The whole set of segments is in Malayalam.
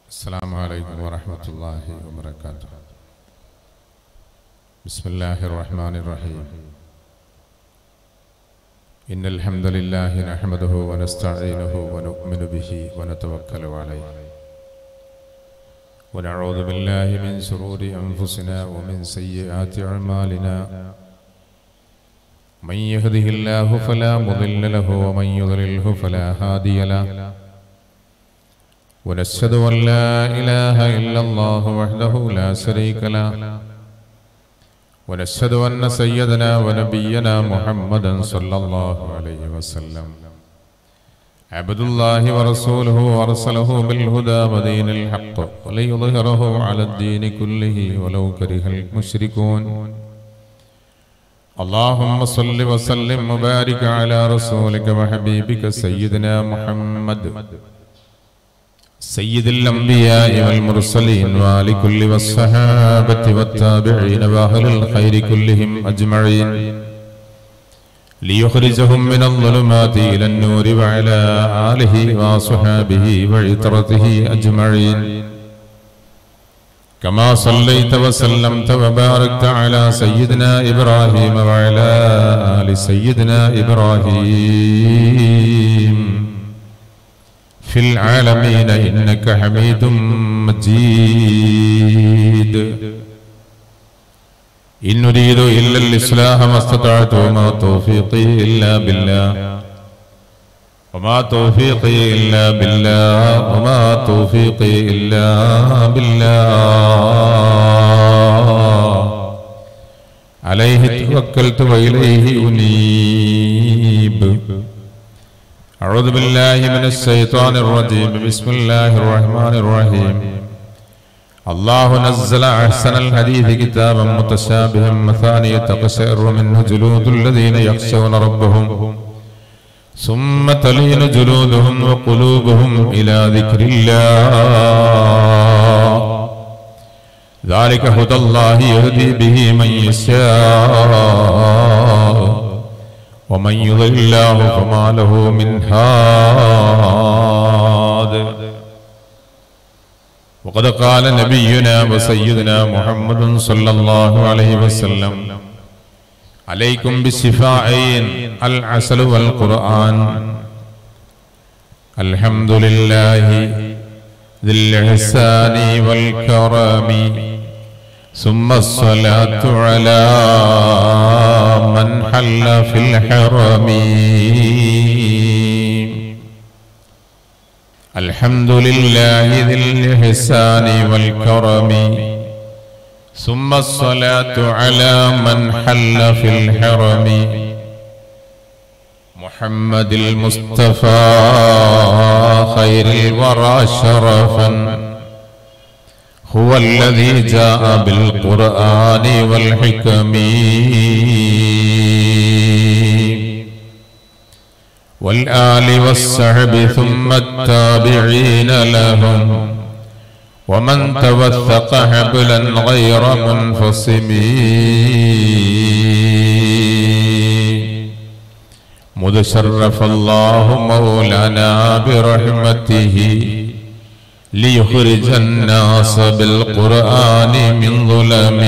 السلام عليكم ورحمة الله وبركاته بسم الله الرحمن الرحيم إن الحمد لله نحمده ونستعينه ونؤمن به ونتوكل عليه ونعوذ بالله من شرور أنفسنا ومن سيئات أعمالنا من يهده الله فلا مضل له ومن يضلله فلا هادي له ونشهد أن لا إله إلا الله وحده لا شريك له ونشهد أن سيدنا ونبينا محمدا صلى الله عليه وسلم عبد الله ورسوله أرسله بالهدى ودين الحق وليظهره على الدين كله ولو كره المشركون اللهم صل وسلم وبارك على رسولك وحبيبك سيدنا محمد سيد الأنبياء والمرسلين وآل كل والصحابة والتابعين وأهل الخير كلهم أجمعين ليخرجهم من الظلمات إلى النور وعلى آله وصحابه وعترته أجمعين كما صليت وسلمت وباركت على سيدنا إبراهيم وعلى آل سيدنا إبراهيم في العالمين إنك حميد مجيد إن نريد إلا الإصلاح ما استطعت وما توفيقي إلا بالله وما توفيقي إلا بالله وما توفيقي إلا بالله عليه توكلت وإليه أنيب أعوذ بالله من الشيطان الرجيم بسم الله الرحمن الرحيم الله نزل أحسن الحديث كتابا متشابها مثانية تقشعر منه جلود الذين يخشون ربهم ثم تلين جلودهم وقلوبهم إلى ذكر الله ذلك هدى الله يهدي به من يشاء ومن يضل الله فما له من هاد وقد قال نبينا وسيدنا محمد صلى الله عليه وسلم عليكم بالشفاعين العسل والقرآن الحمد لله ذي الإحسان والكرم ثم الصلاة على من حل في الحرم الحمد لله ذي الإحسان والكرم ثم الصلاة على من حل في الحرم محمد المصطفى خير الورى شرفا هو الذي جاء بالقرآن والحكم والآل والصحب ثم التابعين لهم ومن توثق حبلا غير منفصم مذ شرف الله مولانا برحمته ليخرج الناس بالقرآن من ظلم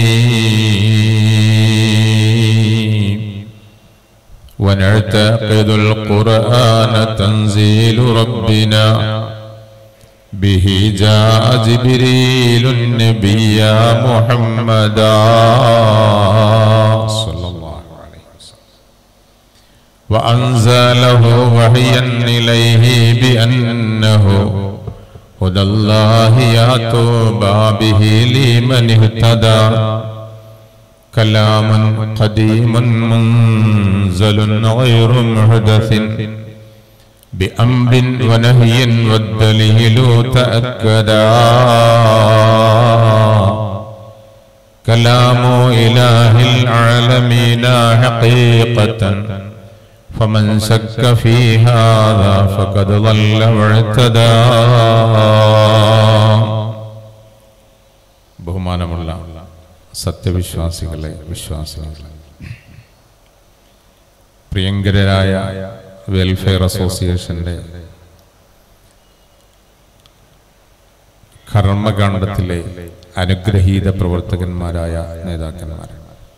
ونعتقد القرآن تنزيل ربنا به جاء جبريل النبي يا محمدا صلى الله عليه وسلم وأنزله وحيا إليه بأنه هدى الله يا توبى به لمن اهتدى كلام قديم منزل غير محدث بأمر ونهي والدليل تأكدا كلام إله العالمين حقيقة فمن شك في هذا فقد ضل واعتدى ബഹുമാനമുള്ള സത്യവിശ്വാസികളെ വിശ്വാസികളെ പ്രിയങ്കരായ വെൽഫെയർ അസോസിയേഷന്റെ കർമ്മകാണ്ഡത്തിലെ അനുഗ്രഹീത പ്രവർത്തകന്മാരായ നേതാക്കന്മാർ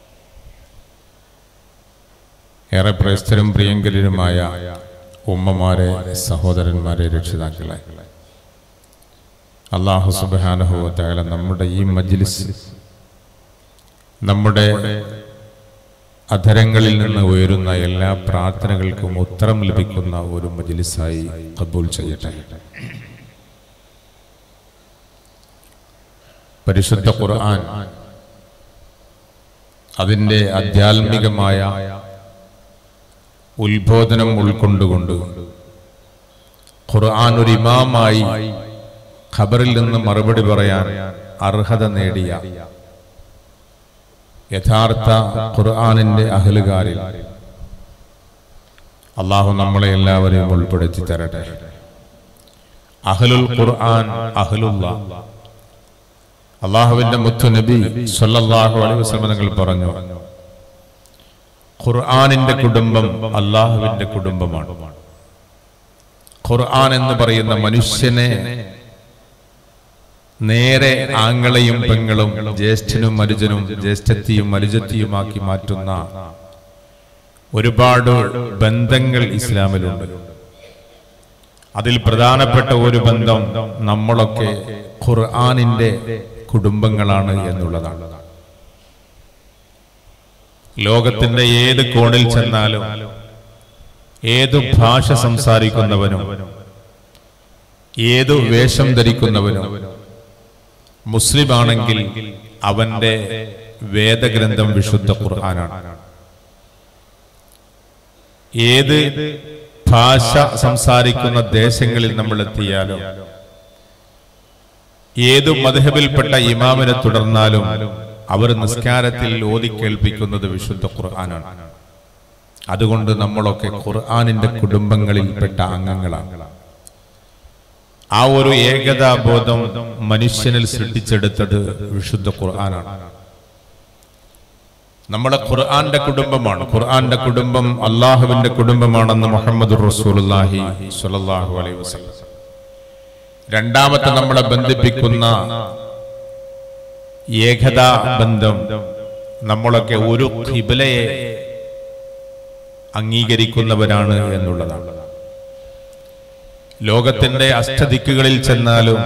ഏറെ പ്രേസ്തരും പ്രിയങ്കരരുമായ ഉമ്മമാരെ സഹോദരന്മാരെ രക്ഷിതാക്കളെ അള്ളാഹു സുബാനുഭവത്തായ നമ്മുടെ ഈ മജ്ലിസ് നമ്മുടെ അധരങ്ങളിൽ നിന്ന് ഉയരുന്ന എല്ലാ പ്രാർത്ഥനകൾക്കും ഉത്തരം ലഭിക്കുന്ന ഒരു മജ്ലിസായി കബൂൽ ചെയ്യട്ടെ പരിശുദ്ധ ഖുർആൻ അതിൻ്റെ ആധ്യാത്മികമായ ഉത്ബോധനം ഉൾക്കൊണ്ടുകൊണ്ട് ഖുർആൻ ഒരു ഇമാമായി ഖബറിൽ നിന്ന് മറുപടി പറയാൻ അർഹത നേടിയ യഥാർത്ഥ ഖുർആാനിന്റെ അഹലുകാരിൽ അള്ളാഹു നമ്മളെ എല്ലാവരെയും ഉൾപ്പെടുത്തി തരട്ടെ അഹലുൽ ഖുർആൻ അഹലുല്ല അള്ളാഹുവിന്റെ മുത്തു നബി സല്ലല്ലാഹു അലൈഹി വസല്ലം തങ്ങൾ പറഞ്ഞു ഖുർആനിന്റെ കുടുംബം അള്ളാഹുവിന്റെ കുടുംബമാണ് ഖുർആൻ എന്ന് പറയുന്ന മനുഷ്യനെ നേരെ ആങ്ങളെയും പെങ്ങളും ജ്യേഷ്ഠനും മരുജനും ജ്യേഷ്ഠത്തിയും മരുജത്തിയുമാക്കി മാറ്റുന്ന ഒരുപാട് ബന്ധങ്ങൾ ഇസ്ലാമിലുണ്ട് അതിൽ പ്രധാനപ്പെട്ട ഒരു ബന്ധം നമ്മളൊക്കെ ഖുർആാനിന്റെ കുടുംബങ്ങളാണ് എന്നുള്ളതാണ് ലോകത്തിന്റെ ഏത് കോണിൽ ചെന്നാലും ഏതു ഭാഷ സംസാരിക്കുന്നവനും ഏതു വേഷം ധരിക്കുന്നവനും മുസ്ലിം ആണെങ്കിൽ അവന്റെ വേദഗ്രന്ഥം വിശുദ്ധ ഖുർആനാണ് ഏത് ഭാഷ സംസാരിക്കുന്ന ദേശങ്ങളിൽ നമ്മൾ എത്തിയാലും ഏതു മധുഹബിൽപ്പെട്ട ഇമാമിനെ തുടർന്നാലും അവർ നിസ്കാരത്തിൽ ഓതി കേൾപ്പിക്കുന്നത് വിശുദ്ധ ഖുർആനാണ് അതുകൊണ്ട് നമ്മളൊക്കെ ഖുർആാനിന്റെ കുടുംബങ്ങളിൽപ്പെട്ട അംഗങ്ങളാണ് ആ ഒരു ഏകതാബോധം മനുഷ്യനിൽ സൃഷ്ടിച്ചെടുത്തത് വിശുദ്ധ ഖുർആനാണ് നമ്മുടെ ഖുർആന്റെ കുടുംബമാണ് ഖുർആന്റെ കുടുംബം അള്ളാഹുവിന്റെ കുടുംബമാണെന്ന് മുഹമ്മദ് റസൂലുള്ളാഹി സ്വല്ലല്ലാഹു അലൈഹി വസല്ലം രണ്ടാമത്തെ നമ്മളെ ബന്ധിപ്പിക്കുന്ന ഏകതാ ബന്ധം നമ്മളൊക്കെ ഒരു ഖിബലയെ അംഗീകരിക്കുന്നവരാണ് എന്നുള്ളതാണ് ലോകത്തിന്റെ അഷ്ടദിക്കുകളിൽ ചെന്നാലും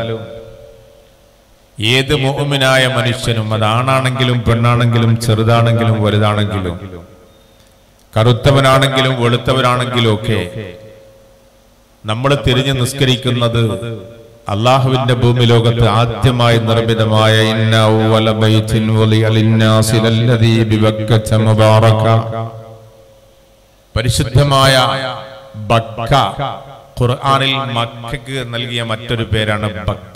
ഏത് മോഹമിനായ മനുഷ്യനും അതാണാണെങ്കിലും പെണ്ണാണെങ്കിലും ചെറുതാണെങ്കിലും വലുതാണെങ്കിലും കറുത്തവനാണെങ്കിലും വെളുത്തവനാണെങ്കിലും ഒക്കെ നമ്മൾ തിരിഞ്ഞു നിസ്കരിക്കുന്നത് അള്ളാഹുവിന്റെ ഭൂമി ലോകത്ത് ആദ്യമായി നിർമ്മിതമായ ഇന്ന അവ്വല ബൈത്തിൻ വുളിയ ലിന്നാസി ലല്ലദീ ബിബക്കത മുബാറക പരിശുദ്ധമായ ബക്ക ഖുർആനിൽ മക്കക്ക് നൽകിയ മറ്റൊരു പേരാണ് ബക്ക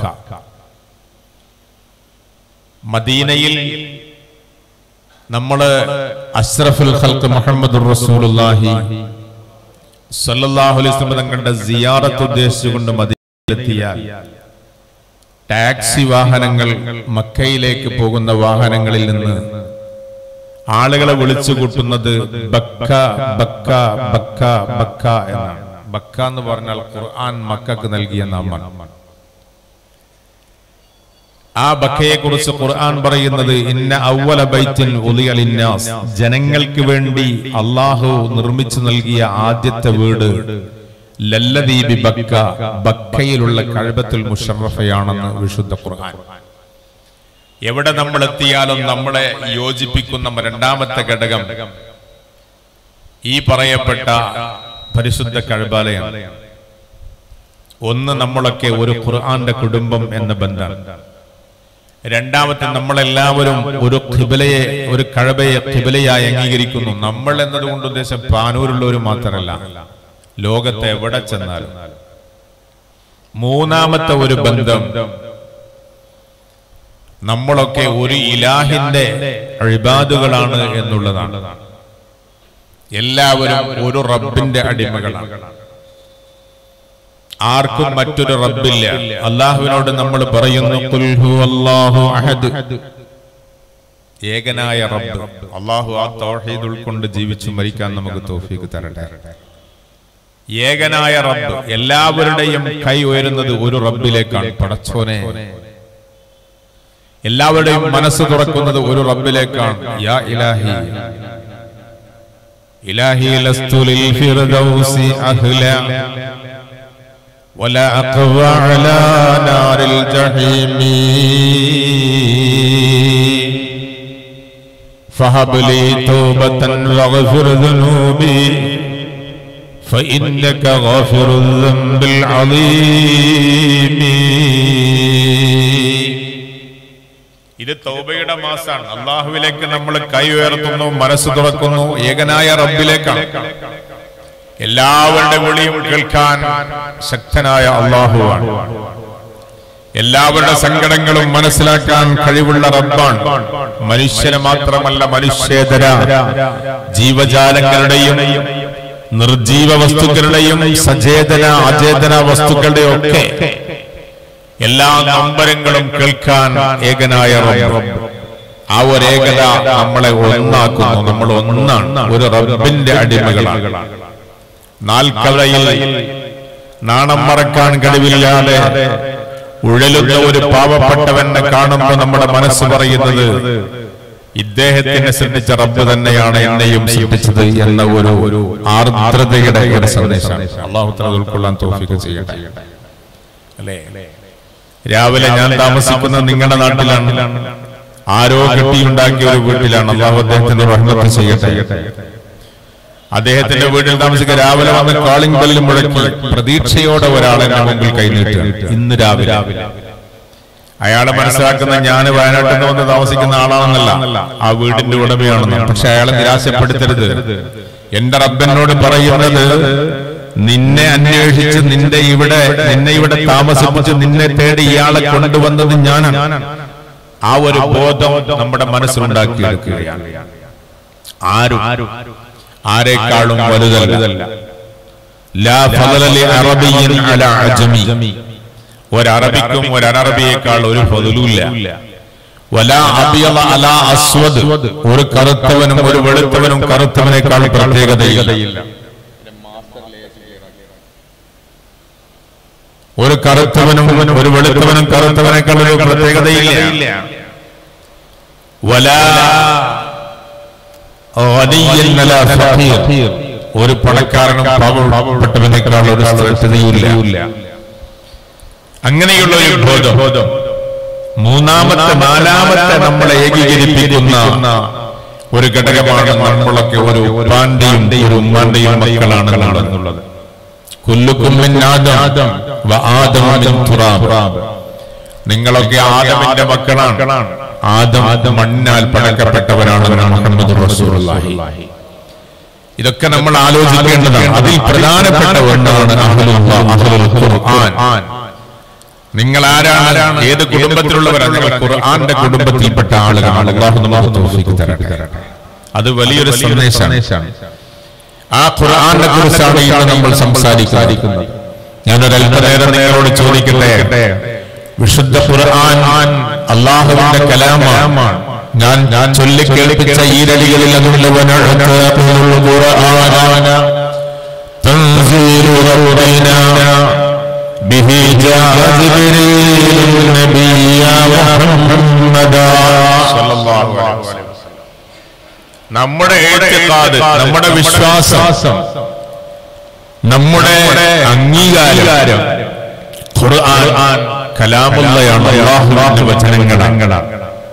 മദീനയിൽ നമ്മള് അഷ്റഫുൽ ഖൽഖ് മുഹമ്മദ് റസൂലുള്ളാഹി സല്ലല്ലാഹു അലൈഹി വസല്ലം തങ്ങളുടെ സിയാറത്ത് ഉദ്ദേശിച്ചുകൊണ്ട് മദീനയിലെത്തിയാൽ ടാക്സി വാഹനങ്ങൾ മക്കയിലേക്ക് പോകുന്ന വാഹനങ്ങളിൽ നിന്ന് ആളുകളെ വിളിച്ചു കൂട്ടുന്നത് ബക്ക ബക്ക ബക്ക ബക്ക എന്നാണ് ബക്ക എന്ന് പറഞ്ഞാൽ ഖുർആൻ മക്കൾക്ക് നൽകിയ നാമമാണ് ആ ബക്കയെ കുറിച്ച് ഖുർആൻ പറയുന്നത് ഇന്ന അവല ബൈത്തിൻ ഉളിയ ലിന്നാസ് ജനങ്ങൾക്ക് വേണ്ടി അള്ളാഹു നിർമ്മിച്ചു നൽകിയ ആദ്യത്തെ വീട് ലല്ലദീബി ബക്ക ബക്കയിലുള്ള കഴബത്തുൽ മുഷറഫയാണെന്ന് വിശുദ്ധ ഖുർആൻ എവിടെ നമ്മൾ എത്തിയാലും നമ്മളെ യോജിപ്പിക്കുന്ന രണ്ടാമത്തെ ഘടകം ഈ പറയപ്പെട്ട പരിശുദ്ധ കഴബാലയാണ് ഒന്ന് നമ്മളൊക്കെ ഒരു ഖുർആന്റെ കുടുംബം എന്ന ബന്ധം രണ്ടാമത്തെ നമ്മളെല്ലാവരും ഒരു ഖിബലയെ ഒരു കഴബയെ ഖിബലയായി അംഗീകരിക്കുന്നു നമ്മൾ എന്നതുകൊണ്ട് ഉദ്ദേശം പാനൂരുള്ളവർ മാത്രമല്ല ലോകത്തെ എവിടെ ചെന്നാലും മൂന്നാമത്തെ ഒരു ബന്ധം നമ്മളൊക്കെ ഒരു ഇലാഹിന്റെ അഴിബാദുകളാണ് എന്നുള്ളതാണ് എല്ലാവരും ഒരു റബ്ബിന്റെ അടിമകളാണ് ആർക്കും മറ്റൊരു റബ്ബില്ല അള്ളാഹുവിനോട് നമ്മൾ പറയുന്നു "ഖുൽ ഹുവല്ലാഹു അഹദ്." ഏകനായ റബ്ബ് അള്ളാഹു ആ തൗഹീദ് ഉൾക്കൊണ്ട് ജീവിച്ചു മരിക്കാൻ നമുക്ക് തോഫീക്ക് തരട്ടെ ഏകനായ റബ്ബ് എല്ലാവരുടെയും കൈ ഉയരുന്നത് ഒരു റബ്ബിലേക്കാണ് പടച്ചോനെ എല്ലാവരുടെയും മനസ്സ് തുറക്കുന്നത് ഒരു റബ്ബിലേക്കാണ് യാ ഇലാഹി ഇലാഹി ലസ്തു ലിൽ ഫിർദൗസി അഹ്ല ولا أقوى على نار الجحيم فهب لي توبة واغفر ذنوبي فإنك غافر الذنب العظيم ഇത് തൗബയുടെ മാസാണ് അള്ളാഹുവിലേക്ക് നമ്മൾ കൈ ഉയർത്തുന്നു മനസ്സ് തുറക്കുന്നു ഏകനായ റബ്ബിലേക്കാണ് എല്ലാവരുടെ വിളിയും കേൾക്കാൻ ശക്തനായ അള്ളാഹുവാണ് എല്ലാവരുടെ സങ്കടങ്ങളും മനസ്സിലാക്കാൻ കഴിവുള്ള റബ്ബാണ് മനുഷ്യന് മാത്രമല്ല മനുഷ്യേതര ജീവജാലങ്ങളുടെയും നിർജീവ വസ്തുക്കളുടെയും സചേതന അചേതന വസ്തുക്കളുടെയും ഒക്കെ എല്ലാ നമ്പരങ്ങളും കേൾക്കാൻ ഏകനായ റബ്ബ് ആ ഒരു ഏകത നമ്മളെ ഒന്നാക്കുന്നു നമ്മൾ ഒന്നാണ് ഒരു റബ്ബിന്റെ അടിമകളാണ് നാൽക്കലയിൽ നാണം മറക്കാൻ കഴിവില്ലാതെ ഉഴലുന്ന ഒരു പാവപ്പെട്ടവനെ കാണുമ്പോൾ നമ്മുടെ മനസ്സ് പറയുന്നത് ഇദ്ദേഹത്തിനെ സൃഷ്ടിച്ച റബ്ബ് തന്നെയാണ് എന്നെയും സൃഷ്ടിച്ചത് എന്ന ഒരു ഒരു ആർദ്രതയുടെ ഒരു സന്ദേശമാണ് അള്ളാഹു തആല ഉൾക്കൊള്ളാൻ തോഫിക്ക് ചെയ്യട്ടെ അല്ലേ രാവിലെ ഞാൻ താമസിക്കുന്ന നിങ്ങളുടെ നാട്ടിലാണ് ആരോ കെട്ടിയുണ്ടാക്കിയ ഒരു വീട്ടിലാണ് അള്ളാഹു അദ്ദേഹത്തിന്റെ റഹ്മത്ത് ചെയ്യട്ടെ അദ്ദേഹത്തിന്റെ വീട്ടിൽ താമസിക്കുക രാവിലെ വന്ന് കോളിംഗ് ബെല്ലും മുഴക്കി പ്രതീക്ഷയോടെ ഒരാൾ എന്റെ മുമ്പിൽ കൈനീട്ടുക ഇന്ന് രാവിലെ അയാളെ മനസ്സിലാക്കുന്ന ഞാൻ വയനാട്ടിൽ നിന്ന് വന്ന് താമസിക്കുന്ന ആളാണെന്നല്ല ആ വീടിന്റെ ഉടമയാണെന്ന് പക്ഷെ അയാളെ നിരാശപ്പെടുത്തരുത് എന്റെ റബ്ബനോട് പറയുന്നത് നിന്നെ അന്വേഷിച്ച് നിന്റെ ഇവിടെ നിന്നെ ഇവിടെ താമസിപ്പിച്ച് നിന്നെ തേടി ഇയാളെ കൊണ്ടുവന്നത് ഞാനാണ് ആ ഒരു ബോധം നമ്മുടെ മനസ്സിലുണ്ടാക്കിയെടുക്കുകയാണ് ആരും ആരെക്കാളും വലുതല്ല ലാ ഫളല ലി അറബിയ്യിൻ അലാ അജമി ഒരറബിക്കും ഒരറബിയേക്കാൾ ഒരു ഫضലുമില്ല വലാ അബിയള അലാ അസ്വദ് ഒരു കറുത്തവനും ഒരു വെളുത്തവനും കറുത്തവനേക്കാൾ പ്രത്യേകതയില്ല ഒരു കറുത്തവനും ഒരു വെളുത്തവനും കറുത്തവനേക്കാൾ ഒരു പ്രത്യേകതയില്ല വലാ ഗനിയ്യൻ അലാ ഫഖീർ. ഒരു പണക്കാരനും പാവപ്പെട്ടവനേക്കാൾ ഒരു ശ്രേഷ്ഠതയില്ല അങ്ങനെയുള്ള ഒരു ബോധം മൂന്നാമത്തെ നാലാമത്തെ നമ്മളെ ഏകീകരിപ്പിക്കുന്ന ഒരു ഘടകമാണ് നമ്മളൊക്കെ ഒരു ഉപ്പാന്റെയും ഒരു ഉമ്മാന്റെയും മക്കളാണെന്നുള്ളത് കുല്ലുക്കും മിൻ ആദം വ ആദമു മിൻ തുറാബ് നിങ്ങളൊക്കെ ആദമിന്റെ മക്കളാണ് ആദം മണ്ണാൽ പടക്കപ്പെട്ടവരാണെന്നാണ് മുഹമ്മദ് റസൂലുള്ളാഹി ഇതൊക്കെ നമ്മൾ ആലോചിക്കേണ്ടതാണ് അതിൽ പ്രധാനപ്പെട്ട ഒന്നാണ് അഹ്ലുല്ലാ, അഹ്ലുൽ ഖുർആൻ നിങ്ങൾ ആരാണ് ഏത് കുടുംബത്തിലുള്ളവരാണ് നിങ്ങൾ ഖുർആന്റെ കുടുംബത്തിൽപ്പെട്ട ആളുകളാണ് അള്ളാഹു നമുക്ക് തൗഫീഖ് തരട്ടെ അത് വലിയൊരു സന്ദേശമാണ് ആ ഖുർആനെ കുറിച്ചാണ് ഇന്ന് നമ്മൾ സംസാരിക്കുന്നത് ഞാനൊരു അല്പനേരം നിങ്ങളോട് ചോദിക്കട്ടെ വിശുദ്ധ ഖുർആൻ അള്ളാഹുവിന്റെ കലാമാണ് ഞാൻ ഞാൻ ചൊല്ലിക്കേൾപ്പിച്ച ഈരടികളിൽ به جاء جبريل النبي محمدا صلى الله عليه وسلم നമ്മുടെ ഏറ്റുകാത് നമ്മുടെ വിശ്വാസം നമ്മുടെ അംഗീകാരം ഖുർആൻ കലാമുള്ളയാണ് അല്ലാഹുവിന്റെ വചനങ്ങളാണ്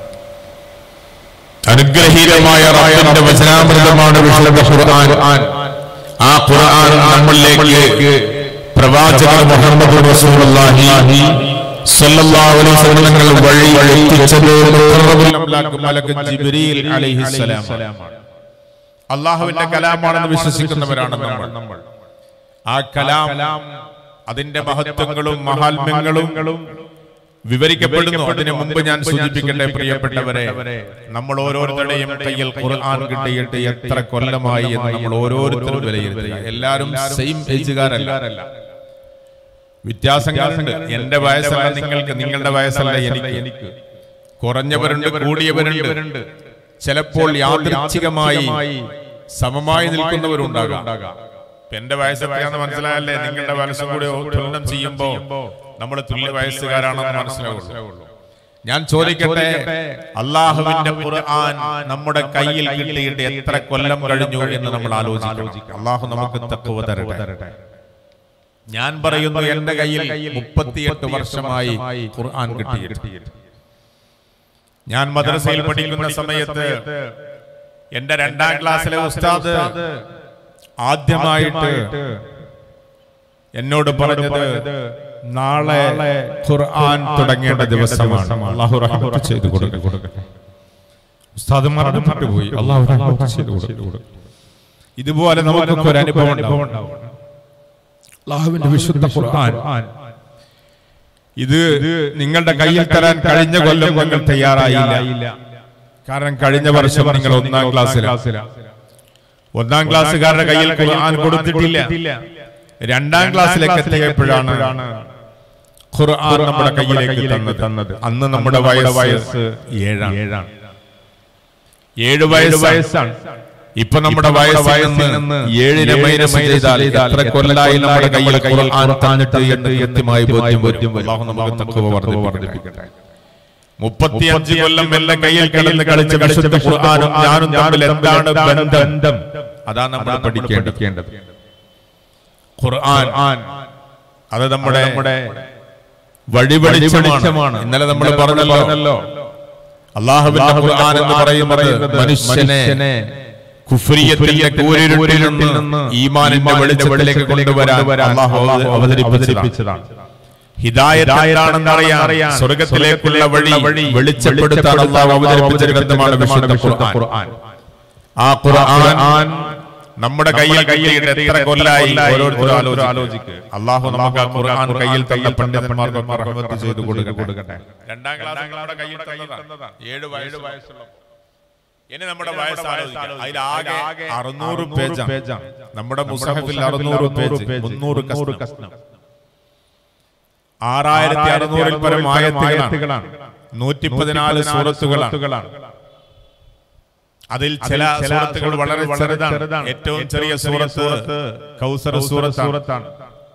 അനുഗ്രഹീതമായ റബ്ബിന്റെ വചനാമൃതമാണ് വിശുദ്ധ ഖുർആൻ ആ ഖുർആൻ നമ്മളിലേക്ക് പ്രവാചകർ മുഹമ്മദ് റസൂലുള്ളാഹി സല്ലല്ലാഹു അലൈഹി വസല്ലം തങ്ങൾ വഴി എത്തിച്ചത് മലക്ക് ജിബ്രീൽ അലൈഹിസ്സലാം അള്ളാഹുവിന്റെ കലാമാണെന്ന് വിശ്വസിക്കുന്നവരാണ് നമ്മൾ ആ കലാം അതിന്റെ മഹത്വങ്ങളും മഹാത്മ്യങ്ങളും വിവരിക്കപ്പെടുന്നു അതിനു മുമ്പ് ഞാൻ സൂചിപ്പിക്കട്ടെ പ്രിയപ്പെട്ടവരെ നമ്മൾ ഓരോരുത്തരുടെയും കയ്യിൽ ഖുർആൻ കിട്ടിയിട്ട് എത്ര കൊല്ലമായി എന്ന് നമ്മൾ ഓരോരുത്തരും വിലയിരുത്തുക എല്ലാവരും സെയിം ഏജുകാരല്ല വ്യത്യാസങ്ങളുണ്ട് എന്റെ വയസ്സല്ല നിങ്ങൾക്ക് നിങ്ങളുടെ വയസ്സല്ല എനിക്ക് എനിക്ക് കുറഞ്ഞവരുണ്ട് കൂടിയവരുണ്ട് ചിലപ്പോൾ യാദൃച്ഛികമായി സമമായി നിൽക്കുന്നവരുണ്ടാകാം ഇപ്പൊ എന്റെ വയസ്സൊക്കെയാണെന്ന് മനസ്സിലായല്ലേ നിങ്ങളുടെ വയസ്സും കൂടെ തുലനം ചെയ്യുമ്പോ നമ്മൾ തുല്യ വയസ്സുകാരാണെന്ന് മനസ്സിലാവുള്ളൂ ഞാൻ ചോദിക്കട്ടെ അള്ളാഹുവിന്റെ ഖുർആൻ നമ്മുടെ കയ്യിൽ കിട്ടിയിട്ട് എത്ര കൊല്ലം കഴിഞ്ഞു എന്ന് നമ്മൾ ആലോചിക്കണം അള്ളാഹു നമുക്ക് തക്കുവ തരട്ടെ ഞാൻ പറയുന്നു എന്റെ കയ്യിൽ മുപ്പത്തിയെട്ട് വർഷമായി ഖുർആൻ കിട്ടിയിട്ട് ഞാൻ മദ്രസയിൽ പഠിക്കുന്ന സമയത്ത് എന്റെ രണ്ടാം ക്ലാസ്സിലെ ഉസ്താദ് ആദ്യമായിട്ട് എന്നോട് പറഞ്ഞത് നാളെ ഖുർആൻ തുടങ്ങേണ്ട ദിവസമാണ് അള്ളാഹു റഹ്മത്ത് ചെയ്തു കൊടുക്കട്ടെ ഉസ്താദ് മരണപ്പെട്ടു പോയി അള്ളാഹു റഹ്മത്ത് ചെയ്തു കൊടുക്കട്ടെ ഇതുപോലെ നമുക്കൊക്കെ ഒരു അനുഭവം ഉണ്ടാവും അള്ളാഹുവിന്റെ വിശുദ്ധ ഖുർആൻ ഇത് നിങ്ങളുടെ കയ്യിൽ തരാൻ കഴിഞ്ഞ കൊല്ലം നിങ്ങൾ തയ്യാറായില്ല കാരണം കഴിഞ്ഞ വർഷം നിങ്ങൾ ഒന്നാം ക്ലാസ്സിലാണ് ഒന്നാം ക്ലാസ്സുകാരുടെ കയ്യിൽ ഖുർആൻ കൊടുത്തിട്ടില്ല രണ്ടാം ക്ലാസ്സിലേക്ക് എത്തിയപ്പോഴാണ് ഖുർആൻ നമ്മുടെ കയ്യിലേക്ക് തന്നത് അന്ന് നമ്മുടെ വയസ്സ് ഏഴാണ് ഏഴ് വയസ്സാണ് ഇപ്പൊ നമ്മുടെ വയസ്സ് നിന്ന് ഏഴിനെ മൈനസ് ചെയ്താൽ എത്ര കൊല്ലായി നമ്മുടെ കയ്യിൽ ഖുർആൻ തന്നിട്ട് എന്ന് കൃത്യമായി ബോധ്യം ബോധ്യം അല്ലാഹു നമുക്ക് തഖ്വ വർദ്ധിപ്പിക്കട്ടെ മുപ്പത്തിയഞ്ച് കൊല്ലം എല്ലാം കയ്യിൽ കിടന്ന് കളിച്ച് വിശുദ്ധ ഖുർആനും ഞാനും തമ്മിൽ എന്താണ് ബന്ധം അതാണ് നമ്മൾ പഠിക്കേണ്ടത് ഖുർആൻ അത് നമ്മുടെ നമ്മുടെ വഴി വെളിച്ചമാണ് ഇന്നലെ നമ്മൾ പറഞ്ഞല്ലോ അള്ളാഹുവിന്റെ ഖുർആൻ എന്ന് പറയുന്നത് മനുഷ്യനെ കുഫ്രിയത്തിന്റെ കൂരിരുട്ടിൽ നിന്ന് ഈമാനിന്റെ വെളിച്ചത്തിലേക്ക് കൊണ്ടുവരാൻ അള്ളാഹു അവതരിപ്പിച്ചതാണ് ഹിദായത്താണെന്ന് അറിയാം സ്വർഗത്തിലേക്കുള്ള വഴി വെളിച്ചപ്പെടുത്താൻ അള്ളാഹു അവതരിപ്പിച്ച ഗ്രന്ഥമാണ് വിശുദ്ധ ഖുർആൻ ആ ഖുർആൻ നമ്മുടെ കയ്യിൽ കയ്യിൽ എത്ര കൊല്ലായി ഓരോരുത്തരും ആലോചിക്കുക അള്ളാഹു നമുക്ക് ആ ഖുർആൻ കയ്യിൽ തന്ന പണ്ഡിതന്മാർക്ക് റഹ്മത്ത് ചെയ്തു കൊടുക്കട്ടെ രണ്ടാം ക്ലാസ് നമ്മുടെ കയ്യിൽ തന്നതാണ് ഏഴ് വയസ്സ് വയസ്സുള്ള ഇനി നമ്മുടെ വയസ്സ് ആലോചിക്കാം അതിലാകെ അറുന്നൂറ് പേജാണ് നമ്മുടെ മുസഹഫിൽ അറുന്നൂറ് പേജ് മുന്നൂറ് കസ്നം ആറായിരത്തി അറുന്നൂറിൽ പരം ആയത്തുകളാണ് നൂറ്റി പതിനാല് സൂറത്തുകളാണ് അതിൽ ചില സൂറത്തുകൾ വളരെ ചെറുതാണ് ഏറ്റവും ചെറിയ സൂറത്ത് കൗസർ സൂറത്താണ്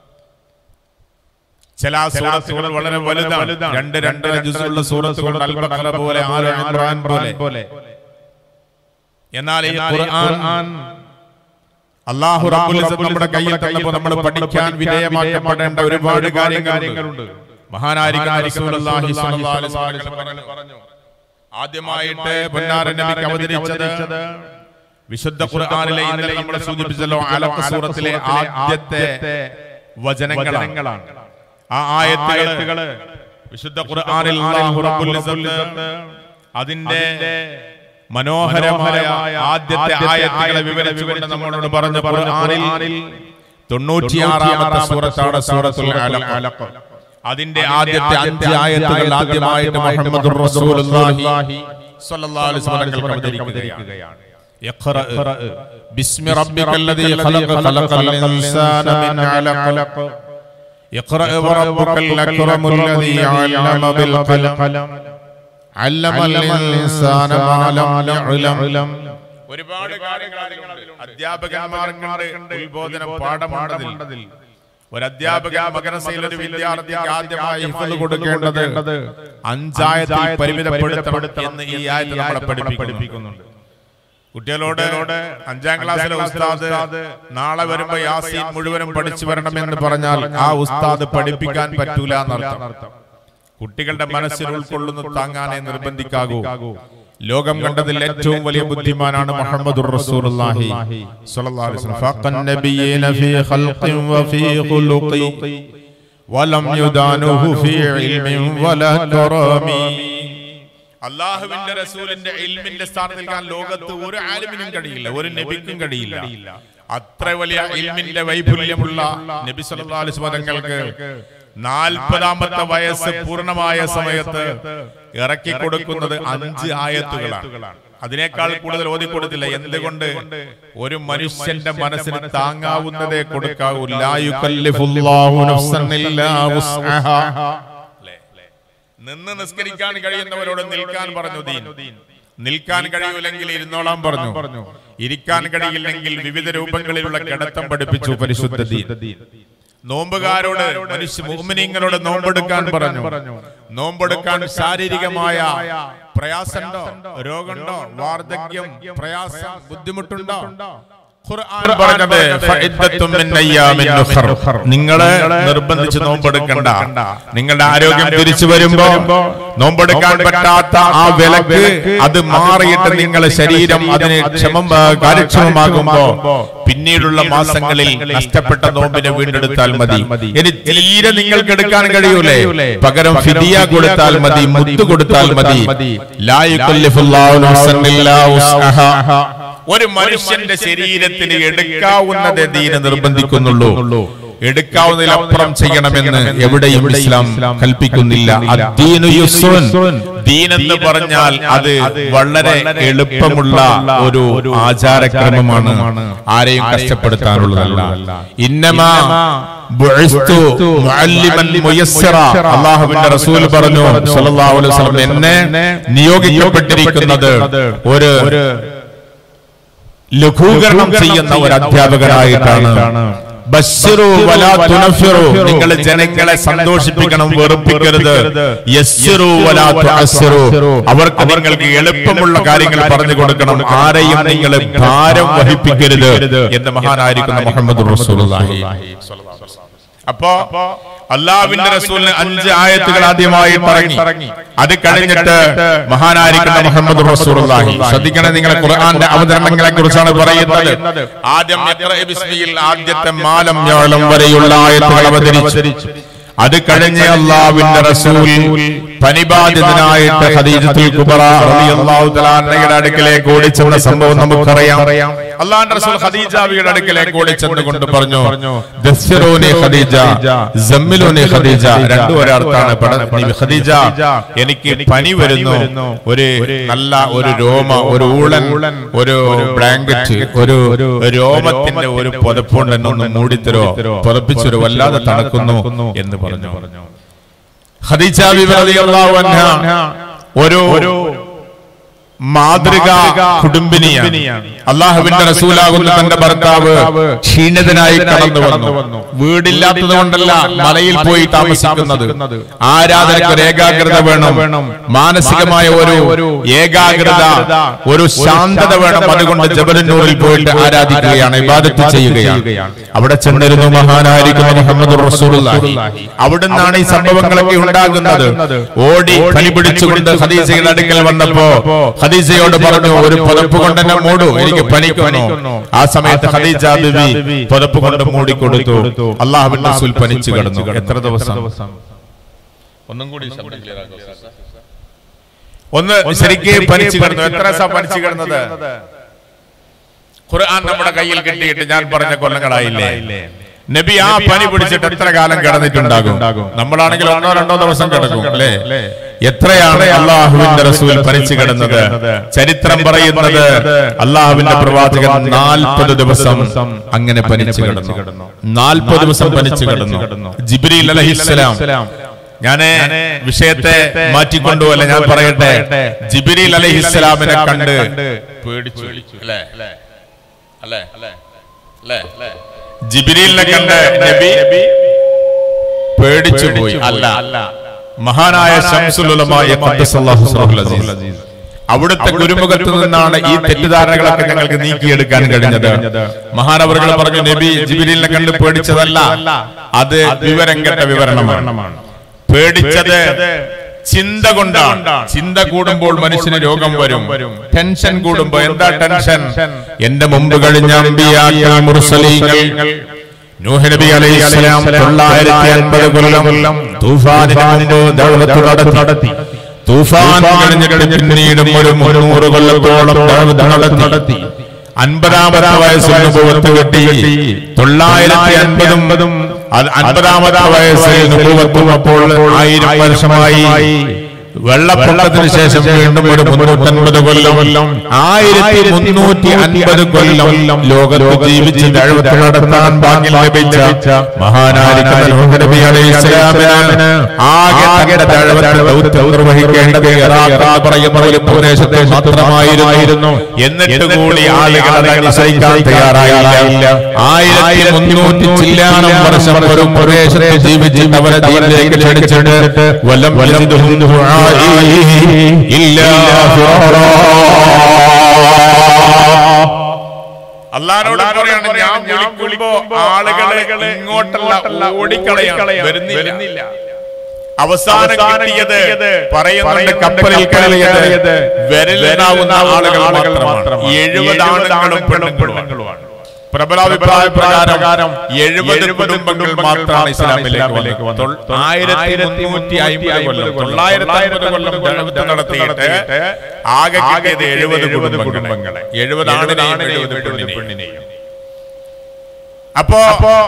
ചില സൂറത്തുകൾ വളരെ വലുതാണ് രണ്ട് രണ്ടര ജുസുള്ള സൂറത്തുകൾ അൽബഖറ പോലെ ആല ഇമ്രാൻ പോലെ എന്നാൽ ഈ ഖുർആൻ അല്ലാഹു റബ്ബുൽ ഇസ്സത്ത് നമ്മുടെ കയ്യിൽ തന്നപ്പോൾ നമ്മൾ പഠിക്കാൻ വിധേയമാക്കപ്പെടേണ്ട ഒരുപാട് കാര്യങ്ങളുണ്ട് മഹാനായിരിക്കുന്ന റസൂലുള്ളാഹി സ്വല്ലല്ലാഹു അലൈഹി വസല്ലം പറഞ്ഞു ആദ്യമായിട്ട് പൊന്നാര നബിക്ക് അവതരിച്ചത് വിശുദ്ധ ഖുർആനിലെ ഇന്നലെ നമ്മൾ സൂചിപ്പിച്ചല്ലോ അലഖ സൂറത്തിലെ ആദ്യത്തെ വചനങ്ങളാണ് ആ ആയത്തുകള് വിശുദ്ധ ഖുർആനിൽ അല്ലാഹു റബ്ബുൽ ഇസ്സത്ത് അതിന്റെ മനോഹരമായ ആദ്യത്തെ ആയത്തുകളെ വിവരിച്ചുകൊണ്ട് നമ്മളോട് പറഞ്ഞു ഖുർആനിൽ തൊണ്ണൂറ്റിയാറാമത്തെ സൂറത്താണ് സൂറത്തുൽ അലഖ അതിന്റെ ആദ്യത്തെ അഞ്ച് ആയത്തുകൾ ആദ്യമായിട്ട് മുഹമ്മദ് റസൂലുള്ളാഹി സ്വല്ലല്ലാഹു അലൈഹി വസല്ലം അവതരിക്കുകയാണ് اقرأ بسم ربك الذي خلق خلق الإنسان من علق اقرأ وربك الأكرم الذي علم بالقلم علم الإنسان ما لم يعلم ഒരുപാട് കാര്യങ്ങളുണ്ട് അധ്യാപകന്മാർക്കുണ്ട് ഉത്ബോധന പാഠമുണ്ടതിൽ ഒരു അധ്യാപകൻ മകരസയിൽ ഒരു വിദ്യാർത്ഥിക്ക് ആദ്യമായി ഹിഫ്ള് കൊടുക്കേണ്ടത് അഞ്ചായത്തിൽ പരിമിതപ്പെടുത്തപ്പെടുത്തണം എന്ന് ഈ ആയത്ത് നമ്മളെ പഠിപ്പിക്കുന്നുണ്ട് കുട്ടികളോട് അഞ്ചാം ക്ലാസ്സിലെ ഉസ്താദ് നാളെ വരുമ്പോ യാസീൻ മുഴുവനും പഠിച്ചു വരണമെന്ന് പറഞ്ഞാൽ ആ ഉസ്താദ് പഠിപ്പിക്കാൻ പറ്റൂല എന്നർത്ഥം കുട്ടികളുടെ മനസ്സിൽ ഉൾക്കൊള്ളുന്നു താങ്ങാനേ നിർബന്ധിക്കാകൂ ലോകം കണ്ടതിൽ ഏറ്റവും വലിയ ബുദ്ധിമാനാണ് മുഹമ്മദുർ റസൂലുള്ളാഹി സ്വല്ലല്ലാഹു അലൈഹി വസല്ലം ഫഖൻ നബിയീന ഫീ ഖൽഖിൻ വഫീ ഖുലുഖി വലം യുദാനുഹു ഫീ ഇൽമിൻ വലാ കറാമി അള്ളാഹുവിന്റെ റസൂലിന്റെ ഇൽമിന്റെ സ്ഥാനത്ത് നിൽക്കാൻ ലോകത്ത് ഒരു ആലിമിനും കഴിയില്ല ഒരു നബിക്കും കഴിയില്ല അത്ര വലിയ ഇൽമിന്റെ വൈപുല്യമുള്ള നബി സല്ലല്ലാഹു അലൈഹി വസല്ലങ്ങൾക്ക് നാൽപ്പതാമത്തെ വയസ്സ് പൂർണ്ണമായ സമയത്ത് ഇറക്കി കൊടുക്കുന്നത് അഞ്ച് ആയത്തുകളാണ് അതിനേക്കാൾ കൂടുതൽ ഓതിക്കൊടുത്തില്ല എന്തുകൊണ്ട് ഒരു മനുഷ്യന്റെ മനസ്സിന് താങ്ങാവുന്നതേ കൊടുക്കാവൂ ലാ യുകല്ലിഫുല്ലാഹു നഫ്സൻ ഇല്ലാ വുസ്അഹാ. അല്ലേ? നിന്ന് നിസ്കരിക്കാൻ കഴിയുന്നവരോട് നിൽക്കാൻ പറഞ്ഞു ദീൻ നിൽക്കാൻ കഴിയൂലെങ്കിൽ ഇരുന്നോളാൻ പറഞ്ഞു ഇരിക്കാൻ കഴിയില്ലെങ്കിൽ വിവിധ രൂപങ്ങളിലുള്ള കിടത്തം പഠിപ്പിച്ചു പരിശുദ്ധ ദീൻ നോമ്പുകാരോട് മനുഷ്യ മുഹ്മിനീങ്ങളോട് നോമ്പെടുക്കാൻ പറഞ്ഞു നോമ്പെടുക്കാൻ ശാരീരികമായ പ്രയാസമുണ്ടോ രോഗമുണ്ടോ വാർദ്ധക്യം പ്രയാസം ബുദ്ധിമുട്ടുണ്ടോ ഖുർആൻ പറഞ്ഞത് ഫഇദ്ദത്തും മിൻ അയ്യാമിൻ ഉഖർ. നിങ്ങളെ നിർബന്ധിച്ച് നോമ്പെടുക്കണ്ട നിങ്ങളുടെ ആരോഗ്യം തിരിച്ചു വരുമ്പോ നോമ്പെടുക്കാൻ പറ്റാത്ത ആ വിലക്ക് അത് മാറിയിട്ട് നിങ്ങളെ ശരീരം അതിന് ക്ഷമം ആ, കാര്യക്ഷമമാകുമ്പോ പിന്നീടുള്ള മാസങ്ങളിൽ നഷ്ടപ്പെട്ട നോമ്പിനെ വീണ്ടെടുത്താൽ മതി ഇനി തീരെ നിങ്ങൾക്ക് എടുക്കാൻ കഴിയൂലേ പകരം ഫിദിയ കൊടുത്താൽ മതി മുത്ത് കൊടുത്താൽ മതി ലാ യുകല്ലിഫുല്ലാഹു നഫ്സൻ ഇല്ലാ വുസ്അഹാ. ഒരു മനുഷ്യന്റെ ശരീരത്തിന് എടുക്കാവുന്നതേ ദീന നിർബന്ധിക്കുന്നുള്ളൂ എടുക്കാവുന്നതിലപ്പുറം ചെയ്യണമെന്ന് എവിടെയും ഇസ്ലാം കൽപ്പിക്കുന്നില്ല അദ്ദീനു യുസ്റുൻ. ദീൻ എന്ന് പറഞ്ഞാൽ അത് വളരെ എളുപ്പമുള്ള ഒരു ആചാരക്രമമാണ് ആരെയും കഷ്ടപ്പെടുത്താനുള്ളതല്ല ഇന്നമാ ബുഇസ്തു മുഅല്ലിമൻ മുയസ്സിറ. അള്ളാഹുവിന്റെ റസൂൽ പറഞ്ഞു സല്ലല്ലാഹു അലൈഹി വസല്ലം എന്നെ നിയോഗിക്കപ്പെട്ടിരിക്കുന്നത് ഒരു ലഘൂകരണം ചെയ്യുന്ന ഒരു അധ്യാപകനായിട്ടാണ് ബശ്ശിറു വലാ തുനഫിറു. നിങ്ങൾ ജനങ്ങളെ സന്തോഷിപ്പിക്കണം വെറുപ്പിക്കരുത് യസ്സിറു വലാ തുഅസ്സിറു. അവർക്ക് നിങ്ങൾക്ക് എളുപ്പമുള്ള കാര്യങ്ങൾ പറഞ്ഞു കൊടുക്കണം ആരെയും നിങ്ങൾ ഭാരം വഹിപ്പിക്കരുത് എന്ന് മഹാനായിരിക്കുന്ന മുഹമ്മദ് റസൂലുള്ളാഹി അപ്പോ അള്ളാഹുവിന്റെ റസൂലിന് അഞ്ച് ആയത്തുകൾ ആദ്യമായി ഇറങ്ങി അത് കഴിഞ്ഞിട്ട് മഹാനായിരിക്കുന്ന മുഹമ്മദ് റസൂലുള്ളാഹി ശ്രദ്ധിക്കണം നിങ്ങളെ ഖുർആന്റെ അവതരണങ്ങളെ കുറിച്ചാണ് പറയുന്നത് ആദ്യം ഇഖ്റ ബിസ്മിയിൽ ആദ്യത്തെ മാലം യാളം വരെയുള്ള ആയത്തുകൾ അവതരിച്ചു അത് കഴിഞ്ഞ് അള്ളാഹുവിന്റെ റസൂൽ പനിബാധിതനായിട്ട് ഖദീജത്തുൽ കുബറ റളിയല്ലാഹു തആല അൻഹയുടെ അടുക്കലേക്ക് ഓടിച്ചെന്ന സംഭവം നമുക്കറിയാം അള്ളാഹുവിന്റെ റസൂൽ ഖദീജയുടെ അടുക്കലേക്ക് ഓടിച്ചെന്നുകൊണ്ട് പറഞ്ഞു ദസ്യറൂനി ഖദീജ സമ്മിലൂനി ഖദീജ രണ്ടും ഒരർത്ഥാണ് പട- നീ ഖദീജ എനിക്ക് പനി വരുന്നു ഒരു നല്ല ഒരു രോമ ഒരു ഊളൻ ഒരു ബ്ലാങ്കറ്റ് ഒരു രോമത്തിന്റെ ഒരു പുതപ്പുണ്ട് എന്നെ ഒന്ന് മൂടിത്തരോ പുതപ്പിച്ചൊരു വല്ലാതെ തണുക്കുന്നു എന്ന് പറഞ്ഞു ഖദീജ ബിബി റളിയല്ലാഹു അൻഹ ഒരു മാതൃക കുടുംബിനിയാണ് അള്ളാഹുവിന്റെ റസൂലാകുന്ന തന്റെ ഭർത്താവ് ക്ഷീണിതനായി കടന്നു വന്നു വീടില്ലാത്തത് കൊണ്ടല്ല മലയിൽ പോയി താമസിക്കുന്നത് ആരാധനയ്ക്ക് ഒരു ഏകാഗ്രത വേണം മാനസികമായ ഒരു ഏകാഗ്രത ഒരു ശാന്തത വേണം അതുകൊണ്ട് ജബലന്നൂരിൽ പോയിട്ട് ആരാധിക്കുകയാണ് ഇബാദത്ത് ചെയ്യുകയാണ് അവിടെ ചെന്നിരുന്നു മഹാനായിരിക്കുന്ന മുഹമ്മദ് റസൂലുള്ളാഹി അവിടുന്നാണ് ഈ സംഭവങ്ങളൊക്കെ ഉണ്ടാകുന്നത് ഓടി പനി പിടിച്ചുകൊണ്ട് ഖദീജയുടെ അടുക്കൽ വന്നപ്പോ ഖദീജയോട് പറഞ്ഞു ഒരു പുതപ്പ് കൊണ്ട് എന്നെ മൂടൂ എനിക്ക് പനിക്കുന്നു ആ സമയത്ത് ഖദീജ ബിബി പുതപ്പ് കൊണ്ട് മൂടിക്കൊടുത്തു അള്ളാഹുവിന്റെ റസൂൽ പനിച്ചു കിടന്നു എത്ര ദിവസം ഒന്നും കൂടി ശബ്ദം clear ആക്കൂ, ഉസ്താദ്. ഒന്ന് ശരിക്ക് പനിച്ചു കിടന്നു എത്ര ദിവസം പനിച്ചു കിടന്നത് ഖുർആൻ നമ്മുടെ കയ്യിൽ കിട്ടിയിട്ട് ഞാൻ പറഞ്ഞ കൊല്ലങ്ങളായില്ലേ നബി ആ പനി പിടിച്ചിട്ട് എത്ര കാലം കിടന്നിട്ടുണ്ടാകും നമ്മളാണെങ്കിൽ ഒന്നോ രണ്ടോ ദിവസം കിടക്കും അല്ലേ എത്രയാണ് അള്ളാഹുവിന്റെ റസൂൽ പനിച്ചു കിടന്നത് ചരിത്രം പറയുന്നത് അള്ളാഹുവിന്റെ പ്രവാചകൻ നാൽപ്പത് ദിവസം അങ്ങനെ പനിച്ചു കിടന്നു നാൽപ്പത് ദിവസം പനിച്ചു കിടന്നു ജിബ്രീൽ അലഹിസ്സലാം ഞാന് വിഷയത്തെ മാറ്റിക്കൊണ്ടുപോലെ ഞാൻ പറയട്ടെ ജിബിരിൽ അലഹിസ്സലാമിനെ കണ്ട് പേടിച്ചു അല്ലേ അല്ലേ അല്ലേ ജിബിരിലിനെ കണ്ട് നബി പേടിച്ചു പോയി അല്ല മഹാനായ ശംസുലുലമായ ഖദ്ദസല്ലാഹു സിറഹുൽ അസീസ് അവിടുത്തെ ഗുരുമുഖത്ത് നിന്നാണ് ഈ തെറ്റിദ്ധാരണകളൊക്കെ ഞങ്ങൾക്ക് നീക്കിയെടുക്കാൻ കഴിഞ്ഞത് മഹാനവറുകൾ പറഞ്ഞു നബി ജിബിരിലിനെ കണ്ട് പേടിച്ചതല്ല അത് വിവരം കെട്ട വിവരണമാണ് പേടിച്ചത് ചിന്ത കൊണ്ടാണ് ചിന്ത കൂടുമ്പോൾ മനുഷ്യന് രോഗം വരും ടെൻഷൻ കൂടുമ്പോ എന്താ ടെൻഷൻ എന്റെ മുമ്പ് കഴിഞ്ഞ അമ്പിയാക്കൾ മുർസലീങ്ങൾ നൂഹ് നബി അലൈഹിസ്സലാം തൊള്ളായിരത്തി അൻപത് കൊല്ലം തൂഫാനിന് മുമ്പ് ദഅവത്ത് നടത്തി തൂഫാൻ കഴിഞ്ഞിട്ട് പിന്നീടും ഒരു മുന്നൂറ് കൊല്ലത്തോളം ദഅവത്ത് നടത്തി അൻപതാമത്തെ വയസ്സിൽ നുബുവത്ത് കിട്ടി തൊള്ളായിരത്തി അൻപതും അൻപതാമത്തെ വയസ്സിൽ നുബുവത്തും അപ്പോൾ ആയിരം വർഷമായി വെള്ളപ്പൊക്കത്തിന് ശേഷം വീണ്ടും ഒരു മുന്നൂറ്റൻപത് കൊല്ലം ആയിരത്തി മുന്നൂറ്റി അൻപത് കൊല്ലം ലോകത്ത് ജീവിച്ച് ദഴവത്ത് നടത്താൻ ഭാഗ്യം ലഭിച്ച മഹാനായിരിക്കുന്ന നൂഹ് നബി അലൈഹി ഇസ്ലാമിന് ആകെ തന്റെ ദഴവത്ത് ദൗത്യം നിർവഹിക്കേണ്ടത് ഇറാഖ് എന്ന് പറയുന്ന ഒരു പ്രദേശത്തെ മാത്രമായിരുന്നു എന്നിട്ട് കൂടി ആളുകൾ അതങ്ങ് സഹിക്കാൻ തയ്യാറായില്ല ആയിരത്തി മുന്നൂറ്റി ചില്ലാനം വർഷം ഒരു പ്രദേശത്തെ ജീവിച്ചിട്ട് അവരെ ദീനിലേക്ക് ക്ഷണിച്ചിട്ട് വല്ലം വല്ലതും ഇല്ല അള്ളാനോട് പറയാണ് ഞാൻ വിളിക്കുമ്പോ ആളുകളെ ഇങ്ങോട്ടല്ല ഓടിക്കളയാണ് വരുന്നില്ല അവസാനം കിട്ടിയത് പറയുന്നുണ്ട് കപ്പലിൽ കയറിയത് വിരലിനാവുന്ന ആളുകൾ മാത്രമാണ് എഴുപത് ആണുങ്ങളും പെണ്ണുങ്ങളുമാണ് പ്രബലാഭിപ്രായ പ്രകാരം എഴുപത് കുടുംബങ്ങൾ മാത്രമാണ് ഇസ്ലാമിലേക്ക് വന്നത് ആയിരത്തി മുന്നൂറ്റി അമ്പത് കൊല്ലം തൊള്ളായിരത്തി അമ്പത് കൊല്ലം ദഴവത്ത് നടത്തിയിട്ട് ആകെ കിട്ടിയത് എഴുപത് കുടുംബങ്ങളെ എഴുപത് ആണിനെയും എഴുപത് പെണ്ണിനെയും അപ്പോ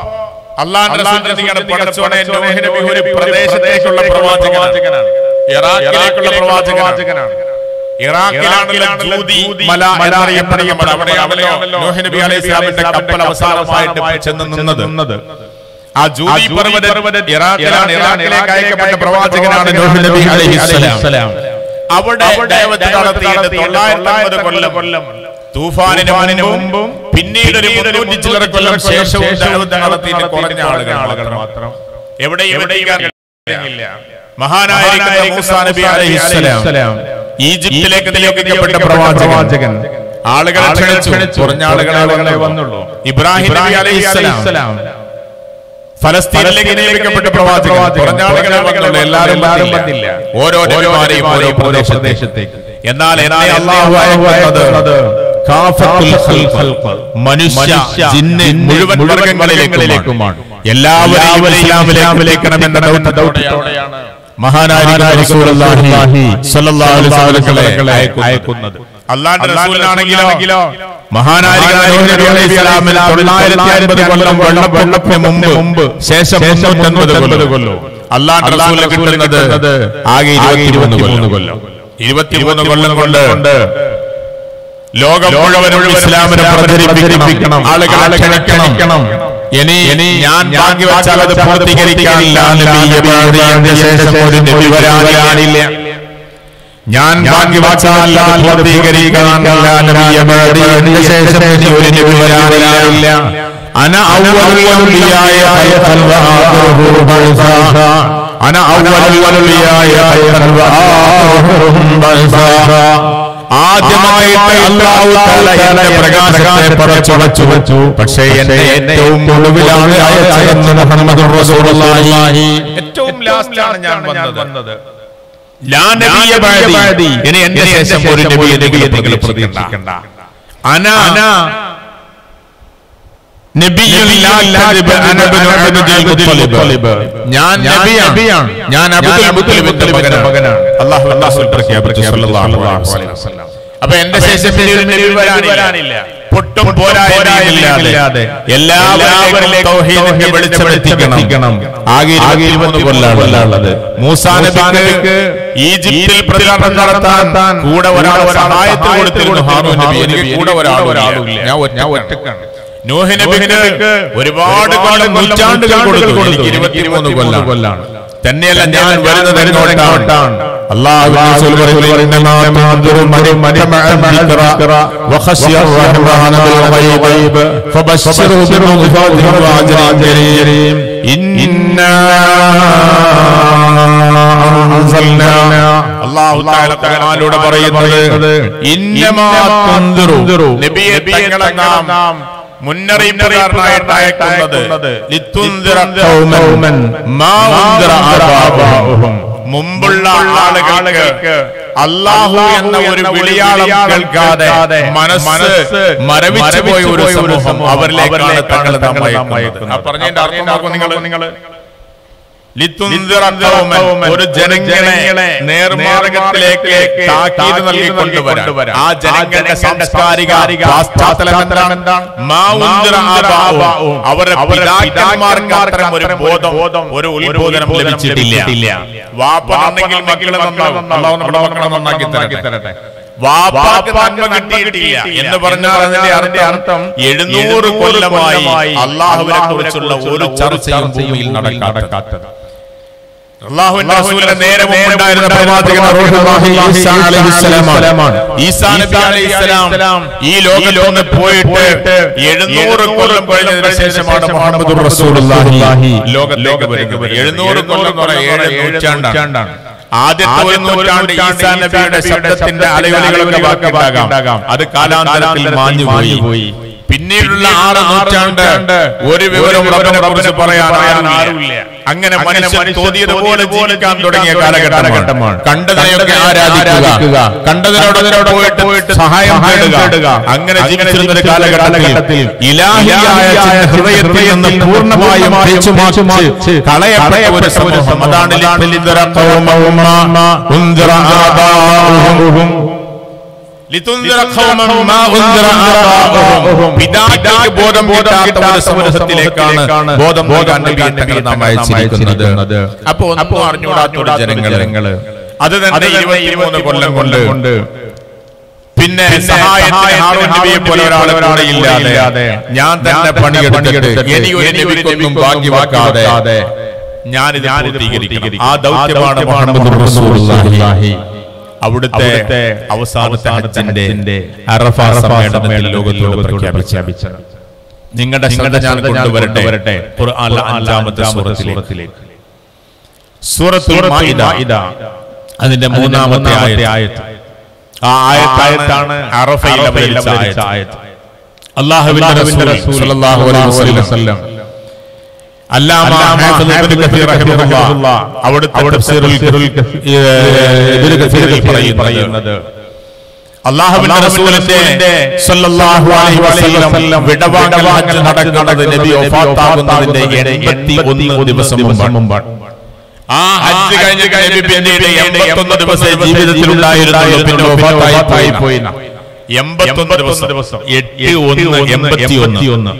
അള്ളാഹ് പടച്ചോനെ നോഹ് നബി ഒരു പ്രദേശത്തേക്കുള്ള പ്രവാചകനാണ് ഇറാഖിലേക്കുള്ള പ്രവാചകനാണ് ഇറാഖിലാണല്ലോ ജൂതി മല എന്നറിയപ്പെടുന്നത് അവിടെയാണല്ലോ നോഹ് നബി അലൈഹി ഇസ്ലാമിന്റെ കപ്പൽ അവസാനമായിട്ട് ചെന്ന് നിന്നത് ആ ജൂതി പർവ്വത ഇറാഖിലാണ് ഇറാഖിലേക്ക് അയക്കപ്പെട്ട പ്രവാചകനാണ് നോഹ് നബി അലൈഹി ഇസ്ലാം അവിടെ ദൈവത്തെ നടത്തിയിട്ട് തൊള്ളായിരത്തി അമ്പത് കൊല്ലം കൊല്ലം തൂഫാനിന് മുമ്പും പിന്നീട് ഒരു മുന്നൂറ്റി ചില്ലറ കൊല്ലം ശേഷവും ദൈവത്തെ നടത്തിയിട്ട് കുറഞ്ഞ ആളുകൾ ആളുകൾ മാത്രം എവിടെയും എവിടെയും ഇല്ല മഹാനായ മൂസാ നബി അലൈഹി ഇസ്ലാം ഈജിപ്തിലേക്ക് നിയോഗിക്കപ്പെട്ട പ്രവാചകൻ ആളുകളെ ക്ഷണിച്ചു കുറഞ്ഞ ആളുകളെ വന്നുള്ളൂ ഇബ്രാഹിം നബി അലൈഹി ഇസ്ലാം ഫലസ്തീനിലേക്ക് നിയമിക്കപ്പെട്ട പ്രവാചകൻ കുറഞ്ഞ ആളുകളെ വന്നുള്ളൂ എല്ലാവരും വന്നില്ല ഓരോ നബിമാരെയും ഓരോ പ്രദേശത്തേക്ക് എന്നാൽ എന്നെ അള്ളാഹു അയക്കുന്നത് കാഫത്തുൽ ഖൽഖ് മനുഷ്യ ജിന്ന് മുഴുവൻ വർഗ്ഗങ്ങളിലേക്കുമാണ് എല്ലാവരെയും ഇസ്ലാമിലേക്കണമെന്ന ദൗത്യത്തോടെയാണ് മഹാനായ റസൂലുള്ളാഹി സ്വല്ലല്ലാഹു അലൈഹി വസല്ലമയെ അയക്കുന്നത് അല്ലാഹുവിന്റെ റസൂലാണെങ്കിലോ മഹാനായ നൂഹ് നബി അലൈഹി ഇസ്ലാമിൽ 950 കൊല്ലം വെള്ളം വെള്ളത്തിന് മുമ്പ് മുമ്പ് ശേഷം 350 കൊല്ലം അല്ലാഹുവിന്റെ റസൂലിനെ കിട്ടുന്നത് ആകെ 23 കൊല്ലം 23 കൊല്ലം കൊണ്ട് ലോകം മുഴുവനും ഇസ്ലാമിനെ പ്രചരിപ്പിക്കണം ആളുകളെ ക്ഷണിക്കണം ഇനി ഇനി ഞാൻ ബാക്കി വെച്ചാൽ അത് പൂർത്തീകരിക്കാനില്ല നബിയുടെ ശേഷം ഒരു നബി വരാനില്ല ഞാൻ ബാക്കി വെച്ചാൽ അത് പൂർത്തീകരിക്കാനില്ല നബിയുടെ ശേഷം ഇനി ഒരു നബി വരാനില്ല അന ഔവലുലിയായ ഹയത്തൽ വആഖിറുഹു ബൽസാ അന ഔവലുലിയായ ഹയത്തൽ വആഖിറുഹു ബൽസാ ആദ്യമായിട്ട് അല്ലാഹു തആല എന്റെ പ്രകാശത്തെ പടച്ചു വച്ചു വച്ചു പക്ഷേ എന്നെ ഏറ്റവും ഒടുവിലാണ് അയച്ചതെന്ന് മുഹമ്മദ് റസൂലുള്ളാഹി ഏറ്റവും ലാസ്റ്റാണ് ഞാൻ വന്നത് ലാ നബിയ ബഅദി ഇനി എന്റെ ശേഷം ഒരു നബിയെ നിങ്ങൾ പ്രതീക്ഷിക്കണ്ട അന അന നബിയുൽ ലാ കദിബ് അന ഇബ്നു അബ്ദുൽ മുത്തലിബ് ഞാൻ നബിയാണ് ഞാൻ അബ്ദുൽ മുത്തലിബിന്റെ മകനാണ് അല്ലാഹു റസൂൽ പ്രഖ്യാപിച്ചു സല്ലല്ലാഹു അലൈഹി വസല്ലം അപ്പൊ എന്റെ ശേഷം ഇനി ഒരു നബി വരാനില്ല പൊട്ടും പോരായ്മയില്ലാതെ എല്ലാവരിലേക്കും തൗഹീദിന്റെ വെളിച്ചമെത്തിക്കണം ആകെ ഇരുപത്തിമൂന്ന് കൊല്ലാണുള്ളത് മൂസാ നബിക്ക് ഈജിപ്തിൽ പ്രചാരണം നടത്താൻ കൂടെ ഒരാൾ സഹായത്തിന് കൊടുത്തിരുന്നു ഹാറൂൻ നബി എനിക്ക് കൂടെ ഒരാളുമില്ല ഞാൻ ഒറ്റക്കാണ് നൂഹ് നബിക്ക് ഒരുപാട് കൊല്ലം നൂറ്റാണ്ടുകൾ കൊടുത്തു എനിക്ക് ഇരുപത്തിമൂന്ന് കൊല്ലാണ് തന്നെയല്ല ഞാൻ വരുന്നത് എങ്ങോട്ടാണ് അല്ലാഹു റസൂൽ പറയുന്നു وخشي الرحمن بالغيب فبشره بمغفرة وأجر كريم إنا أنزلنا അള്ളാഹു തആല ഖുർആനിലൂടെ പറയുന്നത് ഇന്നമാ തുൻദിറു നബിയെ തങ്ങളെ നാം മുന്നറിയിപ്പുകാരനായിട്ട് അയക്കുന്നത് ലിത്തുൻദിറ ഖൗമൻ മാ ഉൻദിറ ആബാഉഹും മുമ്പുള്ള ആളുകൾക്ക് അള്ളാഹു എന്ന ഒരു വിളിയാളം കേൾക്കാതെ മനസ്സ് മരവിച്ചു പോയ ഒരു സമൂഹം അവരിലേക്കാണ് തങ്ങൾ നാം അയക്കുന്നത്. ആ പറഞ്ഞതിന്റെ അർത്ഥം നോക്കൂ നിങ്ങൾ നിങ്ങൾ ലിതുൻദിറ ഖൗമൻ, ഒരു ജനങ്ങളെ നേർമാർഗത്തിലേക്ക് താക്കീത് നൽകി കൊണ്ടുവരാൻ ആ ജനങ്ങളുടെ സാംസ്കാരിക പശ്ചാത്തലം എന്താണ് മാ ഉൻദിറ ആബാഉഹും. അവരുടെ പിതാക്കന്മാർക്ക് അത്തരം ഒരു ബോധം ഒരു ഉത്ബോധനം ലഭിച്ചിട്ടില്ല വാപ്പനുണ്ടെങ്കിൽ മക്കളെ നന്നാവും അള്ളാഹു നമ്മുടെ മക്കളെ നന്നാക്കി തരട്ടെ വാപ്പാക്ക് നന്മ കിട്ടിയിട്ടില്ല എന്ന് പറഞ്ഞാൽ അതിന്റെ അർത്ഥം എഴുന്നൂറ് കൊല്ലമായി അള്ളാഹുവിനെ കുറിച്ചുള്ള ഒരു ചർച്ചയും ഭൂമിയിൽ നടക്കാത്തത് അള്ളാഹുവിന്റെ റസൂലിന്റെ നേരെ മുമ്പുണ്ടായിരുന്ന പ്രവാചകൻ റസൂലുള്ളാഹി ഈസാ അലൈഹിസ്സലാമാണ്. ഈസാ നബി അലൈഹിസ്സലാം ഈ ലോകത്ത് പോയിട്ട് എഴുന്നൂറ് കൊല്ലം കഴിഞ്ഞതിന് ശേഷമാണ് മുഹമ്മദ് റസൂലുള്ളാഹി ലോകത്തേക്ക് വരുന്നത് എഴുന്നൂറ് കൊല്ലം കുറെ ഏഴ് നൂറ്റാണ്ടാണ് ആദ്യത്തെ ഒരു നൂറ്റാണ്ട് ഈസാ നബിയുടെ ശബ്ദത്തിന്റെ അലയൊലികളൊക്കെ ബാക്കിയുണ്ടാകാം അത് കാലാന്തരത്തിൽ മാഞ്ഞുപോയി പിന്നീടുള്ള ആറ് നൂറ്റാണ്ട് ഒരു വിവരം റബ്ബിനെ കുറിച്ച് പറയാൻ ആരുമില്ല അങ്ങനെ മനുഷ്യൻ തോന്നിയതുപോലെ ജീവിക്കാൻ തുടങ്ങിയ കാലഘട്ടമാണ് കണ്ടതിനെയൊക്കെ ആരാധിക്കുക കണ്ടതിനോട് പോയിട്ട് പോയിട്ട് സഹായം തേടുക അങ്ങനെ ജീവിച്ചിരുന്ന ഒരു കാലഘട്ടത്തിൽ ഇലാഹിയായ ഹൃദയത്തിൽ നിന്ന് പൂർണ്ണമായും അഴിച്ചുമാറ്റി കളയപ്പെട്ട ഒരു സമൂഹം അതാണ് ലിതുൻദിറ ഖൗമൻ മാ ഉൻദിറ ആബാഉഹും ലിതുൻദിറ ഖൗമൻ മാ ഉൻദിറ ആബാഉഹും. പിതാക്കൾക്ക് ബോധം കിട്ടാത്ത ഒരു സമൂഹത്തിലേക്കാണ് ബോധം നൽകാൻ നബി തങ്ങൾ നാം അയച്ചിരിക്കുന്നത് അപ്പൊ ഒന്നും അറിഞ്ഞുകൂടാത്ത ഒരു ജനങ്ങള് അത് തന്നെ ഇരുപത്തിമൂന്ന് കൊല്ലം കൊണ്ട് പിന്നെ സഹായത്തിന് ഹാറൂൻ നബിയെ പോലെ ഒരാളെ കൂടെ ഇല്ലാതെ ഞാൻ തന്നെ പണിയെടുത്തിട്ട് ഇനി ഒരു നബിക്കൊന്നും ബാക്കി വെക്കാതെ ഞാനിത് പൂർത്തീകരിക്കണം ആ ദൗത്യമാണ് മുഹമ്മദ് റസൂലുള്ളാഹി അവിടുത്തെ അവസാനത്തെ ഹജ്ജിന്റെ അറഫ സമ്മേളനത്തിൽ ലോകത്തോട് പ്രഖ്യാപിച്ചത് നിങ്ങളുടെ ശ്രദ്ധ ഞാൻ കൊണ്ടുവരട്ടെ വരട്ടെ ഖുർആനിലെ അഞ്ചാമത്തെ സൂറത്തിലേക്ക് സൂറത്തുൽ മാഇദ അതിന്റെ മൂന്നാമത്തെ ആയത്ത് ആ ആയത്തായത്താണ് അറഫയിൽ അവതരിച്ച ആയത്ത് അല്ലാഹുവിന്റെ റസൂൽ സ്വല്ലല്ലാഹു അലൈഹി വസല്ലം അല്ലാമ ഹാഫിദ് ഇബ്നു കസീർ റഹിമഹുല്ലാ അവിടുത്തെ തഫ്സീറുൽ ഇബ്നു കസീറിൽ പറയുന്നത് അല്ലാഹുവിന്റെ റസൂലിന്റെ സ്വല്ലല്ലാഹു അലൈഹി വസല്ലം വിടവാങ്ങൽ ഹജ്ജ് നടക്കുന്നത് നബി വഫാത്താകുന്നതിന്റെ 81 ദിവസം മുമ്പാണ് ആ ഹജ്ജ് കഴിഞ്ഞ് കഴിഞ്ഞ് പിന്നീട് 81 ദിവസമേ ജീവിതത്തിൽ ഉണ്ടായിരുന്നുള്ളൂ പിന്നെ വഫാത്തായി പോയി 81 ദിവസം 8 1 81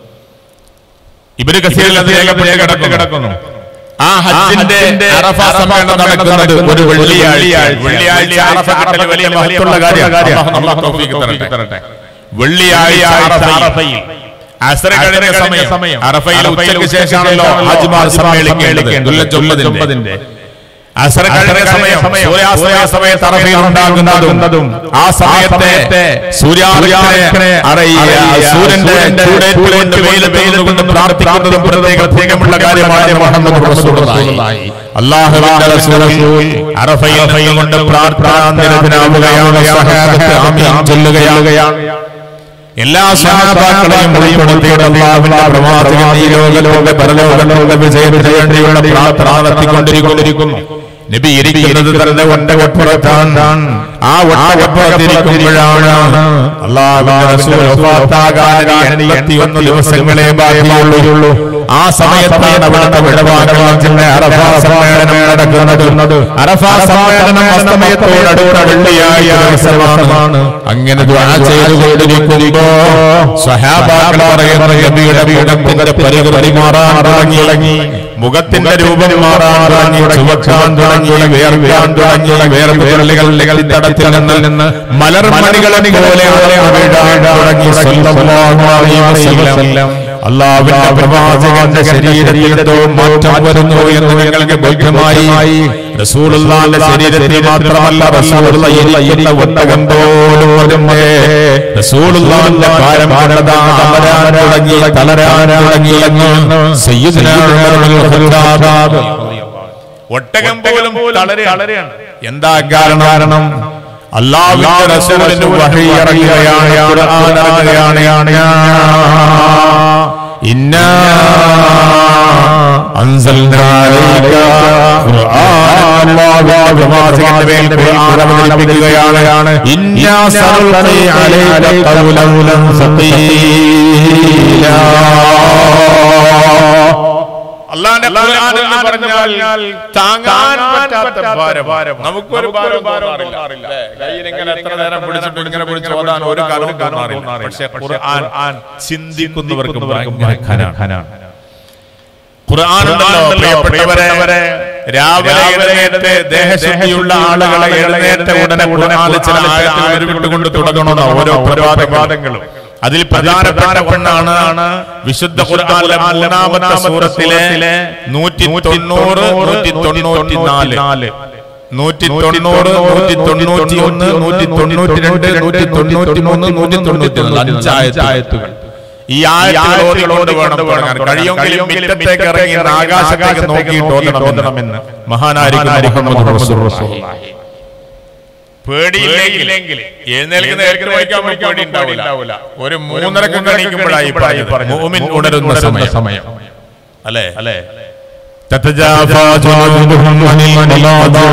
ഇബിന് കസീറിൽ അത് രേഖപ്പെടുത്തി കിടക്കുന്നു ആ ഹജ്ജിന്റെ അറഫ സമ്മേളനം നടക്കുന്നത് ഒരു വെള്ളിയാഴ്ച വെള്ളിയാഴ്ച അറഫ കിട്ടൽ വലിയ മഹത്വമുള്ള കാര്യമാണ് അല്ലാഹു തൗഫീഖ് തരട്ടെ വെള്ളിയാഴ്ച അറഫയിൽ അസ്ര കഴിഞ്ഞ സമയം അറഫയിൽ ഉച്ചയ്ക്ക് ശേഷമാണല്ലോ ഹാജിമാർ സമ്മേളിക്കേണ്ടത് ദുല്ലജുല്ലതിന്റെ അസ്ര കഴിഞ്ഞ സമയം സൂര്യാസ്തമയ സമയത്ത് അറഫയിൽ ഉണ്ടാകുന്നതും ആ സമയത്തെ സൂര്യാസ്തമയത്തിനെ അറിയുക സൂര്യന്റെ ചൂടേറ്റുകൊണ്ട് വെയിലത്തുകൊണ്ട് പ്രാർത്ഥിക്കുന്നതും പ്രത്യേക പ്രത്യേകമുള്ള കാര്യമാണ് മുഹമ്മദ് റസൂലുള്ളാഹി അല്ലാഹുവിന്റെ റസൂൽ അറഫയിൽ കൊണ്ട് പ്രാർത്ഥനാനിരതനാവുകയാണ് സഹാബത്ത് ആമീൻ ചൊല്ലുകയാണ് എല്ലാ സഹാബാക്കളെയും ഉൾപ്പെടുത്തിയിട്ട് അള്ളാഹുവിന്റെ പ്രവാചകൻ ഈ ലോകലോക പരലോക ലോക വിജയത്തിന് വേണ്ടിയുള്ള പ്രാർത്ഥന നടത്തിക്കൊണ്ടിരിക്കുന്നു നബി ഇരിക്കുന്നത് തന്നെ ഒട്ടകപ്പുറത്താണ് ആ ഒട്ടകപ്പുറത്തിരിക്കുമ്പോഴാണ് അള്ളാഹുവിന്റെ റസൂൽ വഫാത്താകാൻ ഇനി 81 ദിവസങ്ങളെ ബാക്കിയുള്ളൂ ആ സമയത്താണ് അവിടുത്തെ വിടവാങ്ങൽ അറഫ സമ്മേളനം നടക്കുന്നത് അറഫ സമ്മേളനം അസ്തമയത്തോടടുത്ത വെള്ളിയായ ദിവസമാണ് അങ്ങനെ ദുആ ചെയ്തുകൊണ്ടിരിക്കുമ്പോ സ്വഹാബാക്കൾ പറയുന്ന നബിയുടെ മുഖത്തിന്റെ പരികൃതി മാറാൻ തുടങ്ങി മുഖത്തിന്റെ രൂപം മാറാൻ തുടങ്ങി ചുവക്കാൻ തുടങ്ങി വേർക്കാൻ തുടങ്ങി വേർവിരലുകൾ തടത്തിൽ നിന്ന് മലർമണികളെ പോലെ വീഴാൻ തുടങ്ങി സ്വല്ലല്ലാഹു അലൈഹി വസല്ലം അള്ളാഹുവിന്റെ പ്രവാചകന്റെ ശരീരത്തിലെന്തോ മാറ്റം വരുന്നു എന്ന് നിങ്ങൾക്ക് ബോധ്യമായി റസൂലുള്ളാന്റെ ശരീരത്തിൽ മാത്രമല്ല റസൂലുള്ള ഇരിക്കുന്ന ഒട്ടകം പോലും വരുന്നേ റസൂലുള്ളാന്റെ കാലം കണ്ടതാ അമരാൻ തുടങ്ങി തളരാൻ തുടങ്ങി എന്ന് സയ്യിദ്നാ ഉമറുൽ ഖത്താബ് ഒട്ടകം പോലും തളരെയാണ് എന്താ കാരണം അള്ളാഹുവിന്റെ റസൂലിന് വഹി ഇറങ്ങുകയാണ് ഖുർആൻ ഇറങ്ങുകയാണ് ഇന്നാ അൻസൽനാ അലൈക ഖുർആൻ അല്ലാഹു പ്രവാചകന്റെ മേൽ ഖുർആൻ അവതരിപ്പിക്കുകയാണ് ഇന്നാ സനുൽഖി അലൈക ഖൗലൻ സഖീലാ അള്ളാന്റെ ഖുർആൻ എന്ന് പറഞ്ഞാൽ താങ്ങാൻ പറ്റാത്ത ഭാരം നമുക്കൊരു ഭാരം തോന്നാറില്ല അല്ലേ? കയ്യിൽ ഇങ്ങനെ എത്ര നേരം പിടിച്ചിട്ട് ഇങ്ങനെ പിടിച്ച് ഓതാൻ ഒരു കാലവും തോന്നാറില്ല പക്ഷേ ഖുർആൻ ചിന്തിക്കുന്നവർക്ക് ഭയങ്കര ഖനാണ് ഖുർആൻ ഉണ്ടല്ലോ പ്രിയപ്പെട്ടവരെ രാവിലെ എഴുന്നേറ്റ് ദേഹശുദ്ധിയുള്ള ആളുകളെ എഴുന്നേറ്റ ഉടനെ ഖുർആനിൽ ചില ആയത്തുകൾ ഉരുവിട്ടുകൊണ്ട് തുടങ്ങണമെന്ന ഓരോ പ്രഭാതങ്ങളും അതിൽ പ്രധാനപ്പെട്ട ഒന്നാണ് വിശുദ്ധ ഖുർആനിലെ മൂന്നാമത്തെ സൂറത്തിലെ നൂറ്റി തൊണ്ണൂറ് നൂറ്റി തൊണ്ണൂറ്റി നാല് നൂറ്റി തൊണ്ണൂറ് നൂറ്റി തൊണ്ണൂറ്റി ഒന്ന് നൂറ്റി തൊണ്ണൂറ്റി രണ്ട് നൂറ്റി തൊണ്ണൂറ്റി മൂന്ന് നൂറ്റി തൊണ്ണൂറ്റി നാല് അഞ്ചായത്തുകൾ ഈ ആയത്തുകളോട് വേണം തുടങ്ങാൻ കഴിയുമെങ്കിൽ മിറ്റത്തേക്ക് ഇറങ്ങി ഇന്ന് ആകാശത്തേക്ക് നോക്കിയിട്ട് ഓതണമെന്ന് മഹാനായിരിക്കും മുഹമ്മദ് റസൂലുള്ളാഹി. പേടിയില്ലെങ്കിൽ എഴുന്നേൽക്കുന്ന നേരത്തെ വായിക്കാൻ പേടി ഉണ്ടാവില്ല ഒരു മൂന്നരക്ക് എണീക്കുമ്പോഴായി പറഞ്ഞത് മുഅ്മിൻ ഉണരുന്ന സമയം അല്ലേ അല്ലേ تتجافى جنوبهم عن المضاجع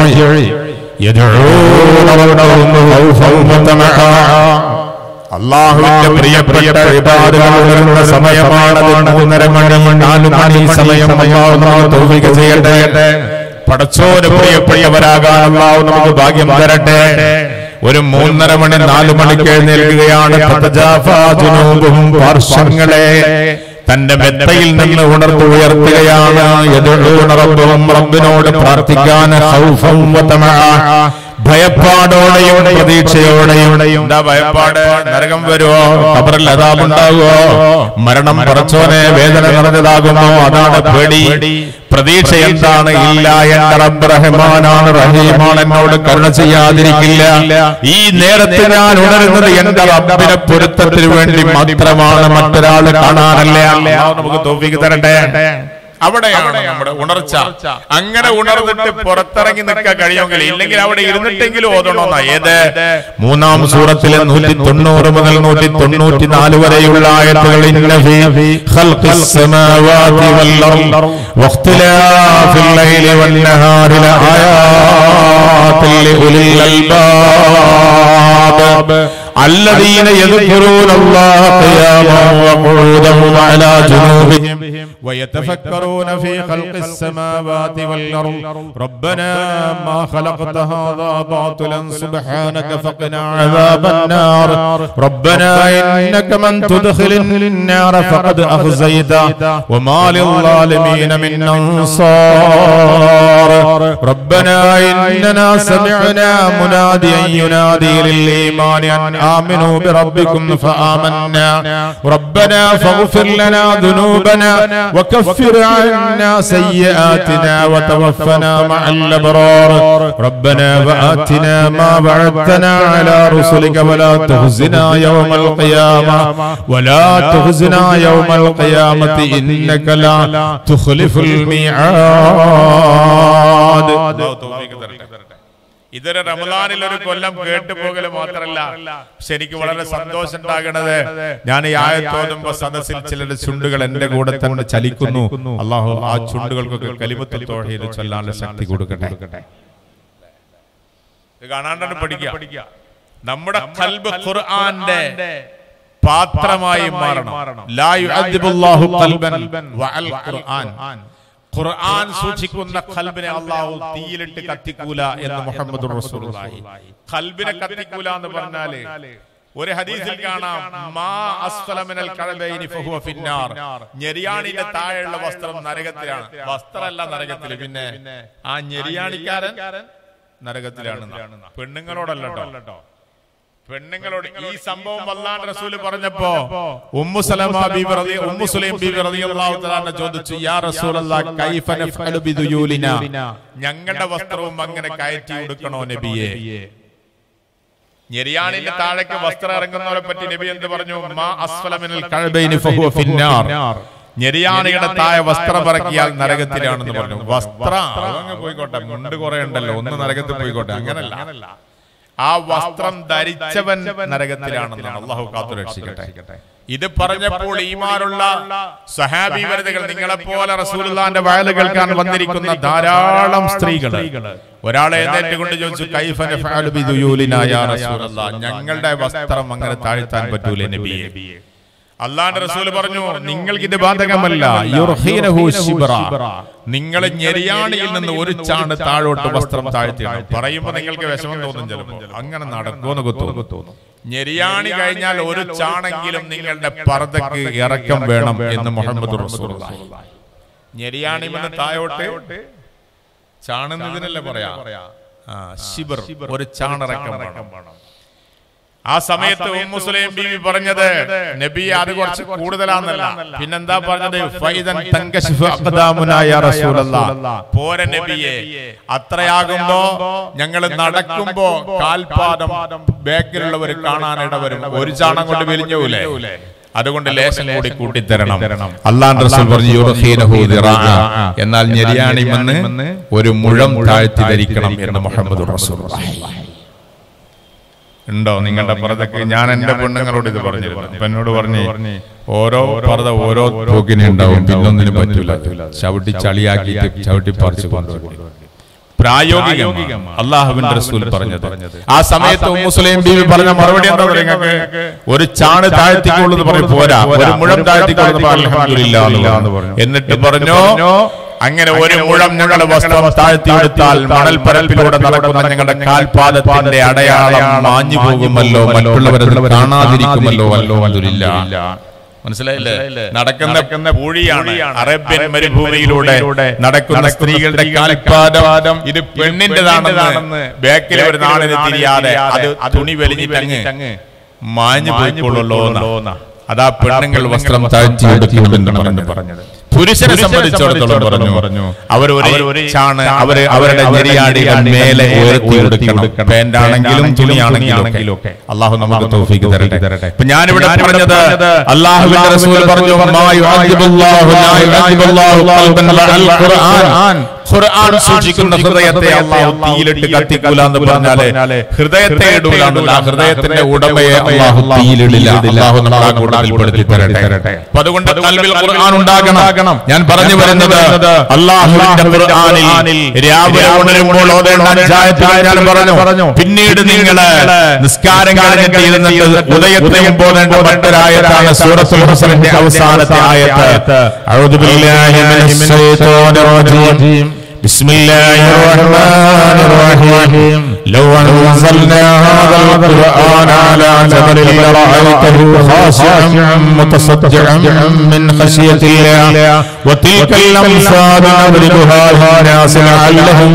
يدعون ربهم خوفا وطمعا അള്ളാഹുവിന്റെ പ്രിയപ്പെട്ട ഇബാദുകൾ ഉണരുന്ന സമയമാണത് മൂന്നര മണി നാലു മണി സമയം അള്ളാഹു നമുക്ക് തൗഫീഖ് ചെയ്യട്ടെ പടച്ചോന് പ്രിയപ്പെട്ടവരാകാൻ അള്ളാഹു നമുക്ക് ഭാഗ്യം തരട്ടെ ഒരു മൂന്നര മണി നാലു മണിക്ക് എഴുന്നേൽക്കുകയാണ് തതജാഫാ ജുനൂബുഹും പാർശ്വങ്ങളെ തന്റെ മെത്തയിൽ നിന്ന് ഉണർന്നു ഉയർത്തുകയാണ് യദുഊന റബ്ബഹും റബ്ബിനോട് പ്രാർത്ഥിക്കാൻ ഖൗഫൻ വതമഅ ഭയപ്പാടോടെയും പ്രതീക്ഷയോടെയും എന്താ ഭയപ്പാട് നരകം വരുമോ ഖബറിൽ അതാപുണ്ടാകുമോ മരണം പറച്ചോനെ വേദന നിറഞ്ഞതാകുമോ അതാണ് പേടി പ്രതീക്ഷ എന്താണ് ഇല്ല എന്റെ റബ്ബ് റഹ്മാനാണ് റഹീമാണ് എന്നോട് കരുണ ചെയ്യാതിരിക്കില്ല ഈ നേരത്ത് ഞാൻ ഉണരുന്നത് എന്റെ റബ്ബിനെ പൊരുത്തത്തിന് വേണ്ടി മാത്രമാണ് മറ്റൊരാൾ കാണാനല്ല അള്ളാഹു നമുക്ക് തോഫിക്ക് തരട്ടെ അവിടെയാണ് നമ്മുടെ ഉണർച്ച അങ്ങനെ ഉണർന്നിട്ട് പുറത്തിറങ്ങി നിൽക്കാൻ കഴിയുമെങ്കിൽ ഇല്ലെങ്കിൽ അവിടെ ഇരുന്നിട്ടെങ്കിലും ഓതണമെന്നാ ഏത് മൂന്നാം സൂറത്തിലെ നൂറ്റി തൊണ്ണൂറ് മുതൽ നൂറ്റി തൊണ്ണൂറ്റി നാല് വരെയുള്ള ആയത്തുകൾ ഇന്ന ഫീ ഖൽഖിസ് സമാവാതി വൽ അർദ് വഖ്തിലാഫിൽ ലൈലി വൻ നഹാരി ലആയാത്തിൽ ലിഉലിൽ അൽബാബ് الذين يذكرون الله قياما وقعودا وعلى جنوبهم ويتفكرون في خلق السماوات والأرض ربنا ما خلقت هذا باطلا سبحانك فقنا عذاب النار ربنا إنك من تدخل النار فقد أخزيته وما للظالمين من أنصار ربنا إننا سمعنا مناديا ينادي للإيمان أن آمنوا بربكم فآمنا ربنا فاغفر لنا ذنوبنا وكفر عنا سيئاتنا وتوفنا مع الأبرار ربنا وآتنا ما وعدتنا على رسلك ولا تخزنا يوم القيامة ولا تخزنا يوم القيامة إنك لا تخلف الميعاد അള്ളാഹു തൗഫീഖ് തരട്ടെ. ഇതൊരു റമദാനിൽ ഒരു കൊല്ലം കേട്ടു പോകല് മാത്രല്ല പക്ഷെ എനിക്ക് വളരെ സന്തോഷം ഉണ്ടാകണത് ഞാൻ ഈ ആയത്തോതുമ്പോ സദസ്സിൽ ചിലരുടെ ചുണ്ടുകൾ എന്റെ കൂടെ തന്നെ ചലിക്കുന്നു അള്ളാഹു ആ ചുണ്ടുകൾക്കൊക്കെ കലിമത്തിൽ തോഴയിൽ ചൊല്ലാനുള്ള ശക്തി കൊടുക്കട്ടെ ഇത് കാണാണ്ടാണ് പഠിക്കുക നമ്മുടെ കൽബ് ഖുർആന്റെ പാത്രമായി മാറണം ലാ യുഅദ്ദിബുല്ലാഹു ഖൽബൻ വഅൽ ഖുർആൻ ഖുർആൻ സൂക്ഷിക്കുന്ന ഖൽബിനെ അള്ളാഹു തീയിലിട്ട് കത്തിക്കൂല എന്ന് മുഹമ്മദ് റസൂലുള്ളാഹി ഖൽബിനെ കത്തിക്കൂല എന്ന് പറഞ്ഞാല് ഒരു ഹദീസിൽ കാണാം മാ അസ്ഫല മിനൽ കഅബൈനി ഫഹുവ ഫിന്നാർ ഞെരിയാണിന്റെ താഴെയുള്ള വസ്ത്രം നരകത്തിലാണ് വസ്ത്രമല്ല നരകത്തിൽ പിന്നെ ആ ഞെരിയാണിക്കാരൻ നരകത്തിലാണ് പെണ്ണുങ്ങളോടല്ല കേട്ടോ പെണ്ണുങ്ങളോട് ഈ സംഭവം വല്ലാണ്ട് റസൂല് പറഞ്ഞപ്പോ ഉമ്മു സലമ ബീബി റളി ഉമ്മു സുലൈം ബീബി റളിയല്ലാഹു തആല ചോദിച്ചു യാ റസൂലല്ലാഹ് കൈഫ നഫഅലു ബിദുയൂലിന ഞങ്ങളുടെ വസ്ത്രവും അങ്ങനെ കയറ്റി ഉടുക്കണോ നബിയെ ഞെരിയാണിന്റെ താഴേക്ക് വസ്ത്രം ഇറങ്ങുന്നവരെ പറ്റി നബി എന്ത് പറഞ്ഞു മാ അസ്ഫല മിനൽ കഅബൈനി ഫഹുവ ഫിന്നാർ ഞെരിയാണിയുടെ താഴെ വസ്ത്രം ഇറക്കിയാൽ നരകത്തിലാണെന്ന് പറഞ്ഞു വസ്ത്രം അതങ്ങ് പോയിക്കോട്ടെ മുണ്ട് കുറെ ഉണ്ടല്ലോ ഒന്ന് നരകത്തിൽ പോയിക്കോട്ടെ അങ്ങനല്ല ആ വസ്ത്രം ധരിച്ചവൻ നരകത്തിലാണെന്ന് അള്ളാഹു കാത്തു രക്ഷിക്കട്ടെ ഇത് പറഞ്ഞപ്പോൾ ഈമാനുള്ള സഹാബി വനിതകൾ നിങ്ങളെ പോലെ റസൂലുള്ളാന്റെ വയല് കേൾക്കാൻ വന്നിരിക്കുന്ന ധാരാളം സ്ത്രീകൾ ഒരാളെ എഴുന്നേറ്റ് കൊണ്ട് ചോദിച്ചു കൈഫ നഫഅലു ബിദുയൂലിനാ യാ റസൂലല്ലാഹ് ഞങ്ങളുടെ വസ്ത്രം അങ്ങനെ താഴ്ത്താൻ പറ്റൂലേ നബിയെ അള്ളാന്റെ റസൂൽ പറഞ്ഞു നിങ്ങൾക്ക് ഇത് ബാധകമല്ല യുർഹീനഹു ശിബ്റ. നിങ്ങൾ ഞെരിയാണിയിൽ നിന്ന് ഒരു ചാണ് താഴോട്ട് വസ്ത്രം താഴ്ത്തി പറയുമ്പോ നിങ്ങൾക്ക് വിഷമം തോന്നും ചിലപ്പോ അങ്ങനെ നടക്കുമെന്ന് തോന്നും ഞെരിയാണി കഴിഞ്ഞാൽ ഒരു ചാണെങ്കിലും നിങ്ങളുടെ പർദ്ദക്ക് ഇറക്കം വേണം എന്ന് മുഹമ്മദ് റസൂൽ ഞെരിയാണി നിന്ന് താഴോട്ട് ചാണെന്നതിനല്ലേ പറയാ ആ, ശിബർ ഒരു ചാണിറക്കം വേണം ആ സമയത്ത് ഉമ്മുസ്ലൈം ബീവി പറഞ്ഞത് നബി അത് കുറച്ച് കൂടുതലാന്നല്ല പിന്നെന്താ പറഞ്ഞത് ഫൈദൻ തങ്കശിഫ് അഖ്ദാമുനാ യാ റസൂലല്ലാ പോര നബിയെ അത്രയാകുമ്പോ ഞങ്ങൾ നടക്കുമ്പോ കാൽപാദം ബാക്കിലുള്ളവർ കാണാനിട വരും ഒരു ചാണം കൊണ്ട് വലിഞ്ഞൂലേ അതുകൊണ്ട് ലേശം കൂടി കൂട്ടിത്തരണം അള്ളാൻ റസൂൽ പറഞ്ഞു യുർഹീനഹു ദിറാഅ. എന്നാൽ ഞെരിയാണി വന്ന് ഒരു മുഴം താഴ്ത്തി ധരിക്കണം എന്ന് മുഹമ്മദ് റസൂൽ ഉണ്ടോ നിങ്ങളുടെ പുറത്തൊക്കെ ഞാൻ എന്റെ പെണ്ണുങ്ങളോട് ഇത് പറഞ്ഞിരുന്നു അപ്പൊ എന്നോട് പറഞ്ഞു ഓരോ പർദ്ദ ഓരോ തോക്കിനെ ഉണ്ടാവും പിന്നൊന്നിനും പറ്റൂല ചവിട്ടി ചളിയാക്കിയിട്ട് ചവിട്ടി പറിച്ചു കൊണ്ടുപോകും പ്രായോഗികം അള്ളാഹുവിന്റെ റസൂൽ പറഞ്ഞത് ആ സമയത്ത് മുസ്ലിം ബീവി പറഞ്ഞ മറുപടി എന്താ പറയുക നിങ്ങൾക്ക് ഒരു ചാണ് താഴ്ത്തിക്കൊള്ളുന്ന് പറഞ്ഞു പോരാ ഒരു മുഴം താഴ്ത്തിക്കൊള്ളുന്ന അൽഹംദുലില്ലാ എന്ന് പറഞ്ഞു എന്നിട്ട് പറഞ്ഞു അങ്ങനെ ഒരു മുഴം ഞങ്ങളുടെ വസ്ത്രം താഴ്ത്തിയെടുത്താൽ മണൽ പരപ്പിലൂടെ നടക്കുന്ന ഞങ്ങളുടെ കാൽപാദത്തിന്റെ അടയാളം മാഞ്ഞു പോകുമല്ലോ മറ്റുള്ളവരത് കാണാതിരിക്കുമല്ലോ അൽഹംദുലില്ലാ മനസ്സിലായില്ലേ നടക്കുന്ന പൂഴിയാണ് അറേബ്യൻ മരുഭൂമിയിലൂടെ നടക്കുന്ന സ്ത്രീകളുടെ കാൽപാദം ഇത് പെണ്ണിന്റെതാണെന്ന് ബാക്കിൽ ഒരു നാളിന് തിരിയാതെ അത് തുണി വലിഞ്ഞിട്ടങ്ങ് മാഞ്ഞു പോയിക്കൊള്ളുള്ളൂ എന്നാ. അതാ പെണ്ണുങ്ങൾ വസ്ത്രം താഴ്ത്തി എടുക്കുമെന്ന് പറഞ്ഞത് പുരുഷനെ സംബന്ധിച്ചിടത്തോളം പറഞ്ഞു അവർ ഒരു ചാണ് അവര് അവരുടെ ഞെരിയാടികൾ മേലെ ഉയർത്തി എടുക്കണം പാന്റാണെങ്കിലും തുണിയാണെങ്കിലും ഒക്കെ അള്ളാഹു നമുക്ക് തൗഫീഖ് തരട്ടെ ഇപ്പൊ ഞാനിവിടെ പറഞ്ഞത് അള്ളാഹുവിന്റെ റസൂൽ പറഞ്ഞു മാ യുഅദ്ദിബുല്ലാഹു ലാ യുഅദ്ദിബുല്ലാഹു ഖൽബൻ അൽ ഖുർആൻ ഖുർആൻ സൂക്ഷിക്കുന്ന ഹൃദയത്തെ അള്ളാഹു തീയിലിട്ട് കത്തിക്കൂല എന്ന് പറഞ്ഞാല് ഹൃദയത്തെ ഇടൂല ഹൃദയത്തിന്റെ ഉടമയെ അള്ളാഹു തീയിലിടില്ല അള്ളാഹു നമ്മളെ ആ കൂട്ടത്തിൽ പെടുത്തി തരട്ടെ അപ്പൊ അതുകൊണ്ട് കൽവിൽ ഖുർആൻ ഉണ്ടാകണം ഞാൻ പറഞ്ഞു വരുന്നത് അള്ളാഹുവിന്റെ ഖുർആനിൽ രാവിലെ ഉണരുമ്പോൾ ഓതേണ്ട അധ്യായത്തിൽ ഞാൻ പറഞ്ഞു പിന്നീട് നിങ്ങൾ നിസ്കാരം കഴിഞ്ഞിട്ട് ഇരുന്നിട്ട് ഉദയത്തെയും പോകേണ്ട മറ്റൊരായത്താണ് സൂറത്തുൽ ഹസനിന്റെ അവസാനത്തെ ആയത്ത് അഊദു ബില്ലാഹി മിനശ് ശൈത്വാനിർ റജീം بسم الله الرحمن الرحيم لو أنزلنا هذا القرآن على جبل لرأيته خاشعا متصدعا من خشية الله وتلك الأمثال نضربها للناس لعلهم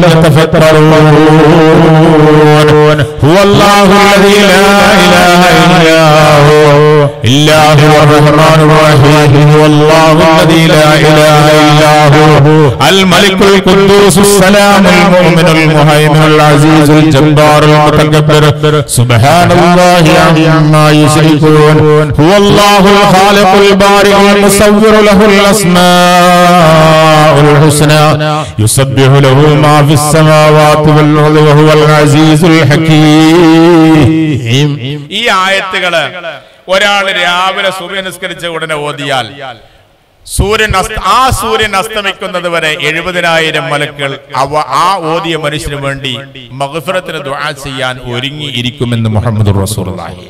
يتفكرون هو الله الذي لا إله إلا هو إلا هو الرحمن الرحيم هو الله الذي لا إله إلا هو الملك القدوس السلام المؤمن المهيمن العزيز الجبار المتكبر سبحان الله عما يشركون هو الله الخالق البارئ المصور له الأسماء الحسنى يسبح له ما في السماوات والأرض وهو العزيز الحكيم ഈ ആയത്തുകള് ഒരാൾ രാവിലെ സൂര്യ നിസ്കരിച്ച ഉടനെ ഓതിയാൽ സൂര്യൻ അസ്ത- ആ സൂര്യൻ അസ്തമിക്കുന്നത് വരെ എഴുപതിനായിരം മലക്കൾ അവ ആ ഓതിയ മനുഷ്യന് വേണ്ടി മഹഫിറത്തിന് ദുആ ചെയ്യാൻ ഒരുങ്ങി ഇരിക്കുമെന്ന് മുഹമ്മദ് റസൂലുള്ളാഹി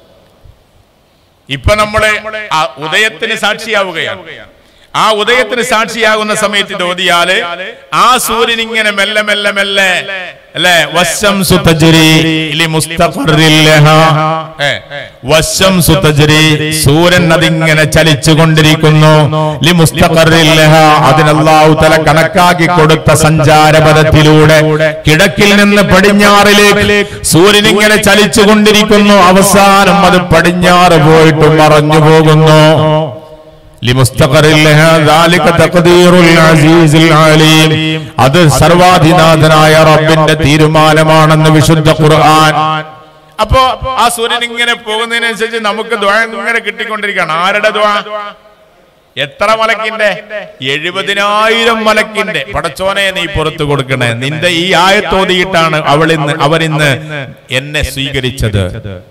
ഇപ്പൊ നമ്മള് ആ ഉദയത്തിന് സാക്ഷിയാവുകയാണ് ആ ഉദയത്തിന് സാക്ഷിയാകുന്ന സമയത്ത് ഇത് ഓതിയാല് ആ സൂര്യൻ ഇങ്ങനെ മെല്ലെ മെല്ലെ മെല്ലെ അല്ലെ വശംസു തജ്രി ലിമുസ്തഖറിൽ ലഹാ. ഏ, വശംസു തജ്രി സൂര്യൻ അതിങ്ങനെ ചലിച്ചുകൊണ്ടിരിക്കുന്നു ലിമുസ്തഖറിൽ ലഹാ. അതിന് അല്ലാഹു തല കണക്കാക്കി കൊടുത്ത സഞ്ചാരപഥത്തിലൂടെ കിഴക്കിൽ നിന്ന് പടിഞ്ഞാറിലേക്ക് സൂര്യൻ ഇങ്ങനെ ചലിച്ചുകൊണ്ടിരിക്കുന്നു അവസാനം അത് പടിഞ്ഞാറ് പോയിട്ട് മറഞ്ഞു പോകുന്നു لمستقر لها ذلك تقدير العزيز العليم അത് സർവാധിനാഥനായ റബ്ബിന്റെ തീരുമാനമാണെന്ന് വിശുദ്ധ ഖുർആൻ അപ്പോ ആ സൂര്യൻ ഇങ്ങനെ പോകുന്നതിനനുസരിച്ച് നമുക്ക് ദ്വാ ഇങ്ങനെ കിട്ടിക്കൊണ്ടിരിക്കുകയാണ് ആരുടെ ദ്വാ എത്ര മലക്കിന്റെ എഴുപതിനായിരം മലക്കിന്റെ പടച്ചോനെ നീ പുറത്തു കൊടുക്കണേ നിന്റെ ഈ ആയത്തോതിയിട്ടാണ് അവളിന്ന് അവരിന്ന് എന്നെ സ്വീകരിച്ചത്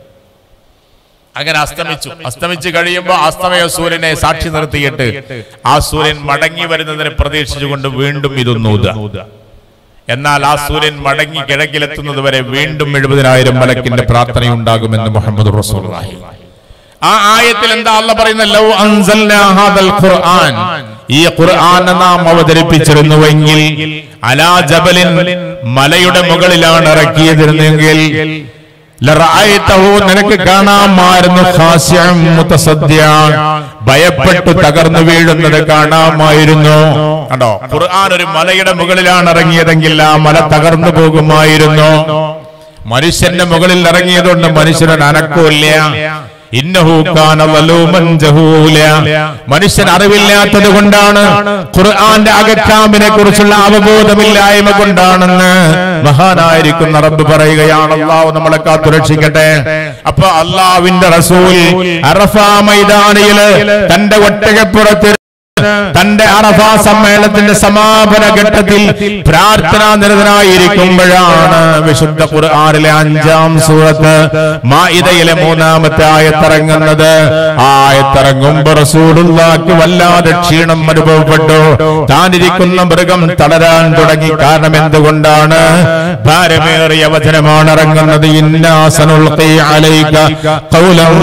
അങ്ങനെ അസ്തമിച്ചു അസ്തമിച്ചു കഴിയുമ്പോൾ അസ്തമയ സൂര്യനെ സാക്ഷി നിർത്തിയിട്ട് ആ സൂര്യൻ മടങ്ങി വരുന്നതിനെ പ്രതീക്ഷിച്ചുകൊണ്ട് വീണ്ടും ഇതൊന്നൂത എന്നാൽ ആ സൂര്യൻ മടങ്ങി കിഴക്കിലെത്തുന്നത് വരെ വീണ്ടും എഴുപതിനായിരം മലക്കിന്റെ പ്രാർത്ഥനയുണ്ടാകുമെന്ന് മുഹമ്മദ് റസൂലുള്ളാഹി ആ ആയത്തിൽ എന്താ അല്ല പറയുന്നത് ലൗ അൻസൽനാ ഹാദൽ ഖുർആൻ ഈ ഖുർആൻ നാം അവതരിപ്പിച്ചിരുന്നുവെങ്കിൽ അലാ ജബലിൻ മലയുടെ മുകളിലാണ് ഇറക്കിയതിരുന്നെങ്കിൽ ലറഅയ്തഹു നിനക്ക് കാണാമായിരുന്നു ഖാശിഅൻ മുതസദ്ദിയാൻ ഭയപ്പെട്ടു തകർന്നു വീഴുന്നത് കാണാമായിരുന്നു കണ്ടോ ഖുർആൻ ഒരു മലയുടെ മുകളിലാണ് ഇറങ്ങിയതെങ്കിൽ ആ മല തകർന്നു പോകുമായിരുന്നു മനുഷ്യന്റെ മുകളിൽ ഇറങ്ങിയതുകൊണ്ട് മനുഷ്യന് അനക്കൂല്ല ഇന്നഹു കാന വലൂമൻ ജഹൂല മനുഷ്യൻ അറിവില്ലാത്തത് കൊണ്ടാണ് ഖുർആന്റെ അകക്കാമിനെ കുറിച്ചുള്ള അവബോധമില്ലായ്മ കൊണ്ടാണെന്ന് മഹാനായിരിക്കുന്ന റബ്ബ് പറയുകയാണ് അള്ളാഹു നമ്മളെ കാത്തുരക്ഷിക്കട്ടെ അപ്പൊ അള്ളാവിന്റെ റസൂൽ അറഫ മൈതാനിയില് തന്റെ ഒട്ടകപ്പുറത്ത് തന്റെ അറഫ സമ്മേളനത്തിന്റെ സമാപന ഘട്ടത്തിൽ പ്രാർത്ഥനാ നിരതനായിരിക്കുമ്പോഴാണ് വിശുദ്ധ ഖുർആനിലെ അഞ്ചാം സൂറത്ത് മാഇദയിലെ മൂന്നാമത്തെ ആയത്തിറങ്ങുന്നത് ആയത്തിറങ്ങുമ്പോ റസൂലുള്ളാക്ക് വല്ലാതെ ക്ഷീണം അനുഭവപ്പെട്ടു താനിരിക്കുന്ന മൃഗം തളരാൻ തുടങ്ങി കാരണം എന്തുകൊണ്ടാണ് ഭാരമേറിയ വചനമാണ് ഇറങ്ങുന്നത് ഇന്നാസനുൽ അലൈക ഖൗലൻ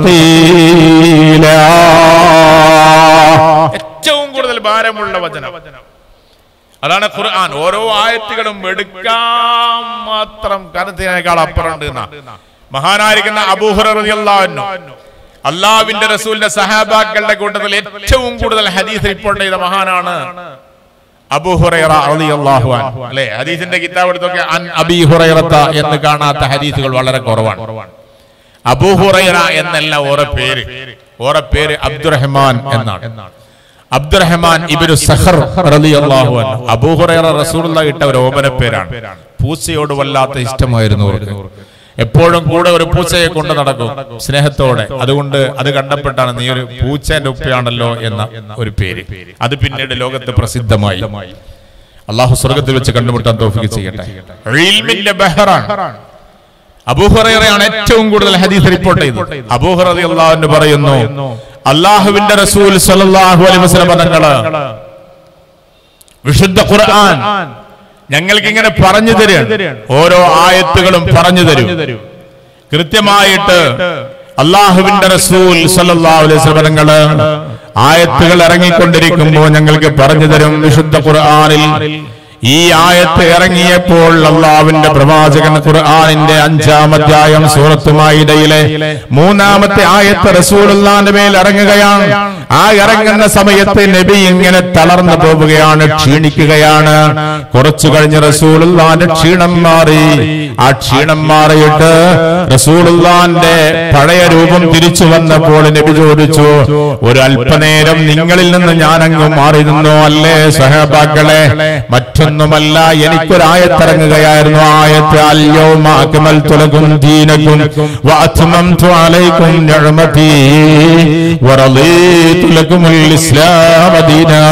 സഖീല ഏറ്റവും കൂടുതൽ ഭാരമുള്ള വചനം അതാണ് ഖുർആൻ ഓരോ ആയത്തുകളും എടുക്കാൻ മാത്രം കരുത്തിനേക്കാൾ അപ്പുറമുണ്ട് എന്നാ. മഹാനായിരിക്കുന്ന അബൂഹുറ റളിയല്ലാഹു അൻഹു അള്ളാവിന്റെ റസൂലിന്റെ സഹാബാക്കളുടെ കൂട്ടത്തിൽ ഏറ്റവും കൂടുതൽ ഹദീസ് റിപ്പോർട്ട് ചെയ്ത മഹാനാണ് അബൂഹുറൈറ റളിയല്ലാഹു അൻഹു അല്ലേ ഹദീസിന്റെ കിതാബ് എടുത്തൊക്കെ അൻ അബീ ഹുറൈറത്ത എന്ന് കാണാത്ത ഹദീസുകൾ വളരെ കുറവാണ് അബൂഹുറൈറ എന്നല്ല ഓരോ പേര് ഓരോ പേര് അബ്ദുറഹ്മാൻ എന്നാണ് അബ്ദുറഹ്മാൻ ഇബ്നു സഖർ റളിയല്ലാഹു അൻഹു അബൂഹുറൈറ റസൂലുള്ളാഹി ഇട്ട ഒരു ഓമന പേരാണ് പൂച്ചയോട് വല്ലാത്ത ഇഷ്ടമായിരുന്നു അവർക്ക് എപ്പോഴും കൂടെ ഒരു പൂച്ചയെ കൊണ്ട് നടക്കും സ്നേഹത്തോടെ അതുകൊണ്ട് അത് കണ്ടപ്പെട്ടാണ് നീ ഒരു പൂച്ചന്റെ ഉപ്പയാണല്ലോ എന്ന ഒരു പേര് അത് പിന്നീട് ലോകത്ത് പ്രസിദ്ധമായി അള്ളാഹു സ്വർഗത്തിൽ വെച്ച് കണ്ടുമുട്ടാൻ തോഫിക്ക് ചെയ്യട്ടെ ഇൽമിന്റെ ബഹറാണ് അബൂഹുറയാണ് ഏറ്റവും കൂടുതൽ ഹദീസ് റിപ്പോർട്ട് ചെയ്തത് അബൂഹുറ അള്ളാഹുവിന് പറയുന്നു അള്ളാഹുവിന്റെ റസൂൽ സല്ലല്ലാഹു അലൈഹി വസല്ലം തങ്ങള് വിശുദ്ധ ഖുർആൻ ഞങ്ങൾക്ക് ഇങ്ങനെ പറഞ്ഞു തരും ഓരോ ആയത്തുകളും പറഞ്ഞു തരും കൃത്യമായിട്ട് അള്ളാഹുവിന്റെ റസൂൽ സല്ലല്ലാഹു അലൈഹി വസല്ലം തങ്ങള് ആയത്തുകൾ ഇറങ്ങിക്കൊണ്ടിരിക്കുമ്പോൾ ഞങ്ങൾക്ക് പറഞ്ഞു തരും വിശുദ്ധ ഖുർആനിൽ ഈ ആയത്ത് ഇറങ്ങിയപ്പോൾ അള്ളാവിന്റെ പ്രവാചകൻ ഖുർആനിന്റെ അഞ്ചാം അധ്യായം സൂറത്ത് മായിദയിലെ മൂന്നാമത്തെ ആയത്ത് റസൂലുള്ളാന്റെ മേൽ ഇറങ്ങുകയാണ് ആ ഇറങ്ങുന്ന സമയത്ത് നബി ഇങ്ങനെ തളർന്നു പോവുകയാണ് ക്ഷീണിക്കുകയാണ് കുറച്ചു കഴിഞ്ഞ് റസൂലുള്ളാന്റെ ക്ഷീണം മാറി ആ ക്ഷീണം മാറിയിട്ട് റസൂലുള്ളാന്റെ പഴയ രൂപം തിരിച്ചു വന്നപ്പോൾ നബി ചോദിച്ചു ഒരു അല്പനേരം നിങ്ങളിൽ നിന്ന് ഞാൻ അങ്ങ് മാറി നിന്നോ അല്ലേ സഹബാക്കളെ മറ്റൊന്നുമല്ല എനിക്കൊരായത്തിറങ്ങുകയായിരുന്നു ആയത്ത് അല്യൗമ അക്മൽതു ലക്കും ദീനക്കും വഅത്മംതു അലൈക്കും നിഅമതി വറളീതു ലക്കുമുൽ ഇസ്ലാമ ദീനാ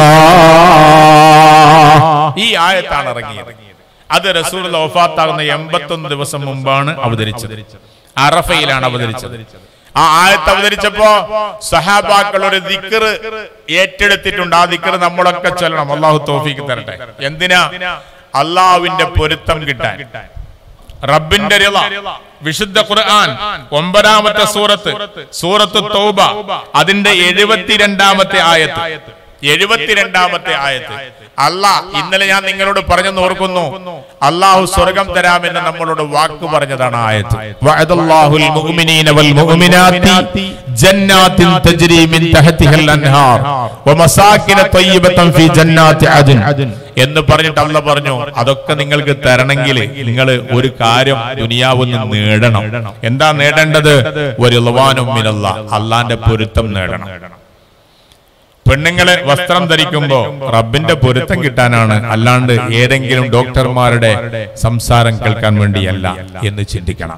ഈ ആയത്താണ് ഇറങ്ങിയത് അത് റസൂൽ വഫാത്താകുന്ന എൺപത്തൊന്ന് ദിവസം മുമ്പാണ് അവതരിച്ചത് അറഫയിലാണ് അവതരിച്ചത് ആ ആയത്ത് അവതരിച്ചപ്പോ സഹാബാക്കൾ ഒരു ദിക്കറ് ഏറ്റെടുത്തിട്ടുണ്ട് ആ ദിക്കറ് നമ്മളൊക്കെ ചൊല്ലണം അള്ളാഹു തോഫിക്ക് തരട്ടെ എന്തിനാ അള്ളാഹുവിന്റെ പൊരുത്തം കിട്ടാൻ റബ്ബിന്റെ റിള വിശുദ്ധ ഖുർആൻ ഒമ്പതാമത്തെ സൂറത്ത് സൂറത്ത് തൗബ അതിന്റെ എഴുപത്തിരണ്ടാമത്തെ ആയത്ത് എഴുപത്തിരണ്ടാമത്തെ ആയത്ത് അല്ലാ ഇന്നലെ ഞാൻ നിങ്ങളോട് പറഞ്ഞെന്ന് ഓർക്കുന്നു അള്ളാഹു സ്വർഗം തരാമെന്ന് നമ്മളോട് വാക്ക് പറഞ്ഞതാണ് ആ ആയത്ത് വഅദല്ലാഹുൽ മുഅ്മിനീന വൽ മുഅ്മിനാത്തി ജന്നാത്തിൻ തജ്രി മിൻ തഹതിഹൽ അൻഹാർ വമസാകിന ത്വയ്യിബതൻ ഫീ ജന്നാത്തി അദ്ൻ എന്ന് പറഞ്ഞിട്ട് അല്ല പറഞ്ഞു അതൊക്കെ നിങ്ങൾക്ക് തരണമെങ്കിൽ നിങ്ങൾ ഒരു കാര്യം ദുനിയാവൊന്ന് നേടണം എന്താ നേടേണ്ടത് ഒരു മിനല്ല അള്ളാന്റെ പൊരുത്തം നേടണം പെണ്ണുങ്ങളെ വസ്ത്രം ധരിക്കുമ്പോ റബ്ബിന്റെ പൊരുത്തം കിട്ടാനാണ് അല്ലാണ്ട് ഏതെങ്കിലും ഡോക്ടർമാരുടെ സംസാരം കേൾക്കാൻ വേണ്ടിയല്ല എന്ന് ചിന്തിക്കണം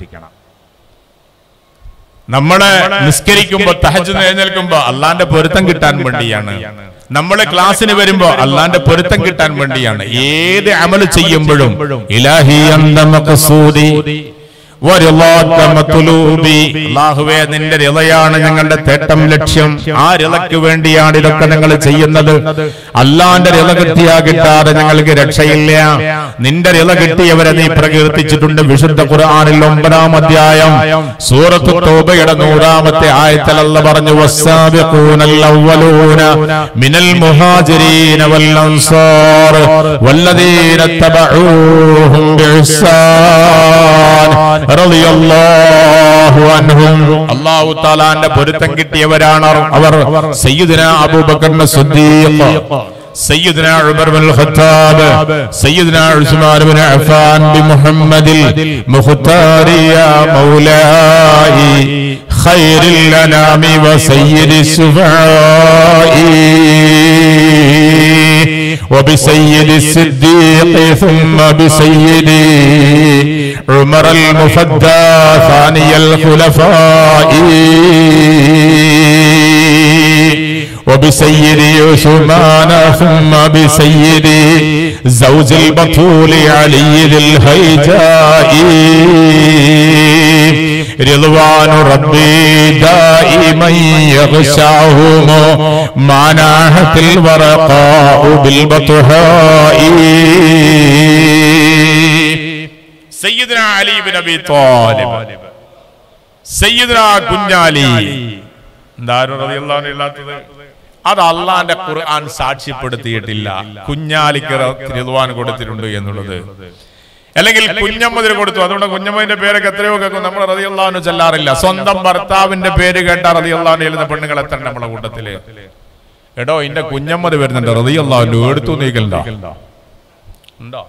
നമ്മളെ നിസ്കരിക്കുമ്പോ തഹജ് എഴുന്നേൽക്കുമ്പോ അള്ളാന്റെ പൊരുത്തം കിട്ടാൻ വേണ്ടിയാണ് നമ്മള് ക്ലാസ്സിന് വരുമ്പോ അള്ളാന്റെ പൊരുത്തം കിട്ടാൻ വേണ്ടിയാണ് ഏത് അമല് ചെയ്യുമ്പോഴും ഇലാഹി അന്ത മഖ്സൂദി വരിളാക മത്ലൂബി. അല്ലാഹുവേ നിന്റെ രതയാണ് ഞങ്ങളുടെ തേട്ടം ലക്ഷ്യം ആ രതയ്ക്ക് വേണ്ടിയാണ് ഇതൊക്കെ ഞങ്ങൾ ചെയ്യുന്നത് അല്ലാന്റെ രത കിട്ടിയാ കിട്ടാതെ ഞങ്ങൾക്ക് രക്ഷയില്ല നിന്റെ രത കിട്ടിയവരെ നീ പ്രകീർത്തിച്ചിട്ടുണ്ട് വിശുദ്ധ ഖുർആനിൽ ഒമ്പതാം അധ്യായം സൂറത്ത് തോബയുടെ നൂറാമത്തെ ആയത്തലല്ല പറഞ്ഞു വസ്സാബിഖൂനൽ അവ്വലൂന മിനൽ മുഹാജിരീന വൽ അൻസാർ വല്ലദീന തബഊഹും ബിഇഹ്സാൻ റളിയല്ലാഹു അൻഹും അല്ലാഹു തആലാന്റെ പൊരുത്തം കിട്ടിയവരാണ് അവർ സയ്യിദുന അബൂബക്കർ സിദ്ദീഖ് سيدنا عمر بن الخطاب سيدنا عثمان بن عفان بمحمد المختار يا مولاي خير الأنام وسيد السفعاء وبسيد الصديق ثم بسيدي عمر المفدى ثاني الخلفاء وبسيدي عثمان ثم بسيدي زوج البطول علي ذي الهيجاء رضوان ربي دائما يغشاهم ما ناحت الورقاء بالبطحاء സയ്യിദ്ന അലി ബിൻ അബി താലിബ് സയ്യിദ്ന കുഞ്ഞാലി എന്താരും റളിയല്ലാഹു അൻഹു ഇല്ലാത്തത് അത് അള്ളാന്റെ ഖുർആൻ സാക്ഷ്യപ്പെടുത്തിയിട്ടില്ല കുഞ്ഞാലിക്ക് റിദ്വാൻ കൊടുത്തിട്ടുണ്ട് എന്നുള്ളത് അല്ലെങ്കിൽ കുഞ്ഞമ്മദിന് കൊടുത്തു അതുകൊണ്ട് കുഞ്ഞമ്മതിന്റെ പേരൊക്കെ എത്രയോ കേൾക്കും നമ്മൾ റതിയല്ലാന്ന് ചെല്ലാറില്ല സ്വന്തം ഭർത്താവിന്റെ പേര് കേട്ട റതിയല്ലാന്ന് എഴുതുന്ന പെണ്ണുങ്ങൾ എത്ര നമ്മളെ കൂട്ടത്തില് എടോ ഇന്റെ കുഞ്ഞമ്മത് വരുന്നുണ്ട് റതിയല്ലാന്നു എടുത്തു നീക്കലുണ്ടോ ഉണ്ടോ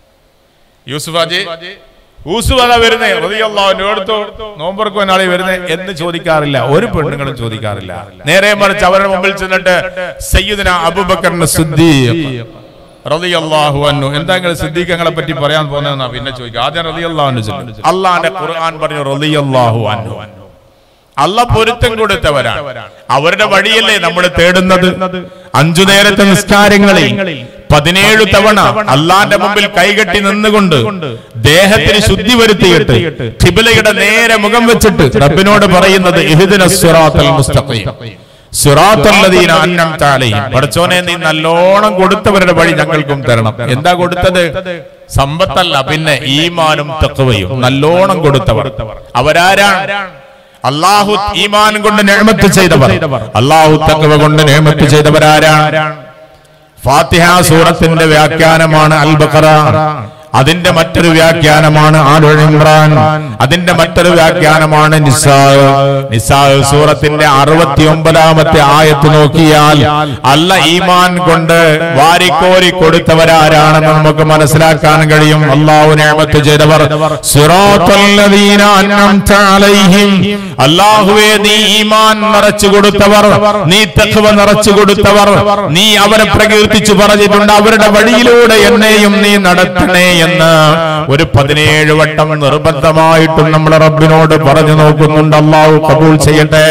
യൂസുഫ് അജി യൂസുഫ് അതാ വരുന്നേ റളിയല്ലാഹു എടുത്തു നോമ്പർക്ക് ഒരാളെ വരുന്നേ എന്ന് ചോദിക്കാറില്ല ഒരു പെണ്ണുങ്ങളും ചോദിക്കാറില്ല നേരെ മറിച്ച് അവരുടെ മുമ്പിൽ ചെന്നിട്ട് സയ്യിദുന അബൂബക്കറിന്റെ സിദ്ദീഖ് റളിയല്ലാഹു അൻഹു എന്താ നിങ്ങൾ സിദ്ദീഖങ്ങളെ പറ്റി പറയാൻ പോകുന്നതെന്നാ പിന്നെ ചോദിക്കുക ആദ്യം റളിയല്ലാഹു അൻഹു ചൊല്ലും അള്ളാന്റെ ഖുർആൻ പറഞ്ഞു റളിയല്ലാഹു അൻഹു അല്ല പൊരുത്തം കൊടുത്തവരാണ് അവരുടെ വഴിയല്ലേ നമ്മൾ തേടുന്നത് അഞ്ചു നേരത്തെ നിസ്കാരങ്ങളിൽ പതിനേഴ് തവണ അള്ളാന്റെ മുമ്പിൽ കൈകെട്ടി നിന്നുകൊണ്ട് ദേഹത്തിന് ശുദ്ധി വരുത്തിയിട്ട് ഖിബിലയുടെ നേരെ മുഖം വെച്ചിട്ട് റബ്ബിനോട് പറയുന്നത് ഇഹ്ദിന സിറാത്തൽ മുസ്തഖീം സിറാത്തല്ലദീന അൻഅംത അലൈഹിം പടച്ചോനെ നീ നല്ലോണം കൊടുത്തവരുടെ വഴി ഞങ്ങൾക്കും തരണം എന്താ കൊടുത്തത് സമ്പത്തല്ല പിന്നെ ഈമാനും തഖ്വയും നല്ലോണം കൊടുത്തവർ അവരാരാണ് അള്ളാഹു ഈമാൻ കൊണ്ട് നേമത്ത് ചെയ്തവർ അള്ളാഹു തക്കവ കൊണ്ട് നേമത്ത് ചെയ്തവരാരാണ് ഫാത്തിഹ സൂറത്തിന്റെ വ്യാഖ്യാനമാണ് അൽ ബഖറ അതിന്റെ മറ്റൊരു വ്യാഖ്യാനമാണ് ആലു ഇമ്രാൻ അതിന്റെ മറ്റൊരു വ്യാഖ്യാനമാണ് നിസാ നിസാ സൂറത്തിന്റെ അറുപത്തി ഒമ്പതാമത്തെ ആയത്ത് നോക്കിയാൽ അല്ല ഈമാൻ കൊണ്ട് വാരിക്കോരി കൊടുത്തവരാരാണെന്ന് നമുക്ക് മനസ്സിലാക്കാൻ കഴിയും അള്ളാഹു നേമത്ത് ചെയ്തവർ സിറാത്തല്ലദീന അൻഅംത അലൈഹിം അള്ളാഹുവേ നീ ഈമാൻ നിറച്ചു കൊടുത്തവർ നീ തഖ്വ നിറച്ചു കൊടുത്തവർ നീ അവരെ പ്രകീർത്തിച്ചു പറഞ്ഞിട്ടുണ്ട് അവരുടെ വഴിയിലൂടെ എന്നെയും നീ നടത്തണേ എന്ന് ഒരു പതിനേഴ് വട്ടം നിർബന്ധമായിട്ടും നമ്മൾ റബ്ബിനോട് പറഞ്ഞു നോക്കുന്നുണ്ട് അള്ളാഹു കബൂൾ ചെയ്യട്ടെ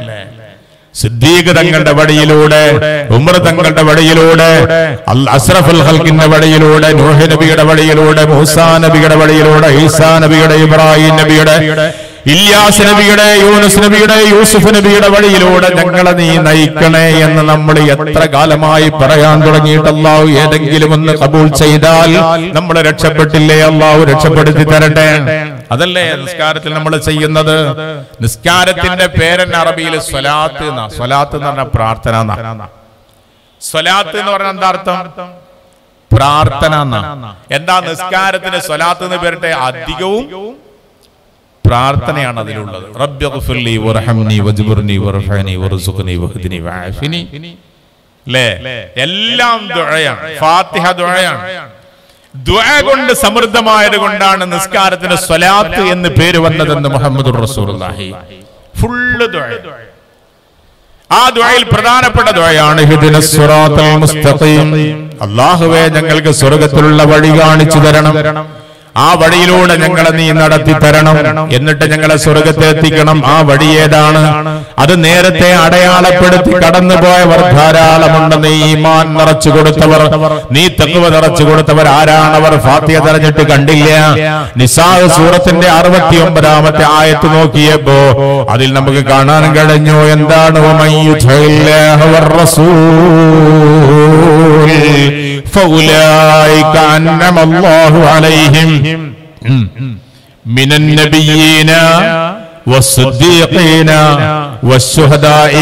സിദ്ദീഖ് തങ്ങളുടെ വഴിയിലൂടെ ഉമർ തങ്ങളുടെ വഴിയിലൂടെ അൽ അസ്രഫുൽ ഹൽക്കിന്റെ വഴിയിലൂടെ നൂഹ് നബിയുടെ വഴിയിലൂടെ മൂസാ നബിയുടെ വഴിയിലൂടെ ഈസാ നബിയുടെ ഇബ്രാഹിം നബിയുടെ ഇല്യാസ് നബിയുടെ യൂനുസ് നബിയുടെ യൂസുഫ് നബിയുടെ വഴിയിലൂടെ ഞങ്ങളെ നീ നയിക്കണേ എന്ന് നമ്മൾ എത്ര കാലമായി പറയാൻ തുടങ്ങിയിട്ട് അള്ളാഹു ഏതെങ്കിലും ഒന്ന് കബൂൾ ചെയ്താൽ നമ്മൾ രക്ഷപ്പെട്ടില്ലേ അള്ളാഹു രക്ഷപ്പെടുത്തി തരട്ടെ അതല്ലേ നിസ്കാരത്തിൽ നമ്മൾ ചെയ്യുന്നത് നിസ്കാരത്തിന്റെ പേരൻ അറബിയിൽ സ്വലാത്ത് എന്നാ സ്വലാത്ത് എന്ന് പറഞ്ഞ പ്രാർത്ഥന എന്നാ സ്വലാത്ത് എന്ന് പറഞ്ഞ എന്താ അർത്ഥം പ്രാർത്ഥന എന്നാ എന്താ നിസ്കാരത്തിന് സ്വലാത്ത് എന്ന് പേരിട്ടെ അധികവും പ്രാർത്ഥനയാണ് അതിലുള്ളത് റബ്ബി ഗ്ഫിർലി വർഹംനി വജ്ബുർനി വർഫഅനി വർസുഖ്നി വഹ്ദിനി വഅഫിനി അല്ലേ എല്ലാം ദുആയാണ് ഫാത്തിഹ ദുആയാണ് ദുആ കൊണ്ട് സമൃദ്ധമായത് കൊണ്ടാണ് നിസ്കാരത്തിന് സ്വലാത്ത് എന്ന് പേര് വന്നതെന്ന് മുഹമ്മദ് റസൂലുള്ളാഹി ഫുള്ള് ദുആ ആ ദുആയിൽ പ്രധാനപ്പെട്ട ദുആയാണ് ഇഹ്ദിനസ് സിറാത്തൽ മുസ്തഖീം അല്ലാഹുവേ ഞങ്ങൾക്ക് സ്വർഗ്ഗത്തിലുള്ള വഴി കാണിച്ചു തരണം ആ വഴിയിലൂടെ ഞങ്ങളെ നീ നടത്തി തരണം എന്നിട്ട് ഞങ്ങളെ സ്വർഗത്തെത്തിക്കണം ആ വഴി ഏതാണ് അത് നേരത്തെ അടയാളപ്പെടുത്തി കടന്നുപോയവർ ധാരാളമുണ്ട് നീ ഈമാൻ നിറച്ചു കൊടുത്തവർ നീ തെക്കുവ നിറച്ചു കൊടുത്തവർ ആരാണവർ ഫാത്തിയ തെരഞ്ഞിട്ട് കണ്ടില്ല നിസാഹ് സൂറത്തിന്റെ അറുപത്തി ഒമ്പതാമത്തെ ആയത്ത് നോക്കിയപ്പോ അതിൽ നമുക്ക് കാണാൻ കഴിഞ്ഞു എന്താണ് ومن يطع الله والرسول فأولئك أنعم الله عليهم من النبيين والصديقين والشهداء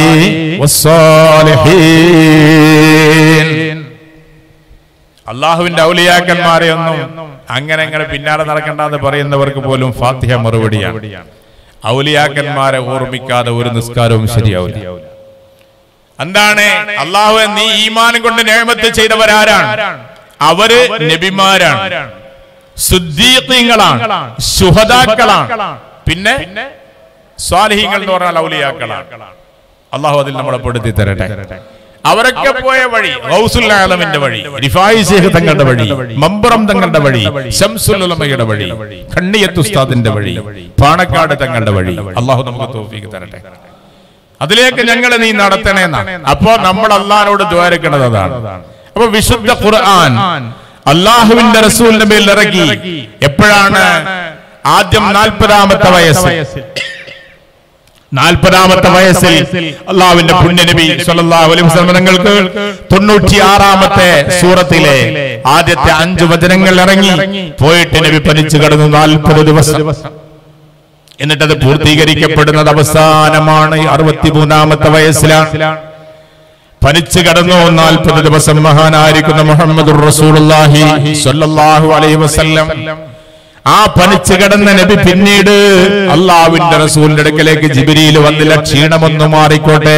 والصالحين അള്ളാഹുവിന്റെ ഔലിയാക്കന്മാരെ ഒന്നും അങ്ങനെ അങ്ങനെ പിന്നാലെ നടക്കണ്ടെന്ന് പറയുന്നവർക്ക് പോലും ഫാത്തിഹ മറുപടിയാണ് ഔലിയാക്കന്മാരെ ഓർമ്മിക്കാതെ ഒരു നിസ്കാരവും ശരിയാവില്ല എന്താണ് അള്ളാഹു നീ ഈമാനം കൊണ്ട് നേമത്ത് ചെയ്തവരാരാണ് അവര് നബിമാരാണ് സുദ്ദീഖീങ്ങളാണ് ശുഹദാക്കളാണ് പിന്നെ സ്വാലിഹീങ്ങൾ എന്ന് പറഞ്ഞാൽ ഔലിയാക്കളാണ് അള്ളാഹു അതിൽ നമ്മളെ പെടുത്തി തരട്ടെ അവരൊക്കെ പോയ വഴി ഗൗസുൽ ആലമിന്റെ വഴി റിഫായി ശേഖ് തങ്ങളുടെ വഴി മമ്പുറം തങ്ങളുടെ വഴി ശംസുൽ ഉലമയുടെ വഴി കണ്ണിയത്ത് ഉസ്താദിന്റെ വഴി പാണക്കാട് തങ്ങളുടെ വഴി അള്ളാഹു നമുക്ക് തോഫീക്ക് തരട്ടെ അതിലേക്ക് ഞങ്ങളെ നീ നടത്തണേ അപ്പോ നമ്മൾ അള്ളഹാനോട് ദ്വാരക്കണത് അതാണ് അപ്പൊ വിശുദ്ധ ഖുർആൻ അള്ളാഹുവിന്റെ റസൂലിന്റെ മേൽ ഇറങ്ങി എപ്പോഴാണ് ആദ്യം നാൽപ്പതാമത്തെ വയസ്സ് നാൽപ്പതാമത്തെ വയസ്സിൽ അള്ളാഹുവിന്റെ പുണ്യനബി സല്ലല്ലാഹു അലൈഹി വസല്ലം തങ്ങൾക്ക് തൊണ്ണൂറ്റിയാറാമത്തെ സൂറത്തിലെ ആദ്യത്തെ അഞ്ച് വചനങ്ങൾ ഇറങ്ങി പോയിട്ട് നബി പനിച്ചു കടന്നു നാൽപ്പത് ദിവസം എന്നിട്ടത് പൂർത്തീകരിക്കപ്പെടുന്നത് അവസാനമാണ് അറുപത്തിമൂന്നാമത്തെ വയസ്സിലാണ് പനിച്ചു കടന്നു നാൽപ്പത് ദിവസം മഹാനായിരിക്കുന്ന മുഹമ്മദ് റസൂലുള്ളാഹി സ്വല്ലല്ലാഹു അലൈഹി വസല്ലം ആ പനിച്ചു കിടന്ന നബി പിന്നീട് അള്ളാവിന്റെ റസൂലിന്റെ അടുക്കലേക്ക് ജിബിരിയിൽ വന്നില്ല ക്ഷീണമൊന്നു മാറിക്കോട്ടെ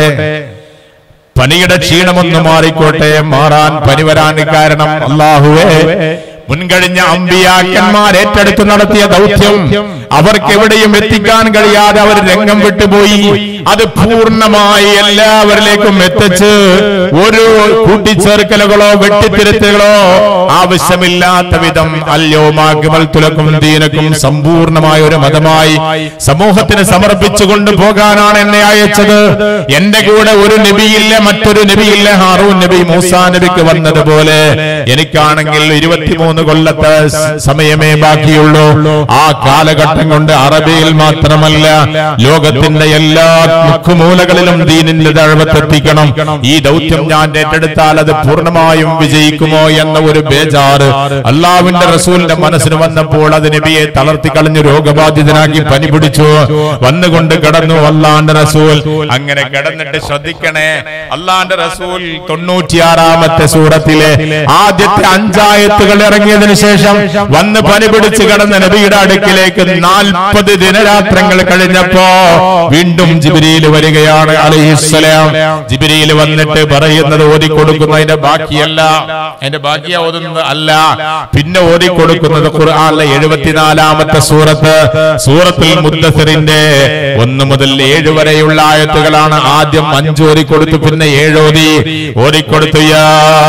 പനിയുടെ ക്ഷീണമൊന്നു മാറിക്കോട്ടെ മാറാൻ പനി വരാൻ കാരണം അള്ളാഹുവേ മുൻകഴിഞ്ഞ അമ്പിയാക്കന്മാർ ഏറ്റെടുത്ത് നടത്തിയ ദൗത്യം അവർക്ക് എവിടെയും എത്തിക്കാൻ കഴിയാതെ അവർ രംഗം വിട്ടുപോയി അത് പൂർണ്ണമായി എല്ലാവരിലേക്കും എത്തിച്ച് ഒരു കൂട്ടിച്ചേർക്കലുകളോ വെട്ടിത്തിരുത്തുകളോ ആവശ്യമില്ലാത്ത വിധം അല്യോമാക്കുമൽ തുലക്കും ദീനക്കും സമ്പൂർണമായ ഒരു മതമായി സമൂഹത്തിന് സമർപ്പിച്ചു കൊണ്ടുപോകാനാണ് എന്നെ അയച്ചത് എന്റെ കൂടെ ഒരു നബിയില്ല മറ്റൊരു നബിയില്ല ഹാറൂൻ നബി മൂസാ നബിക്ക് വന്നതുപോലെ എനിക്കാണെങ്കിൽ ഇരുപത്തിമൂന്ന് കൊല്ലത്തെ സ- സമയമേ ബാക്കിയുള്ളൂ ആ കാലഘട്ടം കൊണ്ട് അറബിയിൽ മാത്രമല്ല ലോകത്തിന്റെ എല്ലാ മുക്കുമൂലകളിലും ദീനിന്റെ ദഴവത്തെത്തിക്കണം ഈ ദൗത്യം ഞാൻ ഏറ്റെടുത്താൽ അത് പൂർണ്ണമായും വിജയിക്കുമോ എന്ന ഒരു ബേജാറ് അള്ളാവിന്റെ റസൂലിന്റെ മനസ്സിന് വന്നപ്പോൾ അത് നബിയെ തളർത്തി കളഞ്ഞു രോഗബാധിതനാക്കി പനി പിടിച്ചു വന്നുകൊണ്ട് കിടന്നു അള്ളാന്റെ റസൂൽ അങ്ങനെ കിടന്നിട്ട് ശ്രദ്ധിക്കണേ അള്ളാന്റെ റസൂൽ തൊണ്ണൂറ്റിയാറാമത്തെ സൂറത്തിലെ ആദ്യത്തെ അഞ്ചായത്തുകൾ ഇറങ്ങിയതിനു ശേഷം വന്ന് പനി പിടിച്ച് കിടന്ന നബിയുടെ അടുക്കിലേക്ക് നാൽപ്പത് ദിനരാത്രങ്ങൾ കഴിഞ്ഞപ്പോ വീണ്ടും ജിബിരിയിൽ വരികയാണ് അലഹിസ്സലാം ജിബിരിയിൽ വന്നിട്ട് പറയുന്നത് ഓതിക്കൊടുക്കുന്നതിന്റെ ബാക്കിയല്ല അതിന്റെ ബാക്കിയ ഓതുന്നത് അല്ല പിന്നെ ഓതിക്കൊടുക്കുന്നത് ഖുർആാനിലെ എഴുപത്തിനാലാമത്തെ സൂറത്ത് സൂറത്തുൽ മുദ്ദസിറിന്റെ ഒന്ന് മുതൽ ഏഴ് വരെയുള്ള ആയത്തുകളാണ് ആദ്യം അഞ്ച് ഓതിക്കൊടുത്തു പിന്നെ ഏഴോതി ഓതിക്കൊടുത്തു യാ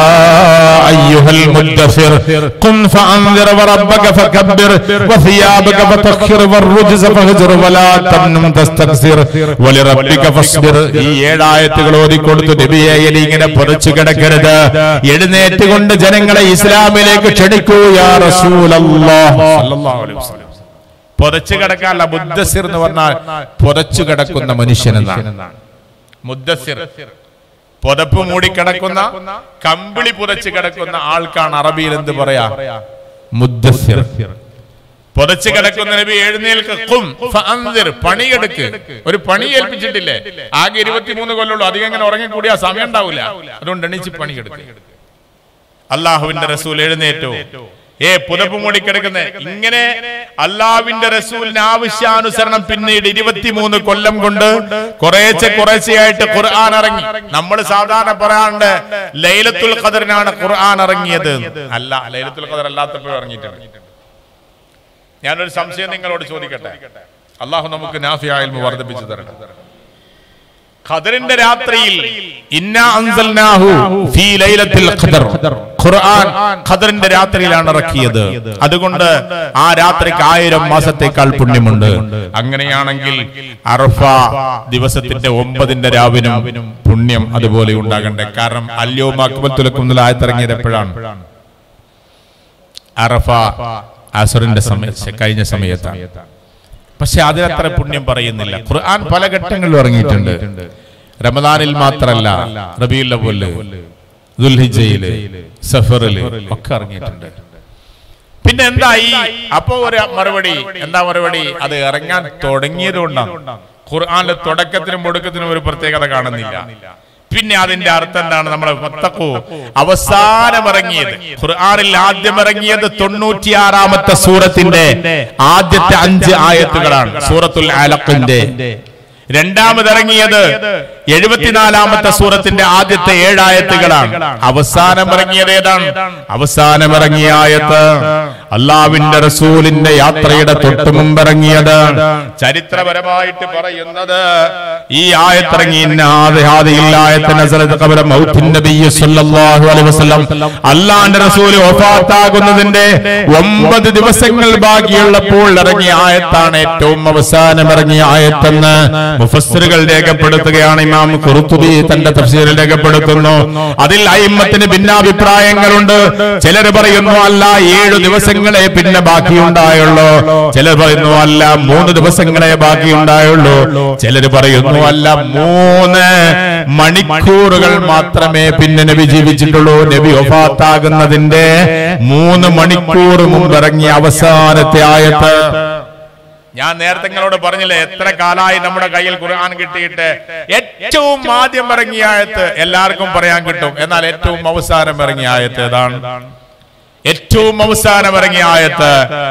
അയ്യുഹൽ മുദ്ദസിർ ഖും ഫഅൻദിർ വറബ്ബക ഫകബ്ബിർ വസിയാബക ഫതഖിർ വറുജ്സ ഫഹജുർ വലാ തംനും തസ്തക്സിർ വലിറബ്ബിക ഫസ്ബിർ ഈ ഏഴായത്തുകൾ ഓതിക്കൊടുത്തു നബിയെ ഇനി ഇങ്ങനെ പുറച്ചു കിടക്കരുത് എഴുന്നേറ്റ് കൊണ്ട് ജനങ്ങളെ ഇസ്ലാമിലേക്ക് ക്ഷണിക്കൂ യാ റസൂലല്ലാഹ് സല്ലല്ലാഹു അലൈഹി വസല്ലം പുതച്ചു കിടക്കാനല്ല മുദ്ദസിർ എന്ന് പറഞ്ഞാൽ പുതച്ചു കിടക്കുന്ന മനുഷ്യനെന്നാണ് മുദ്ദസിർ പുതപ്പ് മൂടിക്കിടക്കുന്ന കമ്പിളി പുതച്ച് കിടക്കുന്ന ആൾക്കാണ് അറബിയിൽ എന്ത് പറയാ മുദ്ദസിർ പുതച്ച് കിടക്കുന്ന നബി എഴുന്നേൽക്ക് ഖും ഫഅൻദിർ പണിയെടുക്ക് ഒരു പണി ഏൽപ്പിച്ചിട്ടില്ലേ ആകെ ഇരുപത്തിമൂന്ന് കൊല്ലുള്ളൂ അധികം ഇങ്ങനെ ഉറങ്ങിക്കൂടിയാ സമയം ഉണ്ടാവില്ല അതുകൊണ്ട് എണീച്ച് പണിയെടുക്ക് അള്ളാഹുവിന്റെ റസൂൽ എഴുന്നേറ്റോ ഏ പുതപ്പ് മൂടിക്കിടക്കുന്ന ഇങ്ങനെ അള്ളാഹുവിന്റെ റസൂലിന് ആവശ്യാനുസരണം പിന്നീട് ഇരുപത്തിമൂന്ന് കൊല്ലം കൊണ്ട് കുറേശ്ശെ കുറേശ്ശെയായിട്ട് ഖുർആൻ ഇറങ്ങി നമ്മൾ സാധാരണ പറയാണ്ട് ലൈലത്തുൽ ഖദറിനാണ് ഖുർആൻ ഇറങ്ങിയത് അല്ല ലൈലത്തുൽ ഖദർ അല്ലാത്തപ്പോഴും ഇറങ്ങിയിട്ടുണ്ട് ഞാനൊരു സംശയം നിങ്ങളോട് ചോദിക്കട്ടെ അള്ളാഹു നമുക്ക് നാഫിയായ ഇൽമു വർദ്ധിപ്പിച്ചു തരണം ഖദറിന്റെ രാത്രിയിൽ ഇന്നാ അൻസൽനാഹു ഫീ ലൈലത്തിൽ ഖദർ ഖുർആൻ ഖദറിന്റെ രാത്രിയിലാണ് ഇറക്കിയത് അതുകൊണ്ട് ആ രാത്രിക്ക് ആയിരം മാസത്തേക്കാൾ പുണ്യമുണ്ട് അങ്ങനെയാണെങ്കിൽ അറഫ ദിവസത്തിന്റെ ഒമ്പതിന്റെ രാവിനും പുണ്യം അതുപോലെ ഉണ്ടാകണ്ടേ കാരണം അല്യോം അക്ബൽ തുലക്കും ആയത്തിറങ്ങിയത് എപ്പോഴാണ് അറഫ അസുറിന്റെ സമയ കഴിഞ്ഞ സമയത്താണ് പക്ഷെ അതിനത്ര പുണ്യം പറയുന്നില്ല ഖുർആൻ പല ഘട്ടങ്ങളിലും ഇറങ്ങിയിട്ടുണ്ട് റമദാനിൽ മാത്രല്ല റബിയുൽ അവ്വല് ദുൽഹിജയില് സഫറില് ഒക്കെ ഇറങ്ങിയിട്ടുണ്ട് പിന്നെ എന്തായി അപ്പോ ഒരു മറുപടി എന്താ മറുപടി അത് ഇറങ്ങാൻ തുടങ്ങിയത് കൊണ്ടാണ് ഖുർആന്റെ തുടക്കത്തിനും ഒടുക്കത്തിനും ഒരു പ്രത്യേകത കാണുന്നില്ല പിന്നെ അതിന്റെ അർത്ഥം എന്താണ് നമ്മളെ മത്തക്കു അവസാനം ഇറങ്ങിയത് ഖുർആനിൽ ആദ്യം ഇറങ്ങിയത് തൊണ്ണൂറ്റിയാറാമത്തെ സൂറത്തിന്റെ ആദ്യത്തെ അഞ്ച് ആയത്തുകളാണ് സൂറത്തുൽ അലഖിന്റെ രണ്ടാമത് ഇറങ്ങിയത് എഴുപത്തിനാലാമത്തെ സൂറത്തിന്റെ ആദ്യത്തെ ഏഴായത്തുകളാണ് അവസാനം ഇറങ്ങിയത് ഏതാണ് അവസാനം ഇറങ്ങിയ ആയത്ത് അള്ളാവിന്റെ റസൂലിന്റെ യാത്രയുടെ തൊട്ടു മുമ്പ് ഇറങ്ങിയത് ചരിത്രപരമായിട്ട് പറയുന്നത് ഈ ആയത്തിറങ്ങി അള്ളാന്റെ റസൂൽ ഒഫാത്താകുന്നതിന്റെ ഒമ്പത് ദിവസങ്ങൾ ബാക്കിയുള്ളപ്പോൾ ഇറങ്ങിയ ആയത്താണ് ഏറ്റവും അവസാനം ഇറങ്ങിയ ആയത്തെന്ന് മുഫസ്സിറുകൾ രേഖപ്പെടുത്തുകയാണ് ഇമാം ഖുർത്തുബി തന്റെ തഫ്സീറിൽ രേഖപ്പെടുത്തുന്നു അതിൽ അയിമ്മത്തിന് ഭിന്നാഭിപ്രായങ്ങളുണ്ട് ചിലർ പറയുന്നു അല്ല ഏഴു ദിവസങ്ങളെ പിന്നെ ബാക്കിയുണ്ടായുള്ളൂ ചിലർ പറയുന്നു അല്ല മൂന്ന് ദിവസങ്ങളെ ബാക്കിയുണ്ടായുള്ളൂ ചിലർ പറയുന്നു അല്ല മൂന്ന് മണിക്കൂറുകൾ മാത്രമേ പിന്നെ നബി ജീവിച്ചിട്ടുള്ളൂ നബി ഒഫാത്താകുന്നതിന്റെ മൂന്ന് മണിക്കൂർ മുമ്പ് ഇറങ്ങിയ അവസാനത്തെ ആയത്ത് ഞാൻ നേരത്തെ നിങ്ങളോട് പറഞ്ഞില്ലേ എത്ര കാലമായി നമ്മുടെ കയ്യിൽ ഖുർആൻ കിട്ടിയിട്ട് ഏറ്റവും ആദ്യം ഇറങ്ങിയ ആയത്ത് എല്ലാവർക്കും പറയാൻ കിട്ടും എന്നാൽ ഏറ്റവും അവസാനം ഇറങ്ങിയ ആയത്ത് ഏതാണ് ഏറ്റവും അവസാനം ഇറങ്ങിയ ആയത്ത്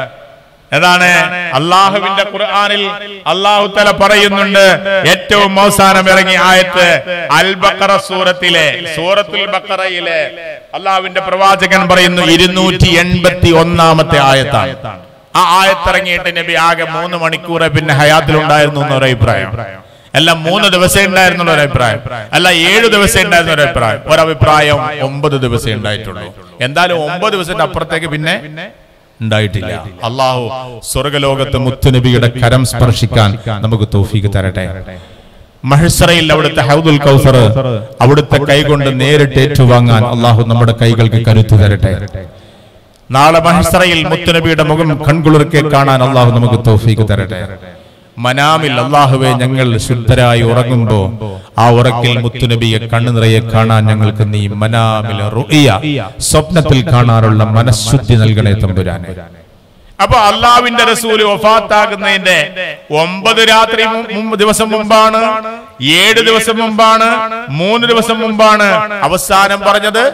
ഏതാണ് അള്ളാഹുവിന്റെ ഖുർആനിൽ അള്ളാഹു തല പറയുന്നുണ്ട് ഏറ്റവും അവസാനം ഇറങ്ങിയ ആയത്ത് അൽ ബക്കറ സൂറത്തിലെ സൂറത്തുൽ ബക്കറയിലെ അള്ളാഹുവിന്റെ പ്രവാചകൻ പറയുന്നു ഇരുന്നൂറ്റി എൺപത്തി ഒന്നാമത്തെ ആയത്താണ് ആ ആയത്തിറങ്ങിയിട്ട് നബി ആകെ മൂന്ന് മണിക്കൂറെ പിന്നെ ഹയാത്തിലുണ്ടായിരുന്നു എന്നൊരു അഭിപ്രായം അല്ല മൂന്ന് ദിവസം ഉണ്ടായിരുന്നുള്ള ഒരു അഭിപ്രായം അല്ല ഏഴു ദിവസം ഉണ്ടായിരുന്ന ഒരു അഭിപ്രായം ഒരഭിപ്രായം ഒമ്പത് ദിവസം ഉണ്ടായിട്ടുള്ളൂ എന്തായാലും ഒമ്പത് ദിവസത്തിന്റെ അപ്പുറത്തേക്ക് പിന്നെ ഉണ്ടായിട്ടില്ല അള്ളാഹു സ്വർഗലോകത്ത് മുത്തുനബിയുടെ കരം സ്പർശിക്കാൻ നമുക്ക് തോഫീക്ക് തരട്ടെ മഹസറയിൽ അവിടുത്തെ ഹൗദുൽ കൗസർ അവിടുത്തെ കൈകൊണ്ട് നേരിട്ട് ഏറ്റുവാങ്ങാൻ അള്ളാഹു നമ്മുടെ കൈകൾക്ക് കരുത്തു തരട്ടെ നാളെ മഹസറയിൽ മുത്തുനബിയുടെ മുഖം കൺകുളിർക്കെ കാണാൻ അള്ളാഹു നമുക്ക് തോഫീക്ക് തരട്ടെ മനാമിൽ അള്ളാഹുവെ ഞങ്ങൾ ശുദ്ധരായി ഉറങ്ങുമ്പോ ആ ഉറക്കിൽ മുത്തുനബിയെ കണ്ണു നിറയെ കാണാൻ ഞങ്ങൾക്ക് നീ മനാമിൽ റുഇയ സ്വപ്നത്തിൽ കാണാനുള്ള മനഃശുദ്ധി നൽകണേ തമ്പുരാനെ അപ്പൊ അള്ളാവിന്റെ റസൂല് വഫാത്താകുന്നതിന്റെ ഒമ്പത് രാത്രി മു- മുമ്പ് ദിവസം മുമ്പാണ് ഏഴ് ദിവസം മുമ്പാണ് മൂന്ന് ദിവസം മുമ്പാണ് അവസാനം പറഞ്ഞത്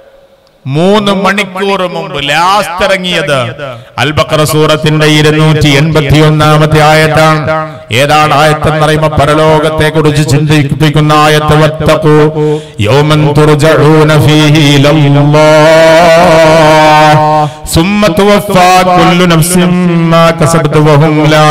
മൂന്ന് മണിക്കൂർ മുമ്പ് ലാസ്റ്റ് ഇറങ്ങിയത് അൽബക്കറ സൂറത്തിന്റെ ഇരുന്നൂറ്റി എൺപത്തി ഒന്നാമത്തെ ആയത്താണ് ഏതാണ് ആയത്തെന്ന് പറയുമ്പോ പരലോകത്തെ കുറിച്ച് ചിന്തിപ്പിക്കുന്ന ആയത്ത് വത്തഖൂ യൗമൻ തുർജഊന ഫീഹി ഇലല്ലാഹ് സുമ്മ തുവഫാ കുല്ലു നഫ്സിൻ മാ കസബത് വഹും ലാ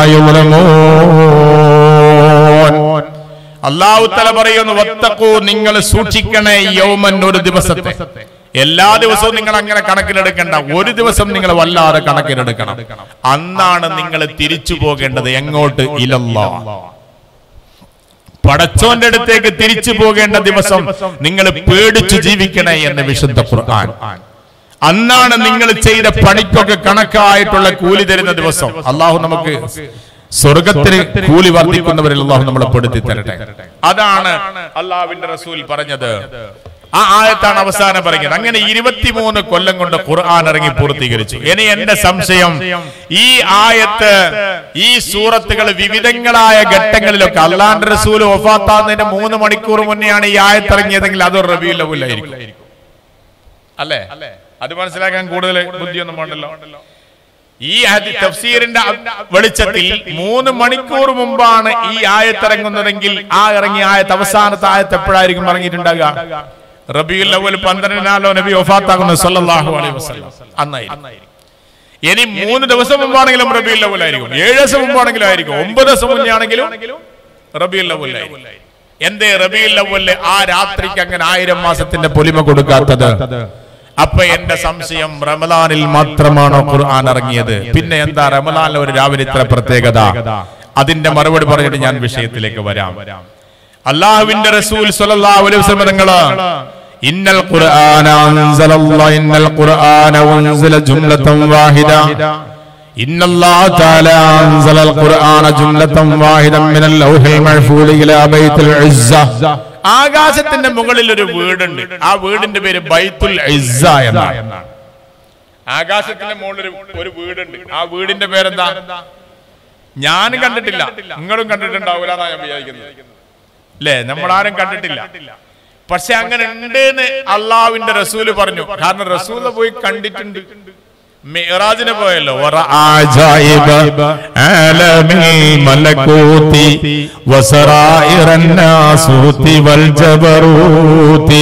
യുളമൂൻ അള്ളാഹു തല പറയുന്നു വത്തക്കൂ നിങ്ങൾ സൂക്ഷിക്കണേ യൗമൻ ഒരു ദിവസത്തെ എല്ലാ ദിവസവും നിങ്ങൾ അങ്ങനെ കണക്കിലെടുക്കണ്ട ഒരു ദിവസം നിങ്ങൾ വല്ലാതെ കണക്കിലെടുക്കണം അന്നാണ് നിങ്ങൾ തിരിച്ചു പോകേണ്ടത് എങ്ങോട്ട് ഇലല്ലാ പടച്ചോന്റെ അടുത്തേക്ക് തിരിച്ചു പോകേണ്ട ദിവസം നിങ്ങൾ പേടിച്ചു ജീവിക്കണേ എന്ന് വിശുദ്ധ ഖുർആൻ അന്നാണ് നിങ്ങൾ ചെയ്ത പണിക്കൊക്കെ കണക്കായിട്ടുള്ള കൂലി തരുന്ന ദിവസം അള്ളാഹു നമുക്ക് സ്വർഗത്തിന് കൂലി വർദ്ധിക്കുന്നവരിൽ അള്ളാഹു നമ്മളെ പെടുത്തി തരട്ടെ അതാണ് അള്ളാഹുവിന്റെ റസൂൽ പറഞ്ഞത് ആ ആയത്താണ് അവസാനം പറഞ്ഞത് അങ്ങനെ ഇരുപത്തിമൂന്ന് കൊല്ലം കൊണ്ട് ഖുർആൻ ഇറങ്ങി പൂർത്തീകരിച്ചു ഇനി എന്റെ സംശയം ഈ ആയത്ത് ഈ സൂറത്തുകൾ വിവിധങ്ങളായ ഘട്ടങ്ങളിലൊക്കെ അള്ളാന്റെ റസൂൽ ഒഫാത്താന്നതിന്റെ മൂന്ന് മണിക്കൂർ മുന്നെയാണ് ഈ ആയത്ത് ഇറങ്ങിയതെങ്കിൽ അത് റബിയുൽ അവലായിരിക്കും അല്ലേ അത് മനസ്സിലാക്കാൻ കൂടുതൽ ബുദ്ധിയൊന്നും വേണ്ടല്ലോ ഈ ഹദി- തഫ്സീറിന്റെ അ- വെളിച്ചത്തിൽ മൂന്ന് മണിക്കൂർ മുമ്പാണ് ഈ ആയത്തിറങ്ങുന്നതെങ്കിൽ ആ ഇറങ്ങിയ ആയത്ത് അവസാനത്തെ ആയത്ത് എപ്പോഴായിരിക്കും ഇറങ്ങിയിട്ടുണ്ടാകുക റബിയുൽ അവൽ പന്ത്രണ്ടിനാലോ നബി ഒഫാത്താകുന്നത് സല്ലല്ലാഹു അലൈഹി വസല്ലം അന്നായിരിക്കും ഇനി മൂന്ന് ദിവസം മുമ്പാണെങ്കിലും റബിയുൽ അവൽ ആയിരിക്കും ഏഴ് ദിവസം മുമ്പാണെങ്കിലും ആയിരിക്കും ഒമ്പത് ദിവസം മുന്നേ ആണെങ്കിലും റബിയുൽ അവൽ ആയിരിക്കും എന്തേ റബീൽ അവല് ആ രാത്രിക്ക് അങ്ങനെ ആയിരം മാസത്തിന്റെ പൊലിമ കൊടുക്കാത്തത് അപ്പൊ എന്റെ സംശയം റമലാനിൽ മാത്രമാണോ ഖുർആൻ ഇറങ്ങിയത് പിന്നെ എന്താ റമലാനിലെ ഒരു രാവിലെ ഇത്ര പ്രത്യേകത അതിന്റെ മറുപടി പറഞ്ഞിട്ട് ഞാൻ വിഷയത്തിലേക്ക് വരാം അള്ളാഹുവിന്റെ റസൂൽ സ്വല്ലല്ലാഹു അലൈഹി വസല്ലം തങ്ങള് ഇന്നൽ ഖുർആന അൻസലല്ലാഹു ഇന്നൽ ഖുർആന ഉൻസില ജുംലതൻ വാഹിദ إن الله تعالى أنزل القرآن جملة واحدا من اللوح المحفوظ إلى بيت العزة ആകാശത്തിന്റെ മുകളിൽ ഒരു വീടുണ്ട് ആ വീടിന്റെ പേര് ബൈത്തുൽ ഇസ്സ എന്നാണ് ആകാശത്തിന്റെ മുകളിൽ ഒരു- ഒരു വീടുണ്ട് ആ വീടിന്റെ പേരെന്താ ഞാൻ കണ്ടിട്ടില്ല നിങ്ങളും കണ്ടിട്ടുണ്ടാവൂല എന്നാ ഞാൻ വിചാരിക്കുന്നത് അല്ലേ നമ്മൾ ആരും കണ്ടിട്ടില്ല പക്ഷെ അങ്ങനെ ഉണ്ട് എന്ന് അള്ളാവിന്റെ റസൂല് പറഞ്ഞു കാരണം റസൂല് പോയി കണ്ടിട്ടുണ്ട് മിറാജിന് പോയല്ലോ عجائب عالم الملكوت وسرائر الناسوت والجبروت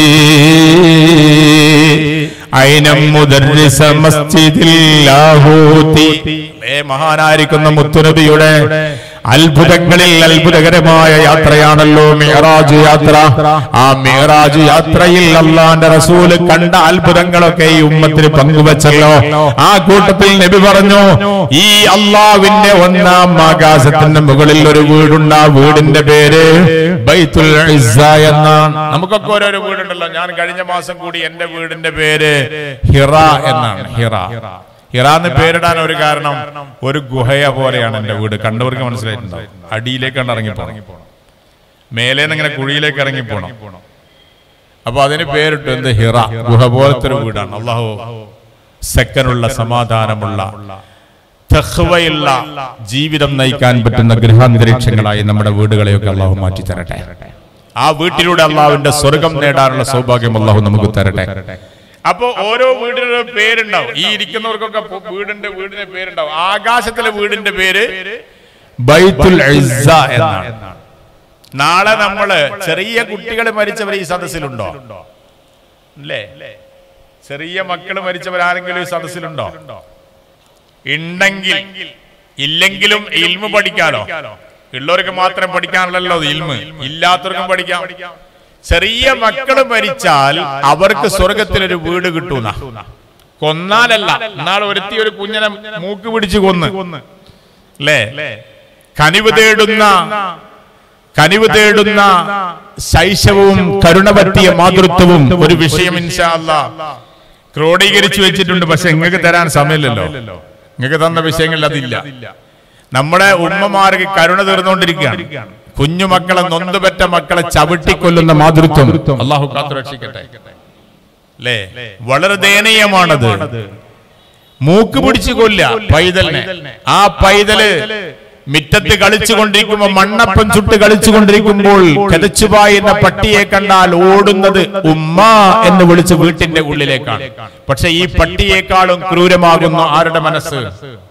أين مدرس مسجد اللاهوت ഏ മഹാനായിരിക്കുന്ന മുത്തുനബിയുടെ അത്ഭുതങ്ങളിൽ അത്ഭുതകരമായ യാത്രയാണല്ലോ മിഹറാജ് യാത്ര ആ മിഹറാജ് യാത്രയിൽ അള്ളാന്റെ റസൂല് കണ്ട അത്ഭുതങ്ങളൊക്കെ ഈ ഉമ്മത്തിന് പങ്കുവച്ചല്ലോ ആ കൂട്ടത്തിൽ നബി പറഞ്ഞു ഈ അള്ളാവിന്റെ ഒന്നാം ആകാശത്തിന്റെ മുകളിൽ ഒരു വീടുണ്ട് ആ വീടിന്റെ പേര് ബൈത്തുൽ ഇസ്സ എന്നാണ് നമുക്കൊക്കെ ഓരോരോ വീടുണ്ടല്ലോ ഞാൻ കഴിഞ്ഞ മാസം കൂടി എന്റെ വീടിന്റെ പേര് ഹിറ എന്നാണ് ഹിറ ഹിറ എന്ന് പേരിടാൻ ഒരു കാരണം ഒരു ഗുഹയ പോലെയാണ് എന്റെ വീട് കണ്ടവർക്ക് മനസ്സിലായിട്ടുണ്ടാവും അടിയിലേക്കാണ് ഇറങ്ങി പോണം മേലേന്ന് ഇങ്ങനെ കുഴിയിലേക്ക് ഇറങ്ങി പോണം അപ്പൊ അതിന് പേരിട്ടു എന്ത് ഹിറ ഗുഹ പോലത്തെ ഒരു വീടാണ് അള്ളാഹു സെക്കനുള്ള സമാധാനമുള്ള തഖ്വയുള്ള ജീവിതം നയിക്കാൻ പറ്റുന്ന ഗൃഹാന്തരീക്ഷങ്ങളായി നമ്മുടെ വീടുകളെയൊക്കെ അള്ളാഹു മാറ്റി തരട്ടെ ആ വീട്ടിലൂടെ അള്ളാഹുവിന്റെ സ്വർഗം നേടാനുള്ള സൗഭാഗ്യം അള്ളാഹു നമുക്ക് തരട്ടെ അപ്പൊ ഓരോ വീടിനും ഒരു പേരുണ്ടാവും ഈ ഇരിക്കുന്നവർക്കൊക്കെ പു- വീടിന്റെ വീടിന്റെ പേരുണ്ടാവും ആകാശത്തിലെ വീടിന്റെ പേര് ബൈത്തുൽ ഇസ്സ എന്നാണ് നാളെ നമ്മള് ചെറിയ കുട്ടികൾ മരിച്ചവർ ഈ സദസ്സിലുണ്ടോ അല്ലേ ചെറിയ മക്കൾ മരിച്ചവർ ആരെങ്കിലും ഈ സദസ്സിലുണ്ടോ ഉണ്ടെങ്കിൽ ഇല്ലെങ്കിലും ഇൽമ പഠിക്കാലോ ഉള്ളവർക്ക് മാത്രം പഠിക്കാനുള്ളല്ലോ ഇൽമ ഇല്ലാത്തവർക്കും പഠിക്കാം ചെറിയ മക്കൾ മരിച്ചാൽ അവർക്ക് സ്വർഗത്തിൽ ഒരു വീട് കിട്ടൂന്ന കൊന്നാലല്ല എന്നാൽ ഒരുത്തി ഒരു കുഞ്ഞിനെ മൂക്ക് പിടിച്ച് കൊന്ന് അല്ലേ കനിവ് തേടുന്ന കനിവ് തേടുന്ന ശൈശവവും കരുണ പറ്റിയ മാതൃത്വവും ഒരു വിഷയം ഇൻഷാ അല്ലാ ക്രോഡീകരിച്ചു വെച്ചിട്ടുണ്ട് പക്ഷെ നിങ്ങൾക്ക് തരാൻ സമയമില്ലല്ലോ നിങ്ങൾക്ക് തന്ന വിഷയങ്ങളിൽ അതില്ല നമ്മുടെ ഉമ്മമാർക്ക് കരുണ തീർന്നുകൊണ്ടിരിക്കുകയാണ് കുഞ്ഞുമക്കളെ നൊന്തുപെറ്റ മക്കളെ ചവിട്ടിക്കൊല്ലുന്ന മാതൃത്വം അള്ളാഹു കാത്തു രക്ഷിക്കട്ടെ അല്ലേ വളരെ ദയനീയമാണത് മൂക്ക് പിടിച്ചു കൊല്ല പൈതലിനെ ആ പൈതല് മിറ്റത്ത് കളിച്ചുകൊണ്ടിരിക്കുമ്പോ മണ്ണപ്പം ചുട്ട് കളിച്ചുകൊണ്ടിരിക്കുമ്പോൾ കതച്ചുപായുന്ന പട്ടിയെ കണ്ടാൽ ഓടുന്നത് ഉമ്മ എന്ന് വിളിച്ച് വീട്ടിന്റെ ഉള്ളിലേക്കാണ് പക്ഷെ ഈ പട്ടിയേക്കാളും ക്രൂരമാകുന്നു ആരുടെ മനസ്സ്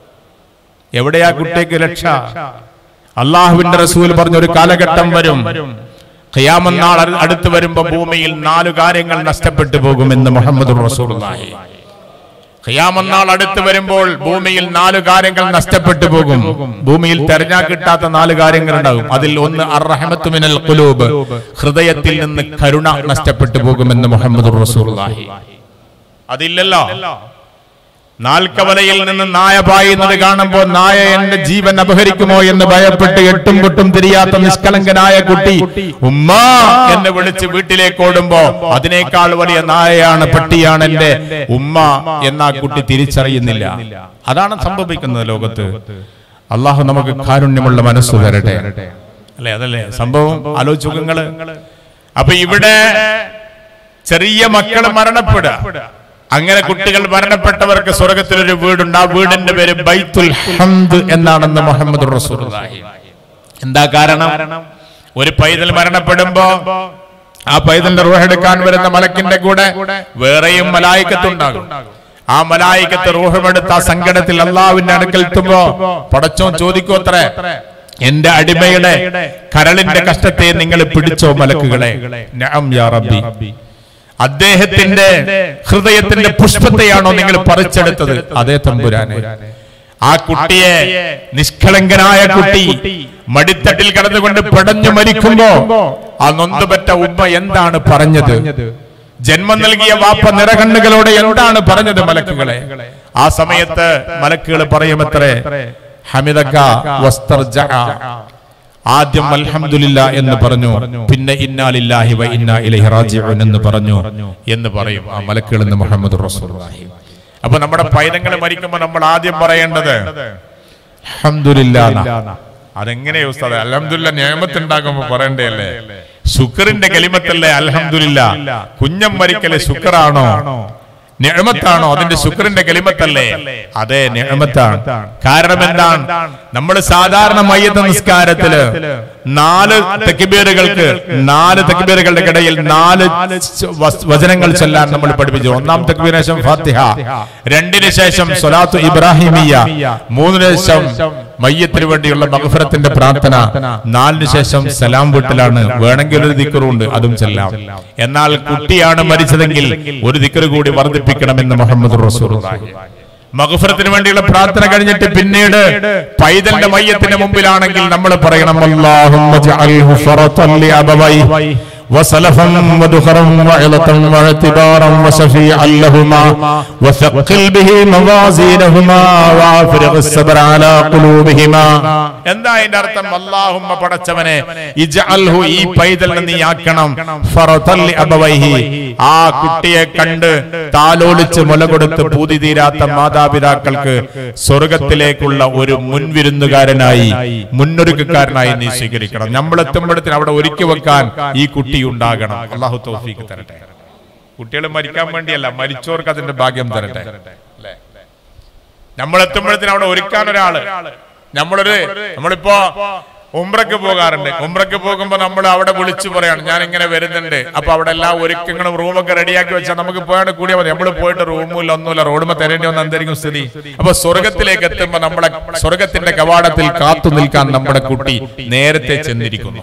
എവിടെയാ കുട്ടിക്ക് രക്ഷ അള്ളാഹുവിന്റെ റസൂൽ പറഞ്ഞ ഒരു കാലഘട്ടം വരും ഖിയാമന്നാൾ അട്- അടുത്ത് വരുമ്പോ ഭൂമിയിൽ നാലു കാര്യങ്ങൾ നഷ്ടപ്പെട്ടു പോകുമെന്ന് മുഹമ്മദ് റസൂലുള്ളാഹി ഖിയാമന്നാൾ അടുത്ത് വരുമ്പോൾ ഭൂമിയിൽ നാലു കാര്യങ്ങൾ നഷ്ടപ്പെട്ടു പോകും ഭൂമിയിൽ തെരഞ്ഞാ കിട്ടാത്ത നാല് കാര്യങ്ങൾ ഉണ്ടാകും അതിൽ ഒന്ന് അർറഹമത്തു മിനൽ ഖുലൂബ് ഹൃദയത്തിൽ നിന്ന് കരുണ നഷ്ടപ്പെട്ടു പോകുമെന്ന് മുഹമ്മദ് റസൂലുള്ളാഹി അതില്ലല്ലോ നാൽക്കവലയിൽ നിന്ന് നായ പായുന്നത് കാണുമ്പോൾ നായ എന്റെ ജീവൻ അപഹരിക്കുമോ എന്ന് ഭയപ്പെട്ട് എട്ടും പൊട്ടും തിരിയാത്ത നിഷ്കളങ്കനായ കുട്ടി ഉമ്മ എന്ന് വിളിച്ച് വീട്ടിലേക്ക് ഓടുമ്പോ അതിനേക്കാൾ വലിയ നായയാണ് പട്ടിയാണ് എന്റെ ഉമ്മ എന്ന ആ കുട്ടി തിരിച്ചറിയുന്നില്ല അതാണ് സംഭവിക്കുന്നത് ലോകത്ത് അള്ളാഹു നമുക്ക് കാരുണ്യമുള്ള മനസ്സ് തരട്ടെ അല്ലെ അതല്ലേ സംഭവം ആലോചിച്ചു നിങ്ങള് അപ്പൊ ഇവിടെ ചെറിയ മക്കൾ മരണപ്പെടുക അങ്ങനെ കുട്ടികൾ മരണപ്പെട്ടവർക്ക് സ്വർഗത്തിൽ ഒരു വീടുണ്ട് ആ വീടിന്റെ പേര് ബൈത്തുൽ ഹംദ് എന്നാണെന്ന് മുഹമ്മദ് റസൂലുള്ളാഹി എന്താ കാരണം ഒരു പൈതൽ മരണപ്പെടുമ്പോ ആ പൈതലിന്റെ റൂഹെടുക്കാൻ വരുന്ന മലക്കിന്റെ കൂടെ വേറെയും മലായിക്കത്തുണ്ടാകും ആ മലായിക്കത്ത് റൂഹമെടുത്ത ആ സങ്കടത്തിൽ അള്ളാവിന്റെ അടുക്കൽ എത്തുമ്പോ പടച്ചോൻ ചോദിക്കോത്രേ എന്റെ അടിമയുടെ കരളിന്റെ കഷ്ടത്തെ നിങ്ങൾ പിടിച്ചോ മലക്കുകളെ നഅം യാ റബ്ബി അദ്ദേഹത്തിന്റെ ഹൃദയത്തിന്റെ പുഷ്പത്തെയാണോ നിങ്ങൾ പറിച്ചെടുത്തത് അതേ തമ്പുരാനെ ആ കുട്ടിയെ നിഷ്കളങ്കനായ കുട്ടി മടിത്തട്ടിൽ കിടന്നുകൊണ്ട് പിടഞ്ഞു മരിക്കുമ്പോ ആ നൊന്തുപറ്റ ഉമ്മ എന്താണ് പറഞ്ഞത് ജന്മം നൽകിയ വാപ്പ നിറകണ്ണുകളോടെ എന്താണ് പറഞ്ഞത് മലക്കുകളെ ആ സമയത്ത് മലക്കുകൾ പറയുമത്രേ ഹമിദക്ക വസ്തർജഅ. ആദ്യം അൽഹംദുലില്ല എന്ന് പറഞ്ഞു പിന്നെ ഇന്നാലില്ലാഹി വ ഇന്നാ ഇലൈഹി റാജിഊൻ എന്ന് പറഞ്ഞു എന്ന് പറയും ആ മലക്കുകൾ എന്ന് മുഹമ്മദ് റസൂലുള്ളാഹി അപ്പൊ നമ്മുടെ പൈതങ്ങൾ മരിക്കുമ്പോൾ നമ്മൾ ആദ്യം പറയേണ്ടത് അൽഹംദുലില്ലാ എന്നാ. അതെങ്ങനെയാ ഉസ്താദ് അൽഹംദുലില്ല നിയമത്ത് ഉണ്ടാകുമ്പോ പറയണ്ടേ അല്ലേ ശുക്റിന്റെ കലിമത്തല്ലേ അൽഹംദുലില്ല കുഞ്ഞം മരിക്കല് ശുക്റാണോ നിഴമത്താണോ അതിന്റെ ശുക്രിന്റെ കലിമത്തല്ലേ അതെ നിഴമത്താണ് കാരണം എന്താണ് നമ്മൾ സാധാരണ മയ്യത്ത് നിസ്കാരത്തില് നാല് തെക്കിബീറുകൾക്ക് നാല് തെക്കിബീറുകളുടെ ഇടയിൽ നാല് ച- വസ്- വചനങ്ങൾ ചൊല്ലാൻ നമ്മൾ പഠിപ്പിച്ചു ഒന്നാം തെക്കുബീറിന് ശേഷം ഫാത്തിഹ രണ്ടിന് ശേഷം സൊലാത്തു ഇബ്രാഹിമിയ മൂന്നിന് ശേഷം മയ്യത്തിന് വേണ്ടിയുള്ള മഹഫറത്തിന്റെ പ്രാർത്ഥന നാലിന് ശേഷം സലാം വീട്ടിലാണ് വേണമെങ്കിൽ ഒരു ദിക്കറുണ്ട് അതും ചെല്ലാം എന്നാൽ കുട്ടിയാണ് മരിച്ചതെങ്കിൽ ഒരു ദിക്കറ് കൂടി വർദ്ധിപ്പിക്കണമെന്ന് മുഹമ്മദ് റസൂൽ മഹഫറത്തിന് വേണ്ടിയുള്ള പ്രാർത്ഥന കഴിഞ്ഞിട്ട് പിന്നീട് പൈതലിന്റെ മയ്യത്തിന്റെ മുമ്പിലാണെങ്കിൽ നമ്മൾ പറയണം അല്ലാഹുമ്മ ജഅൽഹു ഫറതൻ ലിഅബവൈഹി وسلفا وذخرا وعظة واعتبارا وشفيعا لهما وثقل به موازينهما وافرغ الصبر على قلوبهما എന്താ അതിന്റെ അർത്ഥം അല്ലാഹുമ്മ പടച്ചവനെ ഇജ്അൽഹു ഈ പൈതലിനെ നീ ആക്കണം ഫറതൻ ലിഅബവൈഹി ആ കുട്ടിയെ കണ്ട് താലോലിച്ച് മുല കൊടുത്ത് പൂതി തീരാത്ത മാതാപിതാക്കൾക്ക് സ്വർഗത്തിലേക്കുള്ള ഒരു മുൻവിരുന്നുകാരനായി മുന്നൊരുക്കക്കാരനായി നീ സ്വീകരിക്കണം നമ്മൾ എത്തുമ്പോഴത്തിന് അവിടെ ഒരുക്കി വെക്കാൻ ഈ കുട്ടി ഉണ്ടാകണം അള്ളാഹു തൗഫീക്ക് തരട്ടെ കുട്ടികൾ മരിക്കാൻ വേണ്ടിയല്ല മരിച്ചവർക്ക് അതിന്റെ ഭാഗ്യം തരട്ടെ അല്ലേ നമ്മൾ എത്തുമ്പോഴത്തിന് അവിടെ ഒരുക്കാൻ ഒരാള് നമ്മളൊരു നമ്മളിപ്പോ ഉംറക്ക് പോകാറുണ്ട് ഉംറക്ക് പോകുമ്പോ നമ്മൾ അവിടെ വിളിച്ചു പറയാണ് ഞാൻ ഇങ്ങനെ വരുന്നുണ്ട് അപ്പൊ അവിടെ എല്ലാ ഒരുക്കങ്ങളും റൂമൊക്കെ റെഡിയാക്കി വെച്ചാൽ നമുക്ക് പോയാണ് കൂടിയാൽ മതി നമ്മൾ പോയിട്ട് റൂമില്ല ഒന്നുമില്ല റോഡുമ്പോ തരേണ്ടി വന്ന് എന്തായിരിക്കും സ്ഥിതി അപ്പൊ സ്വർഗത്തിലേക്ക് എത്തുമ്പോ നമ്മളെ സ്വർഗത്തിന്റെ കവാടത്തിൽ കാത്തു നിൽക്കാൻ നമ്മുടെ കുട്ടി നേരത്തെ ചെന്നിരിക്കുന്നു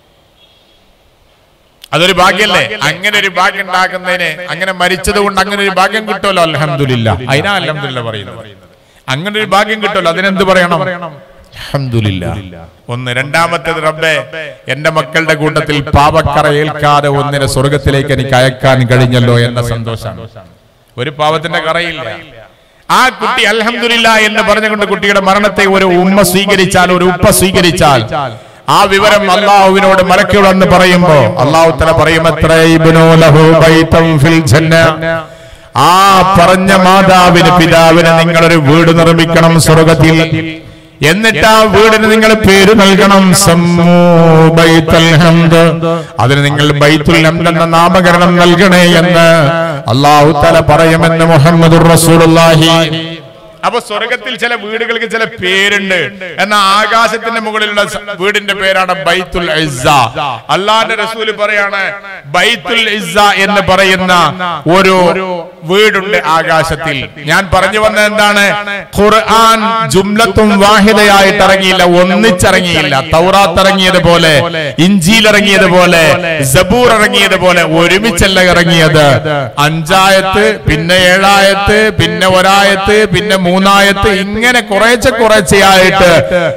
അതൊരു ഭാഗ്യല്ലേ അങ്ങനെ ഒരു ഭാഗ്യം ഉണ്ടാക്കുന്നതിന് അങ്ങനെ മരിച്ചത് കൊണ്ട് അങ്ങനെ ഒരു ഭാഗ്യം കിട്ടുമല്ലോ അലഹമില്ല അതിനാ അലഹമില്ല പറയുന്നത് അങ്ങനെ ഒരു ഭാഗ്യം കിട്ടുമല്ലോ അതിനെന്ത് പറയണം അൽഹംദുലില്ല. ഒന്ന് രണ്ടാമത്തേത് റബ്ബേ എന്റെ മക്കളുടെ കൂട്ടത്തിൽ പാപക്കറ ഏൽക്കാതെ ഒന്നിനെ സ്വർഗത്തിലേക്ക് എനിക്ക് അയക്കാൻ കഴിഞ്ഞല്ലോ എന്ന സന്തോഷമാണ് ഒരു പാപത്തിന്റെ കറയില്ല ആ കുട്ടി അൽഹംദുലില്ല എന്ന് പറഞ്ഞുകൊണ്ട് കുട്ടിയുടെ മരണത്തെ ഒരു ഉമ്മ സ്വീകരിച്ചാൽ ഒരു ഉപ്പ സ്വീകരിച്ചാൽ ആ വിവരം അള്ളാഹുവിനോട് മലക്കുകളെന്ന് പറയുമ്പോ അള്ളാഹു തല പറയുമത്രേ ഇബ്നു ലഹു ബൈതം ഫിൽ ജന്ന ആ പറഞ്ഞ മാതാവിന് പിതാവിന് നിങ്ങളൊരു വീട് നിർമ്മിക്കണം സ്വർഗത്തിൽ എന്നിട്ട് ആ വീടിന് നിങ്ങൾ പേര് നൽകണം സമ്മൂ ബൈത്തുൽ ഹംദ് അതിന് നിങ്ങൾ ബൈത്തുൽ ഹംദ് എന്ന നാമകരണം നൽകണേ എന്ന് അള്ളാഹു തല പറയുമെന്ന് മുഹമ്മദ് റസൂലുള്ളാഹി അപ്പൊ സ്വർഗത്തിൽ ചില വീടുകൾക്ക് ചില പേരുണ്ട് എന്നാൽ ആകാശത്തിന്റെ മുകളിലുള്ള സ- വീടിന്റെ പേരാണ് ബൈത്തുൽ ഇസ്സ അള്ളാന്റെ റസൂല് പറയാണ് ബൈത്തുൽ ഇസ്സ എന്ന് പറയുന്ന ഒരു വീടുണ്ട് ആകാശത്തിൽ ഞാൻ പറഞ്ഞു വന്നത് എന്താണ് ഖുർആൻ ജുംലത്തും വാഹിദയായിട്ട് ഇറങ്ങിയില്ല ഒന്നിച്ചിറങ്ങിയില്ല തൗറാത്ത് ഇറങ്ങിയതുപോലെ ഇഞ്ചിയിൽ ഇറങ്ങിയതുപോലെ സബൂർ ഇറങ്ങിയതുപോലെ ഒരുമിച്ചല്ല ഇറങ്ങിയത് അഞ്ചായത്ത് പിന്നെ ഏഴായത്ത് പിന്നെ ഒരായത്ത് പിന്നെ മൂന്നായത്ത് ഇങ്ങനെ കുറേശ്ശെ കുറേശ്ശെയായിട്ട്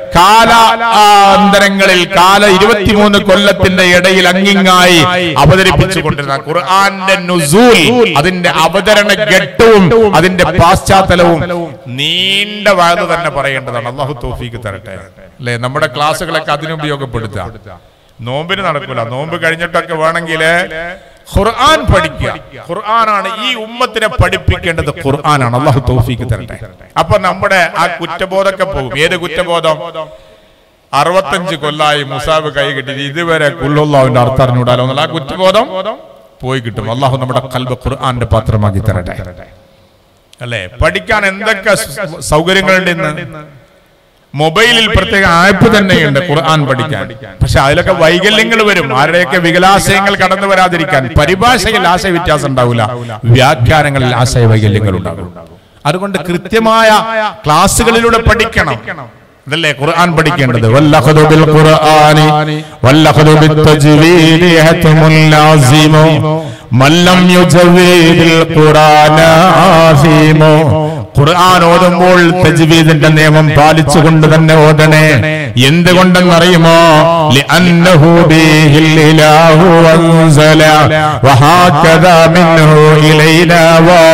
കാലാന്തരങ്ങളിൽ കാല ഇരുപത്തിമൂന്ന് കൊല്ലത്തിന്റെ ഇടയിൽ അങ്ങിങ്ങായി അവതരിപ്പിച്ചു കൊണ്ടിരുന്ന ഖുർആന്റെ നുസൂൽ അതിന്റെ അവതരണ ഘട്ടവും അതിന്റെ പാശ്ചാത്തലവും നീണ്ട വായന തന്നെ പറയേണ്ടതാണ് അള്ളാഹു തോഫീക്ക് തരട്ടെ അല്ലെ നമ്മുടെ ക്ലാസ്സുകളൊക്കെ അതിന് ഉപയോഗപ്പെടുത്താം നോമ്പിന് നടക്കൂല നോമ്പ് കഴിഞ്ഞിട്ടൊക്കെ വേണമെങ്കിൽ ഖുർആൻ പഠിക്കുക ഖുർആനാണ് ഈ ഉമ്മത്തിനെ പഠിപ്പിക്കേണ്ടത് ഖുർആനാണ് അള്ളാഹു തൗഫീക്ക് തരട്ടെ അപ്പൊ നമ്മുടെ ആ കുറ്റബോധമൊക്കെ പോകും ഏത് കുറ്റബോധം അറുപത്തഞ്ച് കൊല്ലായി മുസാബ് കൈ കിട്ടി ഇതുവരെ കുല്ലുള്ളാവിന്റെ അർത്ഥം അറിഞ്ഞൂടാലോ എന്നുള്ള ആ കുറ്റബോധം പോയി കിട്ടും അള്ളാഹു നമ്മുടെ കൽബ് ഖുർആന്റെ പാത്രമാക്കി തരട്ടെ അല്ലെ പഠിക്കാൻ എന്തൊക്കെ സ- സൗകര്യങ്ങളുണ്ട് ഇന്ന് മൊബൈലിൽ പ്രത്യേക ആപ്പ് തന്നെയുണ്ട് ഖുർആൻ പഠിക്കാൻ പക്ഷെ അതിലൊക്കെ വൈകല്യങ്ങൾ വരും ആരുടെയൊക്കെ വികലാശയങ്ങൾ കടന്നു വരാതിരിക്കാൻ പരിഭാഷയിൽ ആശയ വ്യത്യാസം ഉണ്ടാവില്ല വ്യാഖ്യാനങ്ങളിൽ ആശയ വൈകല്യങ്ങൾ ഉണ്ടാകും അതുകൊണ്ട് കൃത്യമായ ക്ലാസ്സുകളിലൂടെ പഠിക്കണം അതല്ലേ ഖുർആൻ പഠിക്കേണ്ടത് വല്ലഖദു ബിൽ ഖുർആനി വല്ലഖദു ബിത്തജ്വീദി ഹത്മുൽ ലാസിമു മല്ലം യുജവീദിൽ ഖുർആന ആസിമു ഖുർആൻ ഓതുമ്പോൾ തജ്വീദിന്റെ നിയമം പാലിച്ചുകൊണ്ട് തന്നെ ഓതണേ എന്തുകൊണ്ടെന്നറിയുമോ لأنه به الإله أنزل وهكذا منه إلينا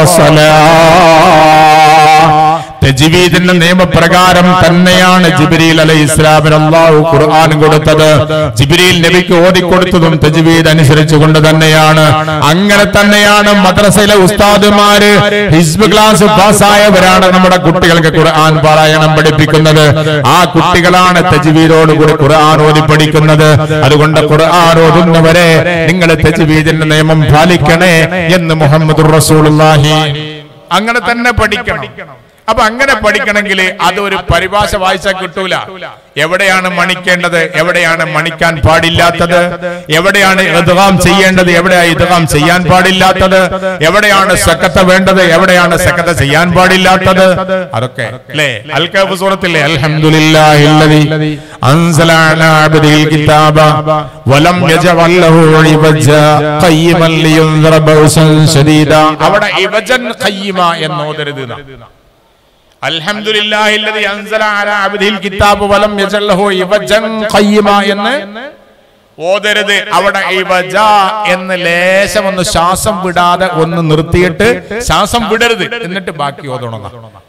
وصلا തജ്വീദിന്റെ നിയമപ്രകാരം തന്നെയാണ് ജിബ്രീൽ അലൈഹി ഇസ്ലാമിന് അള്ളാഹു ഖുർആൻ കൊടുത്തത് ജിബ്രീൽ നബിക്ക് ഓതിക്കൊടുത്തതും തജ്വീദ് അനുസരിച്ചുകൊണ്ട് തന്നെയാണ് അങ്ങനെ തന്നെയാണ് മദ്രസയിലെ ഉസ്താദുമാര് ഹിസ്ബ് ക്ലാസ് പാസ്സായവരാണ് നമ്മുടെ കുട്ടികൾക്ക് ഖുർആൻ പാരായണം പഠിപ്പിക്കുന്നത് ആ കുട്ടികളാണ് തജ്വീദോടുകൂടി ഖുർആൻ ഓതി പഠിക്കുന്നത് അതുകൊണ്ട് ഖുർആൻ ഓതുന്നവരെ നിങ്ങൾ തജ്വീദിന്റെ നിയമം പാലിക്കണേ എന്ന് മുഹമ്മദ് റസൂലുള്ളാഹി അങ്ങനെ തന്നെ പഠിക്കണം അപ്പൊ അങ്ങനെ പഠിക്കണമെങ്കിൽ അതൊരു പരിഭാഷ വായിച്ചാൽ കിട്ടൂല എവിടെയാണ് മണിക്കേണ്ടത് എവിടെയാണ് മണിക്കാൻ പാടില്ലാത്തത് എവിടെയാണ് ഇദ്ഗാം ചെയ്യേണ്ടത് എവിടെയാണ് ഇദ്ഗാം ചെയ്യാൻ പാടില്ലാത്തത് എവിടെയാണ് സക്കത്ത വേണ്ടത് എവിടെയാണ് സക്കത്ത ചെയ്യാൻ പാടില്ലാത്തത് അതൊക്കെ അല്ലേ അൽക്കഫ് സൂറത്തില്ലേ അൽഹംദുലില്ലാഹില്ലദി അൻസല അലാ അബ്ദിൽ കിതാബ വലം യജഅൽ ലഹു ഇവജ ഖയ്യിമൻ ലിയുൻദിറ ബൗസൻ ശദീദ അവിടെ ഇവജൻ ഖയ്യിമ എന്ന് ഓതരുത് എന്നാ. അൽഹംദുലില്ലാഹില്ലദി അൻസല അലാ അബ്ദിൽ കിതാബ് വലം യജഅൽ ലഹു ഇവജൻ ഖയ്യിമ എന്ന് ഓതരുത് അവിടെ ഇവജ എന്ന് ലേശം ഒന്ന് ശ്വാസം വിടാതെ ഒന്ന് നിർത്തിയിട്ട് ശ്വാസം വിടരുത് എന്നിട്ട് ബാക്കി ഓതണം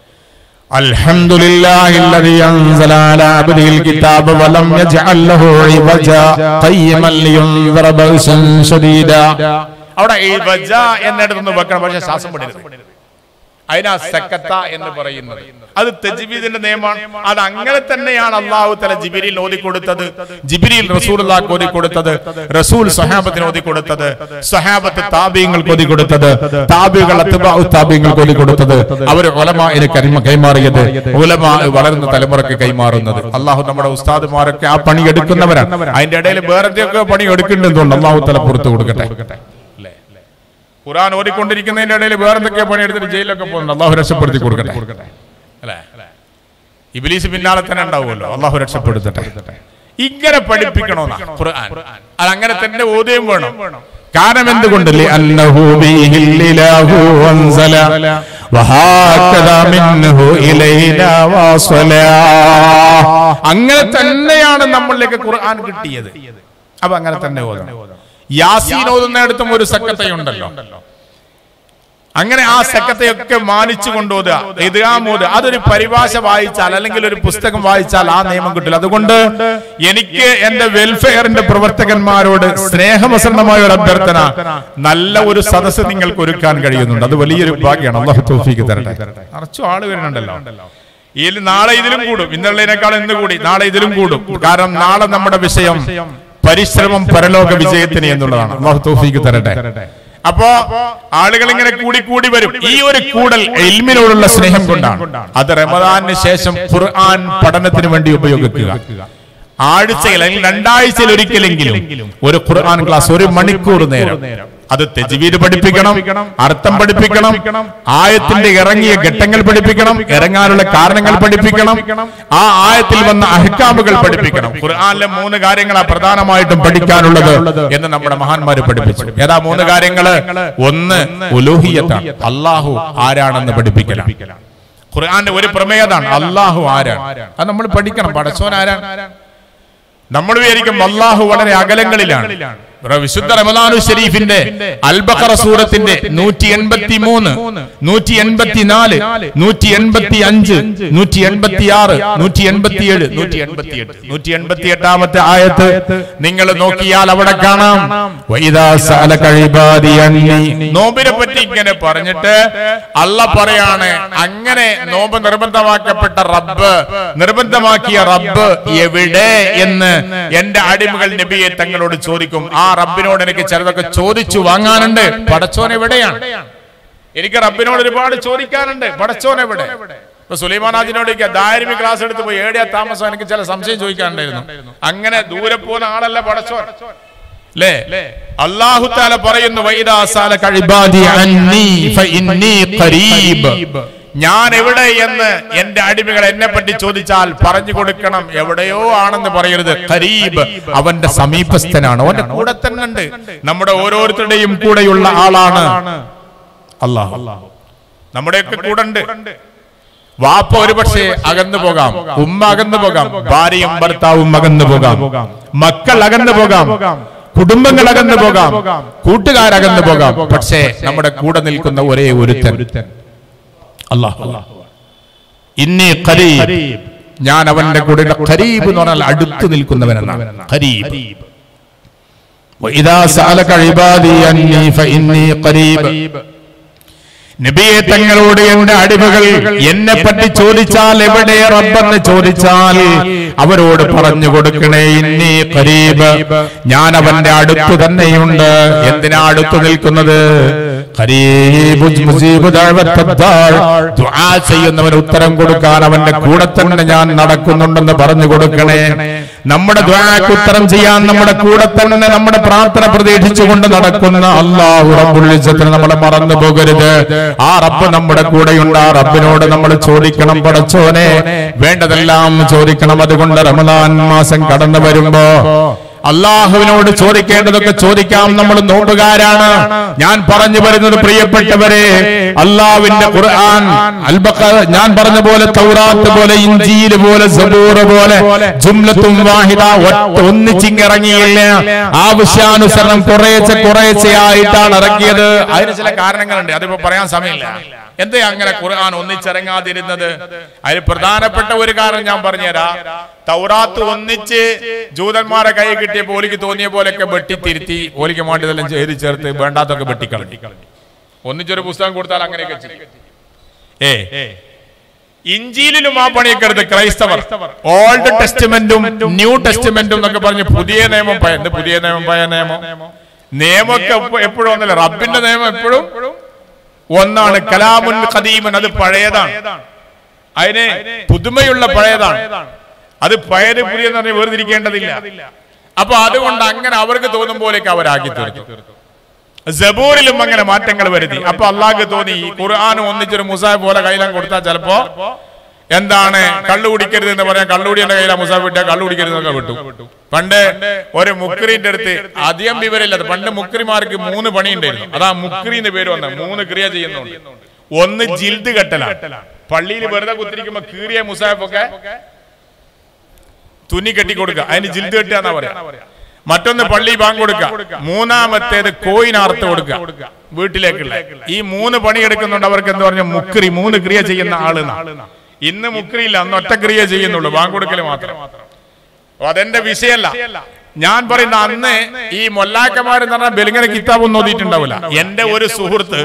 الحمد لله الذي أنزل على عبده الكتاب ولم يجعل له عوجا قيما لينذر بأسا شديدا അവിടെ ഇവജ എന്നിടത്തൊന്ന് വെക്കണം പക്ഷെ ശ്വാസം വിടരുത് അതിനാ സക്കത്ത എന്ന് പറയുന്നത് അത് തെജിബീദിന്റെ നിയമമാണ് അത് അങ്ങനെ തന്നെയാണ് അള്ളാഹു തല ജിബിരിൽ ഓതിക്കൊടുത്തത് ജിബിരിൽ റസൂലുള്ളാഹ്ക്ക് ഓതിക്കൊടുത്തത് റസൂൽ സഹാബത്തിന് ഓതിക്കൊടുത്തത് സഹാബത്ത് താബിയങ്ങൾക്ക് ഓതിക്കൊടുത്തത് താബികൾ അത്ബാഉ താബിയങ്ങൾക്ക് ഓതിക്കൊടുത്തത് അവർ ഉലമാഇന് കരിമ കൈമാറിയത് ഉലമാ വളരുന്ന തലമുറക്ക് കൈമാറുന്നത് അള്ളാഹു നമ്മുടെ ഉസ്താദുമാരൊക്കെ ആ പണി എടുക്കുന്നവരാണ് അതിന്റെ ഇടയിൽ വേറെയൊക്കെ പണി എടുക്കുന്നുണ്ട് അള്ളാഹു തല പുറത്തു കൊടുക്കട്ടെ അല്ലേ ഖുറാൻ ഓടിക്കൊണ്ടിരിക്കുന്നതിന്റെ ഇടയിൽ വേറെ എന്തൊക്കെയോ പണിയെടുത്തിട്ട് ജയിലൊക്കെ പോകുന്നുണ്ട് അള്ളാഹു രക്ഷപ്പെടുത്തി കൊടുക്കട്ടെ അല്ലേ ഇബിലീസ് പിന്നാലെ തന്നെ ഉണ്ടാവുമല്ലോ അള്ളാഹു രക്ഷപ്പെടുത്തട്ടെ ഇങ്ങനെ പഠിപ്പിക്കണമെന്നാ ഖുർആൻ അത് അങ്ങനെ തന്നെ ഓതുകയും വേണം കാരണം എന്തുകൊണ്ട് അന്നഹു ബിഹില്ലിലാഹു അൻസല വഹാകദാ മിൻഹു ഇലൈനാ വസലാ അങ്ങനെ തന്നെയാണ് നമ്മളിലേക്ക് ഖുർആൻ കിട്ടിയത് അപ്പൊ അങ്ങനെ തന്നെ ഓതണം യാസീൻ ഓതുന്നിടത്തും ഒരു സക്കത്തയുണ്ടല്ലോ അങ്ങനെ ആ സക്കത്തെയൊക്കെ മാനിച്ചു കൊണ്ടോതുക ഇതാമോത് അതൊരു പരിഭാഷ വായിച്ചാൽ അല്ലെങ്കിൽ ഒരു പുസ്തകം വായിച്ചാൽ ആ നിയമം കിട്ടില്ല അതുകൊണ്ട് എനിക്ക് എന്റെ വെൽഫെയറിന്റെ പ്രവർത്തകന്മാരോട് സ്നേഹവസന്നമായ ഒരു അഭ്യർത്ഥന നല്ല ഒരു സദസ്സ് നിങ്ങൾക്ക് ഒരുക്കാൻ കഴിയുന്നുണ്ട് അത് വലിയൊരു ഭാഗ്യമാണ് അള്ളാഹു തൗഫീക്ക് തരട്ടെ നിറച്ചു ആള് വരുന്നുണ്ടല്ലോ ഇതിൽ നാളെ ഇതിലും കൂടും ഇന്നുള്ളതിനേക്കാൾ ഇന്ന് കൂടി നാളെ ഇതിലും കൂടും കാരണം നാളെ നമ്മുടെ വിഷയം പരിശ്രമം പരലോക വിജയത്തിന് എന്നുള്ളതാണ് അള്ളാഹു തൗഫീക്ക് തരട്ടെ അപ്പോ ആളുകൾ ഇങ്ങനെ കൂടി കൂടി വരും ഈ ഒരു കൂടൽ ഇൽമിനോടുള്ള സ്നേഹം കൊണ്ടാണ് അത് റമദാനിന് ശേഷം ഖുർആൻ പഠനത്തിന് വേണ്ടി ഉപയോഗിക്കുക ആഴ്ചയിൽ അല്ലെങ്കിൽ രണ്ടാഴ്ചയിൽ ഒരിക്കലെങ്കിലും ഒരു ഖുർആൻ ക്ലാസ് ഒരു മണിക്കൂർ നേരം അത് തെജീവീര് പഠിപ്പിക്കണം അർത്ഥം പഠിപ്പിക്കണം ആയത്തിന്റെ ഇറങ്ങിയ ഘട്ടങ്ങൾ പഠിപ്പിക്കണം ഇറങ്ങാനുള്ള കാരണങ്ങൾ പഠിപ്പിക്കണം ആ ആയത്തിൽ വന്ന അഹ്കാമുകൾ പഠിപ്പിക്കണം ഖുർആനിലെ മൂന്ന് കാര്യങ്ങളാ പ്രധാനമായിട്ടും പഠിക്കാനുള്ളത് എന്ന് നമ്മുടെ മഹാന്മാര് പഠിപ്പിച്ചു ഏതാ മൂന്ന് കാര്യങ്ങള് ഒന്ന് ഉലൂഹിയത്താണ് അള്ളാഹു ആരാണെന്ന് പഠിപ്പിക്കലാണ് ഖുർആന്റെ ഒരു പ്രമേയതാണ് അള്ളാഹു ആരാണ് അത് നമ്മൾ പഠിക്കണം പടച്ചോൻ ആരാണ് നമ്മൾ വിചാരിക്കും അള്ളാഹു വളരെ അകലങ്ങളിലാണ് വിശുദ്ധ റമദാനു ഷരീഫിന്റെ അൽബഖറ സൂറത്തിന്റെ നൂറ്റി എൺപത്തി മൂന്ന് നൂറ്റി എൺപത്തി നാല് നൂറ്റി എൺപത്തി അഞ്ച് നൂറ്റി എൺപത്തി ആറ് നൂറ്റി എൺപത്തി ഏഴ് നൂറ്റി എൺപത്തി എട്ട് നൂറ്റി എൺപത്തി എട്ടാമത്തെ ആയത്ത് നിങ്ങൾ നോക്കിയാൽ അവിടെ കാണാം വൈദാ സഅലക ഇബാദി അന്നി. നോമ്പിനെ പറ്റി ഇങ്ങനെ പറഞ്ഞിട്ട് അല്ല പറയാണ് അങ്ങനെ നോമ്പ് നിർബന്ധമാക്കപ്പെട്ട റബ്ബ് നിർബന്ധമാക്കിയ റബ്ബ് എവിടെ എന്ന് എന്റെ അടിമകൾ നബിയെ തങ്ങളോട് ചോദിക്കും ആ റബ്ബിനോട് എനിക്ക് ചിലതൊക്കെ ചോദിച്ചു വാങ്ങാനുണ്ട് പടച്ചോൻ എവിടെയാണ് എനിക്ക് റബ്ബിനോട് ഒരുപാട് ചോദിക്കാനുണ്ട് പടച്ചോൻ എവിടെ ഇപ്പൊ സുലൈമാൻ ആജിനോട് ദാരിമി ക്ലാസ് എടുത്ത് പോയി ഏടിയാ താമസം എനിക്ക് ചില സംശയം ചോദിക്കാനുണ്ടായിരുന്നു അങ്ങനെ ദൂരെ പോകുന്ന ആളല്ല പടച്ചോൻ അല്ലേ അള്ളാഹു താല പറയുന്നു വൈദാ സാലക ഇബാദി അന്നി ഫഇന്നി ഖരീബ് ഞാൻ എവിടെ എന്ന് എന്റെ അടിമകൾ എന്നെ പറ്റി ചോദിച്ചാൽ പറഞ്ഞു കൊടുക്കണം എവിടെയോ ആണെന്ന് പറയരുത് ഖരീബ് അവന്റെ സമീപസ്ഥനാണ് അവന്റെ കൂടെ തന്നെ ഉണ്ട് നമ്മുടെ ഓരോരുത്തരുടെയും കൂടെയുള്ള ആളാണ് അള്ളാഹു നമ്മുടെയൊക്കെ കൂടെ ഉണ്ട് വാപ്പ ഒരുപക്ഷെ അകന്നു പോകാം ഉമ്മ അകന്നു പോകാം ഭാര്യയും ഭർത്താവും അകന്നു പോകാം മക്കൾ അകന്നു പോകാം കുടുംബങ്ങൾ അകന്നു പോകാം കൂട്ടുകാരകന്നു പോകാം പക്ഷേ നമ്മുടെ കൂടെ നിൽക്കുന്ന ഒരേ ഒരുത്തൻ അല്ലാഹു ഇന്നി ഖരീബ് ഞാൻ അവന്റെ കൂടെ ഖരീബ് എന്ന് പറഞ്ഞാൽ അടുത്ത് നിൽക്കുന്നവനെന്നാണ് ഖരീബ് وإذا سألك عبادي عني فإني قريب നബിയെ തങ്ങളോട് എന്റെ അടിമകൾ എന്നെ പറ്റി ചോദിച്ചാൽ എവിടെ റബ്ബെന്ന് ചോദിച്ചാൽ അവരോട് പറഞ്ഞു കൊടുക്കണേ ഇന്നീ ഖരീബ് ഞാൻ അവന്റെ അടുത്ത് തന്നെയുണ്ട് എന്തിനാ അടുത്ത് നിൽക്കുന്നത് ഖരീബു മുജീബു ദഅവത്തദ്ദാർ. ദുആ ചെയ്യുന്നവന് ഉത്തരം കൊടുക്കാൻ അവന്റെ കൂടെ തന്നെ ഞാൻ നടക്കുന്നുണ്ടെന്ന് പറഞ്ഞു കൊടുക്കണേ നമ്മുടെ ദ്വാക്ക് ഉത്തരം ചെയ്യാൻ നമ്മുടെ കൂടെ തന്നെ നമ്മുടെ പ്രാർത്ഥന പ്രതീക്ഷിച്ചുകൊണ്ട് നടക്കുന്ന അള്ളാഹു റബ്ബുൽ ഇസ്സത്തിന് നമ്മളെ മറന്നു പോകരുത് ആ റബ്ബ് നമ്മുടെ കൂടെയുണ്ട് ആ റബ്ബിനോട് നമ്മൾ ചോദിക്കണം പടച്ചോനെ വേണ്ടതെല്ലാം ചോദിക്കണം അതുകൊണ്ട് റമദാൻ മാസം കടന്നു വരുമ്പോ അള്ളാഹുവിനോട് ചോദിക്കേണ്ടതൊക്കെ ചോദിക്കാം നമ്മൾ നോമ്പുകാരാണ് ഞാൻ പറഞ്ഞു വരുന്നത് പ്രിയപ്പെട്ടവരെ അള്ളാഹുവിന്റെ ഖുർആൻ അൽബഖ ഞാൻ പറഞ്ഞ പോലെ തൗറാത്ത് പോലെ ഇഞ്ചീൽ പോലെ സബൂർ പോലെ ജുംലത്തും വാഹിദ ഒറ്റ ഒന്നിച്ചിങ്ങിറങ്ങിയില്ല ആവശ്യാനുസരണം കുറേശ്ശെ കുറേശ്ശെ ആയിട്ടാണ് ഇറങ്ങിയത് അതിന് ചില കാരണങ്ങളുണ്ട് അതിപ്പോ പറയാൻ സമയമില്ല എന്തേ അങ്ങനെ ഖുർആൻ ഒന്നിച്ചിറങ്ങാതിരുന്നത് അതിൽ പ്രധാനപ്പെട്ട ഒരു കാരണം ഞാൻ പറഞ്ഞുതരാം തൗറാത്ത് ഒന്നിച്ച് ജൂതന്മാരെ കൈ കിട്ടിയപ്പോൾ ഓലിക്ക് തോന്നിയ പോലെയൊക്കെ വെട്ടിത്തിരുത്തി ഓലിക്ക് വേണ്ടതെല്ലാം ചെയ്ത് ചേർത്ത് വേണ്ടാത്തൊക്കെ വെട്ടിക്കളഞ്ഞു ഒന്നിച്ചൊരു പുസ്തകം കൊടുത്താൽ അങ്ങനെയൊക്കെ ചെയ്യും. ഏ ഇഞ്ചിയിലും ആ പണിയൊക്കെ എടുത്ത് ക്രൈസ്തവർ ഓൾഡ് ടെസ്റ്റ്മെന്റും ന്യൂ ടെസ്റ്റ്മെന്റും എന്നൊക്കെ പറഞ്ഞ് പുതിയ നിയമം പയ എന്ത് പുതിയ നിയമം പഴയ നിയമം നിയമമൊക്കെ എപ്പ- എപ്പോഴും ഒന്നല്ല റബ്ബിന്റെ നിയമം എപ്പോഴും ഒന്നാണ് കലാമുൻ ഖദീമൻ അത് പഴയതാണ് അതിന് പുതുമയുള്ള പഴയതാണ് അത് പഴയത് പുതിയെന്ന് പറഞ്ഞ് വേർതിരിക്കേണ്ടതില്ല അപ്പൊ അതുകൊണ്ട് അങ്ങനെ അവർക്ക് തോന്നും പോലെയൊക്കെ അവരാക്കി തീർത്തു ജബൂറിലും അങ്ങനെ മാറ്റങ്ങൾ വരുത്തി അപ്പൊ അള്ളാഹ്ക്ക് തോന്നി ഈ ഖുർആൻ ഒന്നിച്ചൊരു മുസാഫ് പോലെ കയ്യിലാൻ കൊടുത്താൽ ചിലപ്പോ എന്താണ് കള്ളു കുടിക്കരുത് എന്ന് പറയാൻ കള്ളുകുടി എന്റെ കയ്യിലാ മുസാഫ് വിട്ടാൽ കള്ളു കുടിക്കരുത് എന്നൊക്കെ വിട്ടു പണ്ട് ഒരു മുക്രീന്റെ അടുത്ത് അധികം വിവരമില്ലാത്ത പണ്ട് മുക്രിമാർക്ക് മൂന്ന് പണിയുണ്ടായിരുന്നു അതാ മുക്രീന്റെ പേര് വന്ന മൂന്ന് ക്രിയ ചെയ്യുന്നുണ്ട് ഒന്ന് ജിൽദ് കെട്ടലാണ് പള്ളിയിൽ വെറുതെ കുത്തിരിക്കുമ്പോ കീറിയ മുസാഫൊക്കെ തുന്നി കെട്ടി കൊടുക്കുക അതിന് ജിൽദ് കെട്ടുക എന്നാ പറയാ മറ്റൊന്ന് പള്ളി ബാങ്ക് കൊടുക്കുക മൂന്നാമത്തേത് കോയിൻ അറുത്ത് കൊടുക്കുക വീട്ടിലേക്കുള്ള ഈ മൂന്ന് പണി എടുക്കുന്നുണ്ട് അവർക്ക് എന്ന് പറഞ്ഞ മുക്രി മൂന്ന് ക്രിയ ചെയ്യുന്ന ആള് ഇന്ന് മുക്രിയില്ല അന്ന് ഒറ്റ ക്രിയ ചെയ്യുന്നുള്ളൂ ബാങ്ക് കൊടുക്കൽ മാത്രം അപ്പൊ അതെന്റെ വിഷയല്ല ഞാൻ പറയുന്ന അന്ന് ഈ മൊല്ലാക്കന്മാരെന്ന് പറഞ്ഞാൽ ബെലിങ്ങനെ കിതാബൊന്നും ഓതിയിട്ടുണ്ടാവില്ല എന്റെ ഒരു സുഹൃത്ത്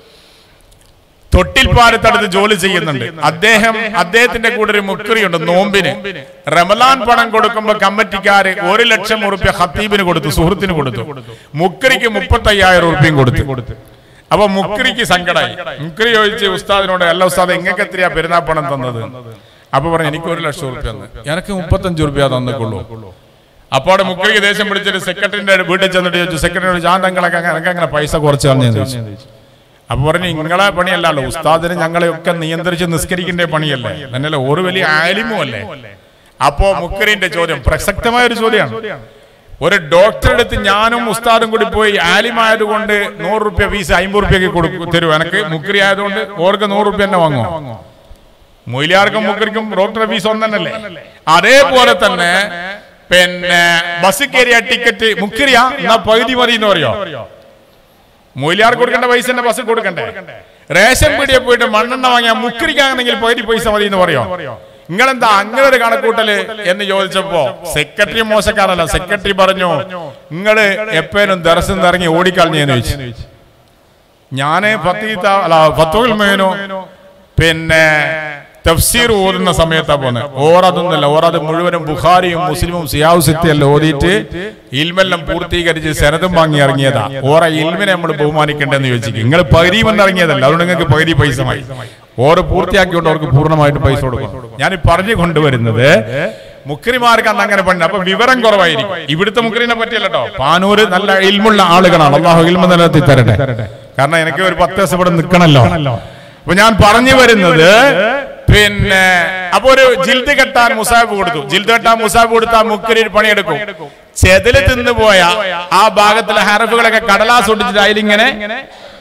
തൊട്ടിൽപ്പാലത്തടുത്ത് ജോലി ചെയ്യുന്നുണ്ട് അദ്ദേഹം അദ്ദേഹത്തിന്റെ കൂടെ ഒരു മുക്രിയുണ്ട് നോമ്പിന് റമലാൻ പണം കൊടുക്കുമ്പോ കമ്മിറ്റിക്കാര് ഒരു ലക്ഷം ഉറുപ്പ്യ ഹത്തീബിന് കൊടുത്തു സുഹൃത്തിന് കൊടുത്തു മുക്രിക്ക് മുപ്പത്തി അയ്യായിരം ഉറുപ്പ്യം കൊടുത്തു അപ്പൊ മുക്രിക്ക് സങ്കടമായി മുക്രി ചോദിച്ച് ഉസ്താദിനോട് അല്ല ഉസ്താദ് എങ്ങനെ എത്രയാ പെരുന്നാൾ പണം തന്നത് അപ്പൊ പറഞ്ഞു എനിക്ക് ഒരു ലക്ഷം ഉറുപ്പ്യ തന്നു എനിക്ക് മുപ്പത്തഞ്ച് ഉറുപ്പ്യ തന്നിക്കുള്ളൂ അപ്പോൾ അവിടെ മുക്രിക്ക് ദേഷ്യം പിടിച്ചിട്ട് സെക്രട്ടറിന്റെ വീട്ടിൽ ചെന്നിട്ട് ചോദിച്ചു സെക്രട്ടറി ഞാൻ തങ്ങളൊക്കെ എനിക്ക് അങ്ങനെ പൈസ കുറച്ച് കളഞ്ഞു ചോദിച്ചു അപ്പൊ പറഞ്ഞു നിങ്ങളെ പണിയല്ലല്ലോ ഉസ്താദിന് ഞങ്ങളെയൊക്കെ നിയന്ത്രിച്ച് നിസ്കരിക്കേണ്ട പണിയല്ലേ എന്നല്ല ഒരു വലിയ ആലിമും അല്ലേ അപ്പോ മുക്കരിന്റെ ചോദ്യം പ്രസക്തമായ ഒരു ചോദ്യമാണ് ഒരു ഡോക്ടറെ അടുത്ത് ഞാനും ഉസ്താദും കൂടി പോയി ആലിമായത് കൊണ്ട് നൂറ് റുപ്യ ഫീസ് അമ്പത് റുപ്യക്ക് കൊടുക്കും തരൂ എനക്ക് മുക്കരി ആയതുകൊണ്ട് ഓർക്ക് നൂറ് റുപ്യ തന്നെ വാങ്ങുമോ മൊയിലാർക്കും മുക്കരിക്കും ഡോക്ടറെ ഫീസ് ഒന്നല്ലേ അതേപോലെ തന്നെ പിന്നെ ബസ് കയറിയ ടിക്കറ്റ് മുക്കരിയാ എന്നാ പകുതി മതി എന്ന് പറയോ മൂല്യാർ കൊടുക്കേണ്ട പൈസ തന്നെ ബസ്സിൽ കൊടുക്കണ്ടേ റേഷൻ പീടിയെ പോയിട്ട് മണ്ണെണ്ണ വാങ്ങിയാൽ മുക്കരിക്കാണെങ്കിൽ പകുതി പൈസ മതി എന്ന് പറയോ നിങ്ങളെന്താ അങ്ങനെ ഒരു കണക്കൂട്ടല് എന്ന് ചോദിച്ചപ്പോ സെക്രട്ടറി മോശക്കാരല്ല സെക്രട്ടറി പറഞ്ഞു നിങ്ങള് എപ്പോഴും ദർശനം ഇറങ്ങി ഓടിക്കളഞ്ഞെന്ന് ചോദിച്ചു ഞാന് ഫത്തീത്ത അല്ല ഫത്തുൽ മേനോ പിന്നെ തഫ്സീർ ഓതുന്ന സമയത്താ പോന്നെ ഓറതൊന്നുമല്ല ഓറത് മുഴുവനും ബുഖാരിയും മുസ്ലിമും സിയാവു സിത്തിയല്ല ഓതിയിട്ട് ഇൽമെല്ലാം പൂർത്തീകരിച്ച് ശരതും വാങ്ങി ഇറങ്ങിയതാ ഓറ ഇൽമിനെ നമ്മൾ ബഹുമാനിക്കണ്ടെന്ന് ചോദിച്ചു നിങ്ങൾ പകുതിമെന്ന് ഇറങ്ങിയതല്ല അതുകൊണ്ട് നിങ്ങൾക്ക് പകുതി പൈസ മതി ഓറ് പൂർത്തിയാക്കിക്കൊണ്ട് അവർക്ക് പൂർണ്ണമായിട്ട് പൈസ കൊടുക്കണം ഞാൻ പറഞ്ഞു കൊണ്ടുവരുന്നത് മുക്രിമാർക്ക് അന്ന് അങ്ങനെ പണ്ട് അപ്പൊ വിവരം കുറവായിരിക്കും ഇവിടുത്തെ മുക്രിനെ പറ്റിയല്ല കേട്ടോ പാനൂര് നല്ല ഇൽമുള്ള ആളുകളാണ് അള്ളാഹു ഇൽമ നിലനിർത്തി തരട്ടെ കാരണം എനിക്ക് ഒരു പത്ത് ദിവസം ഇവിടെ നിൽക്കണല്ലോ അപ്പൊ ഞാൻ പറഞ്ഞു വരുന്നത് പിന്നെ അപ്പൊ ഒരു ജിൽദ് കെട്ടാൻ മുസാബ് കൊടുത്തു ജിൽദ് കെട്ടാൻ മുസാബ് കൊടുത്താൽ മുക്കരി ഒരു പണിയെടുക്കും ചെതില് തിന്നു പോയ ആ ഭാഗത്തിലെ ഹറഫുകളൊക്കെ കടലാസ് ഒട്ടിച്ചിട്ട് അതിലിങ്ങനെ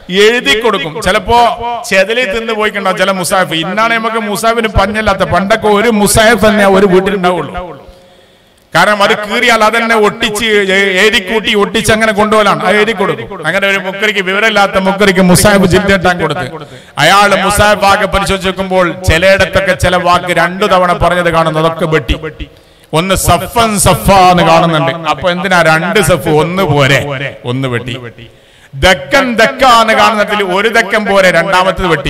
എഴുതി കൊടുക്കും ചിലപ്പോ ചെതലി തിന്ന് പോയിക്കണ്ടാവും ചില മുസാഫ് ഇന്നാണ് നമുക്ക് മുസാഫിന് പഞ്ഞല്ലാത്ത പണ്ടൊക്കെ ഒരു മുസാഫ് തന്നെ ഒരു വീട്ടിലുണ്ടാവുള്ളൂ കാരണം അത് കീറിയാൽ അതന്നെ ഒട്ടിച്ച് എ- എഴുതിക്കൂട്ടി ഒട്ടിച്ച് അങ്ങനെ കൊണ്ടുപോലാണ് അത് എഴുതി കൊടുക്കും അങ്ങനെ ഒരു മുക്കറിക്ക് വിവരമില്ലാത്ത മുക്കറിക്ക് മുസാഹിബ് ജിദ്ദാൻ കൊടുത്ത് അയാൾ മുസാഹിബ് ആകെ പരിശോധിച്ച് നോക്കുമ്പോൾ ചിലയിടത്തൊക്കെ ചില വാക്ക് രണ്ടു തവണ പറഞ്ഞത് കാണുന്നു അതൊക്കെ വെട്ടി ഒന്ന് സഫൻ സഫ എന്ന് കാണുന്നുണ്ട് അപ്പൊ എന്തിനാ രണ്ട് സഫ് ഒന്ന് പോരെ ഒന്ന് വെട്ടി ദക്കൻ ദക്ക എന്ന് കാണുന്നതിൽ ഒരു ദക്കൻ പോരെ രണ്ടാമത്തത് വെട്ടി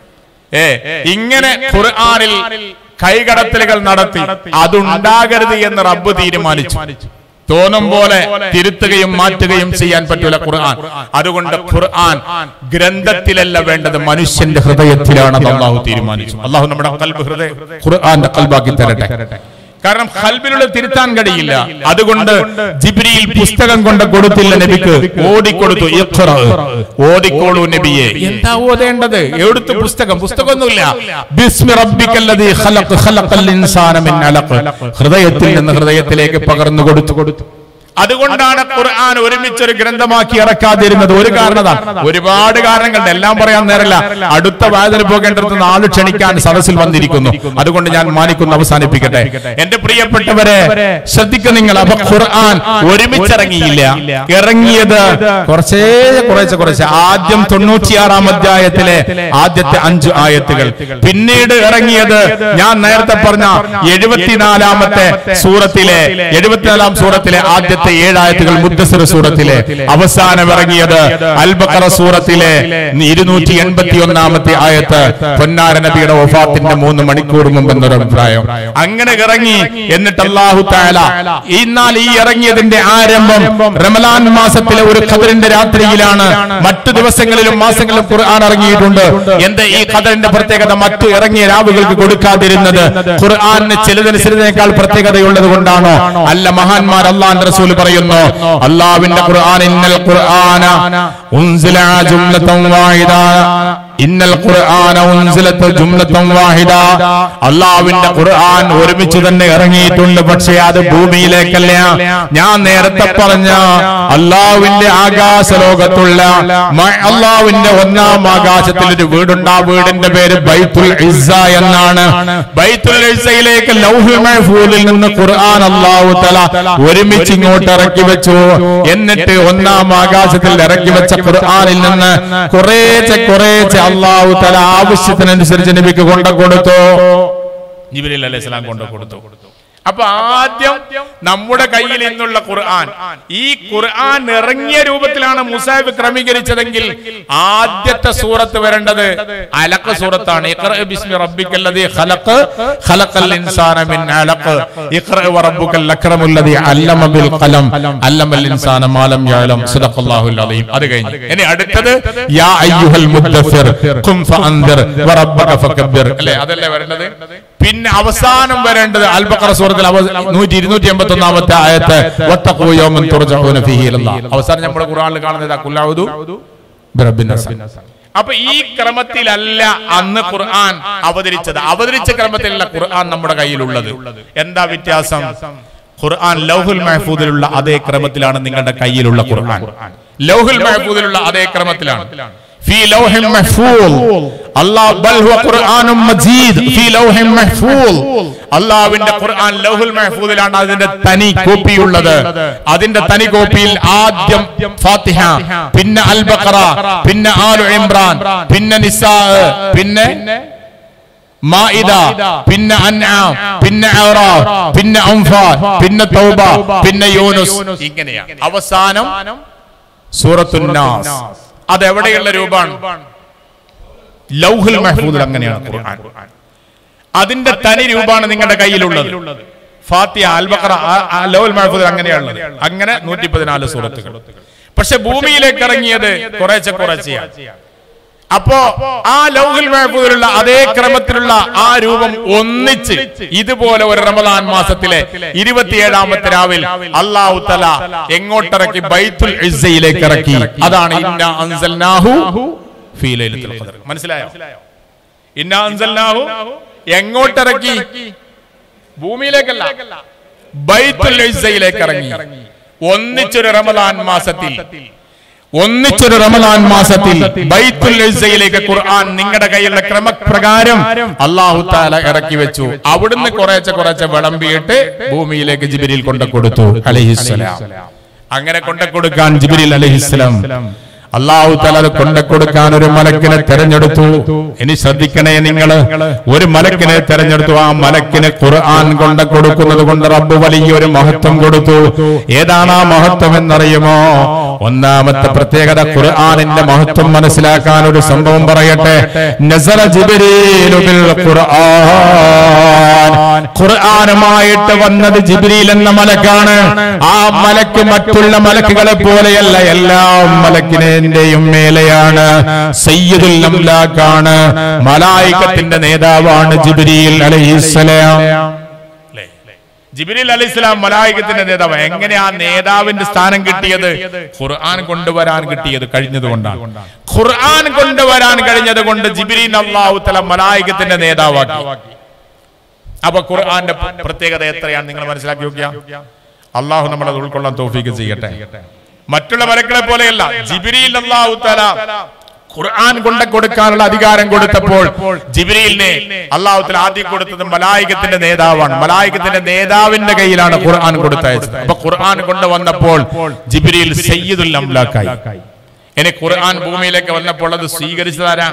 ഏ ഇങ്ങനെ ഖുർആനിൽ കൈകടത്തലുകൾ നടത്തി അതുണ്ടാകരുത് എന്ന് റബ്ബ് തീരുമാനിച്ചു തോന്നും പോലെ തിരുത്തുകയും മാറ്റുകയും ചെയ്യാൻ പറ്റൂല ഖുർആൻ അതുകൊണ്ട് ഖുർആൻ ഗ്രന്ഥത്തിലല്ല വേണ്ടത് മനുഷ്യന്റെ ഹൃദയത്തിലാണ് അള്ളാഹു തീരുമാനിച്ചു അള്ളാഹു നമ്മുടെ കൽബ് ഹൃദയ ഖുർആന്റെ കൽബാക്കി തരട്ടെ കാരണം കൽബിലുള്ള തിരുത്താൻ കഴിയില്ല അതുകൊണ്ട് ജിബ്രിയിൽ പുസ്തകം കൊണ്ട് കൊടുത്തില്ല നബിക്ക് ഓടിക്കൊടുത്തു ഇഖ്റ. ഓടിക്കോളൂ നബിയെ എന്താ ഓതേണ്ടത് എവിടുത്തെ പുസ്തകം പുസ്തകമൊന്നുമില്ല ബിസ്മി റബ്ബിക്കല്ലദീ ഖലഖ് ഖലഖൽ ഇൻസാന മിൻ അലഖ് ഹൃദയത്തിൽ നിന്ന് ഹൃദയത്തിലേക്ക് പകർന്നു കൊടുത്തു കൊടുത്തു അതുകൊണ്ടാണ് ഖുർആൻ ഒരുമിച്ചൊരു ഗ്രന്ഥമാക്കി ഇറക്കാതിരുന്നത് ഒരു കാരണതാണ് ഒരുപാട് കാരണങ്ങളുണ്ട് എല്ലാം പറയാൻ നേരല്ല അടുത്ത വായന പോകേണ്ടത് നാള് ക്ഷണിക്കാൻ സദസ്സിൽ വന്നിരിക്കുന്നു അതുകൊണ്ട് ഞാൻ മാനിക്കുന്നു അവസാനിപ്പിക്കട്ടെ എന്റെ പ്രിയപ്പെട്ടവരെ ശ്രദ്ധിക്കുക നിങ്ങൾ അപ്പൊ ഖുർആൻ ഒരുമിച്ചിറങ്ങിയില്ല ഇറങ്ങിയത് കുറച്ചേ കുറച്ച് കുറച്ച് ആദ്യം തൊണ്ണൂറ്റിയാറാം അധ്യായത്തിലെ ആദ്യത്തെ അഞ്ച് ആയത്തുകൾ പിന്നീട് ഇറങ്ങിയത് ഞാൻ നേരത്തെ പറഞ്ഞ എഴുപത്തിനാലാമത്തെ സൂറത്തിലെ എഴുപത്തിനാലാം സൂറത്തിലെ ആദ്യത്തെ ഏഴായത്തുകൾ മുദ്ദസർ സൂറത്തിലെ അവസാനം ഇറങ്ങിയത് അൽബക്കറ സൂറത്തിലെ ഇരുന്നൂറ്റി എൺപത്തി ഒന്നാമത്തെ ആയത്ത് പൊന്നാര നബിയുടെ വഫാത്തിന്റെ മൂന്ന് മണിക്കൂർ മുമ്പ് എന്നൊരു അഭിപ്രായം അങ്ങനെ ഇറങ്ങി എന്നിട്ട് അള്ളാഹു താല എന്നാൽ ഈ ഇറങ്ങിയതിന്റെ ആരംഭം റമലാൻ മാസത്തിലെ ഒരു ഖദറിന്റെ രാത്രിയിലാണ് മറ്റു ദിവസങ്ങളിലും മാസങ്ങളിലും ഖുർആൻ ഇറങ്ങിയിട്ടുണ്ട് എന്റെ ഈ ഖദറിന്റെ പ്രത്യേകത മറ്റു ഇറങ്ങിയ രാവുകൾക്ക് കൊടുക്കാതിരുന്നത് ഖുർആാനിന് ചിലതനുസരിച്ചതിനേക്കാൾ പ്രത്യേകതയുള്ളത് കൊണ്ടാണോ അല്ല മഹാന്മാർ അള്ളാന്റെ റസൂൽ പറയുന്നു അള്ളാവിന്റെ ഖുർആൻ ഇന്നൽ ഖുർആന ഉൻസില ജുംലത്തൻ വാഹിദ ഇന്നൽ ഖുർആന ഉൻസിലത്ത് ജുംലത്തൻ വാഹിദ അള്ളാവിന്റെ ഖുർആൻ ഒരുമിച്ച് തന്നെ ഇറങ്ങിയിട്ടുണ്ട് പക്ഷേ അത് ഭൂമിയിലേക്കല്ല ഞാൻ നേരത്തെ പറഞ്ഞ അള്ളാവിന്റെ ആകാശ ലോകത്തുള്ള മ- അള്ളാവിന്റെ ഒന്നാം ആകാശത്തിൽ ഒരു വീടുണ്ട് ആ വീടിന്റെ പേര് ബൈത്തുൽ ഇസ്സ എന്നാണ് ബൈത്തുൽ ഇസ്സയിലേക്ക് ലൗഹുൽ മഹ്ഫൂലിൽ നിന്ന് ഖുർആൻ അള്ളാഹു തല ഒരുമിച്ച് ഇങ്ങോട്ട് ഇറക്കി വെച്ചു എന്നിട്ട് ഒന്നാം ആകാശത്തിൽ ഇറക്കി വെച്ച ഖുർആനിൽ നിന്ന് കുറേച്ചെ കുറേച്ചെ അള്ളാഹു തല ആവശ്യത്തിനനുസരിച്ച് നബിക്ക് കൊണ്ട കൊടുത്തു ജിബ്രീൽ അലൈഹി സ്വലാം കൊണ്ടു കൊടുത്തു അപ്പൊ ആദ്യം നമ്മുടെ കയ്യിൽ നിന്നുള്ള ഖുർആൻ ഈ ഖുർആൻ ഇറങ്ങിയ രൂപത്തിലാണ് മുസാഹിബ് ക്രമീകരിച്ചതെങ്കിൽ ആദ്യത്തെ സൂറത്ത് വരേണ്ടത് അലക്ക് സൂറത്താണ് ഇഖ്റ ബിസ്മി റബ്ബിക്കല്ലദീ ഖലഖ് ഖലഖൽ ഇൻസാന മിൻ അലഖ് ഇഖ്റ വറബ്ബുക്കൽ അക്രമുല്ലദീ അല്ലമ ബിൽ ഖലം അല്ലമൽ ഇൻസാന മാ ലം യഅലം സദഖല്ലാഹുൽ അലീം അത് കഴിഞ്ഞു ഇനി അടുത്തത് യാ അയ്യുഹൽ മുദ്ദസ്സിർ ഖും ഫഅൻദിർ വറബ്ബക ഫകബ്ബിർ അല്ലേ അതല്ലേ വരേണ്ടത് പിന്നെ അവസാനം വരേണ്ടത് അൽ ബഖറ സൂറത്തിൽ നൂറ്റി ഇരുന്നൂറ്റി എൺപത്തി ഒന്നാമത്തെ ആയത്ത് വത്തഖൂ യൗമൻ തുർജഊന ഫീഹി ഇലല്ലാഹ് അവസാനം നമ്മുടെ ഖുർആനിൽ കാണുന്നത് കുല്ലാവുദു ബിറബ്ബിൻ നാസ് അപ്പൊ ഈ ക്രമത്തിലല്ല അന്ന് ഖുർആൻ അവതരിച്ചത് അവതരിച്ച ക്രമത്തിലല്ല ഖുർആൻ നമ്മുടെ കയ്യിലുള്ളത് എന്താ വ്യത്യാസം ഖുർആൻ ലൗഹുൽ മഹഫൂദിലുള്ള അതേ ക്രമത്തിലാണ് നിങ്ങളുടെ കയ്യിലുള്ള ഖുർആൻ ലൗഹുൽ മഹഫൂദിലുള്ള അതേ ക്രമത്തിലാണ് في لوح محفوظ الله بل هو قرآن مجيد في لوح محفوظ അള്ളാവിന്റെ ഖുർആൻ ലൗഹുൽ മഹ്ഫൂദിലാണ് അതിന്റെ തനി കോപ്പി ഉള്ളത് അതിന്റെ തനി കോപ്പിയിൽ ആദ്യം ഫാത്തിഹ പിന്നെ അൽ ബഖറ പിന്നെ ആലു ഇമ്രാൻ പിന്നെ നിസാ പിന്നെ മാഇദ പിന്നെ അൻആം പിന്നെ അറാഫ് പിന്നെ അംഫാൽ പിന്നെ തൗബ പിന്നെ യൂനുസ് ഇങ്ങനെയാണ് അവസാനം സൂറത്തുൻ നാസ് അത് എവിടെയുള്ള രൂപമാണ് ലൗഹുൽ മഹ്ഫൂദിൽ അങ്ങനെയാണ് ഖുർആൻ അതിന്റെ തനി രൂപമാണ് നിങ്ങളുടെ കയ്യിലുള്ളത് ഫാത്തിയ അൽബഖറ ലൗഹുൽ മഹ്ഫൂദിൽ അങ്ങനെയാണുള്ളത് അങ്ങനെ നൂറ്റി പതിനാല് സൂറത്തുകൾ പക്ഷെ ഭൂമിയിലേക്ക് ഇറങ്ങിയത് കുറേശ്ശെ കുറച്ചെയാണ് അപ്പോ ആ ലൗഹിൽ മഹബൂദിലുള്ള അതേ ക്രമത്തിലുള്ള ആ രൂപം ഒന്നിച്ച് ഇതുപോലെ ഒരു റമദാൻ മാസത്തിലെ ഇരുപത്തിയേഴാമത്തെ രാവിൽ അള്ളാഹു തല എങ്ങോട്ടിറക്കി ബൈത്തുൽ ഇസ്സയിലേക്ക് ഇറക്കി അതാണ് ഇന്ന അൻസൽനാഹു ഫീ ലൈലത്തുൽ ഖദർ മനസ്സിലായോ ഇന്ന അൻസൽനാഹു എങ്ങോട്ടിറക്കി ഭൂമിയിലേക്കല്ല ബൈത്തുൽ ഇസ്സയിലേക്ക് ഇറങ്ങി ഒന്നിച്ചൊരു റമദാൻ മാസത്തിൽ ഒന്നിച്ചൊരു റമദാൻ മാസത്തിൽ ബൈത്തുൽ ഇസ്സയിലേക്ക് ഖുർആൻ നിങ്ങളുടെ കയ്യിലുള്ള ക്രമപ്രകാരം അള്ളാഹു താല ഇറക്കി വെച്ചു അവിടുന്ന് കുറേശ്ശെ കുറേശ്ശെ വിളമ്പിയിട്ട് ഭൂമിയിലേക്ക് ജിബിരിൽ കൊണ്ടു കൊടുത്തു അലഹിസ്സലാം അങ്ങനെ കൊണ്ടു കൊടുക്കാൻ ജിബിരിൽ അലഹിസ്സലാം അള്ളാഹു തല അത് കൊണ്ടു കൊടുക്കാൻ ഒരു മലക്കിനെ തെരഞ്ഞെടുത്തു ഇനി ശ്രദ്ധിക്കണേ നിങ്ങള് ഒരു മലക്കിനെ തെരഞ്ഞെടുത്തു ആ മലക്കിന് ഖുർആൻ കൊണ്ടു കൊടുക്കുന്നത് കൊണ്ട് റബ്ബ് വലിയൊരു മഹത്വം കൊടുത്തു ഏതാണ് ആ മഹത്വം എന്നറിയുമോ ഒന്നാമത്തെ പ്രത്യേകത ഖുർആനിന്റെ മഹത്വം മനസ്സിലാക്കാൻ ഒരു സംഭവം പറയട്ടെ നസല ജിബ്രീലു ബിൽ ഖുർആൻ ഖുർആനുമായിട്ട് വന്നത് ജിബ്രീൽ എന്ന മലക്കാണ് ആ മലക്ക് മറ്റുള്ള മലക്കുകളെ പോലെയല്ല എല്ലാ മലക്കിനെന്റെയും മേലെയാണ് സയ്യിദുൽ അംലാക്കാണ് മലായികത്തിന്റെ നേതാവാണ് ജിബ്രീൽ അലൈഹിസ്സലാം ജിബിരിൽ അലി ഇസ്ലാം മലായികത്തിന്റെ നേതാവ് എങ്ങനെ ആ നേതാവിന്റെ സ്ഥാനം കിട്ടിയത് ഖുർആൻ കൊണ്ടുവരാൻ കിട്ടിയത് കഴിഞ്ഞത് കൊണ്ടാണ് ഖുർആൻ കൊണ്ടുവരാൻ കഴിഞ്ഞത് കൊണ്ട് ജിബിരിൻ അള്ളാഹു തല മലായികത്തിന്റെ നേതാവാക്കി അപ്പൊ ഖുർആന്റെ പ്രത്യേകത എത്രയാണ് നിങ്ങൾ മനസ്സിലാക്കി നോക്കിയ അള്ളാഹു നമ്മളത് ഉൾക്കൊള്ളാൻ തോഫീക്ക് ചെയ്യട്ടെ മറ്റുള്ള മലക്കളെ പോലെയല്ല ജിബിരിൽ അള്ളാഹു തല ഖുർആൻ കൊണ്ട് കൊടുക്കാനുള്ള അധികാരം കൊടുത്തപ്പോൾ ജിബ്രീലിനെ അള്ളാഹുത്തിൽ ആദ്യം കൊടുത്തത് മലായികത്തിന്റെ നേതാവാണ് മലായികത്തിന്റെ നേതാവിന്റെ കയ്യിലാണ് ഖുർആൻ കൊടുത്തയച്ചത് അപ്പൊ ഖുർആൻ കൊണ്ടുവന്നപ്പോൾ ജിബ്രീൽ സയ്യിദുൽ അംലാക്കായി ഇനി ഖുർആൻ ഭൂമിയിലേക്ക് വന്നപ്പോൾ അത് സ്വീകരിച്ചതാരാ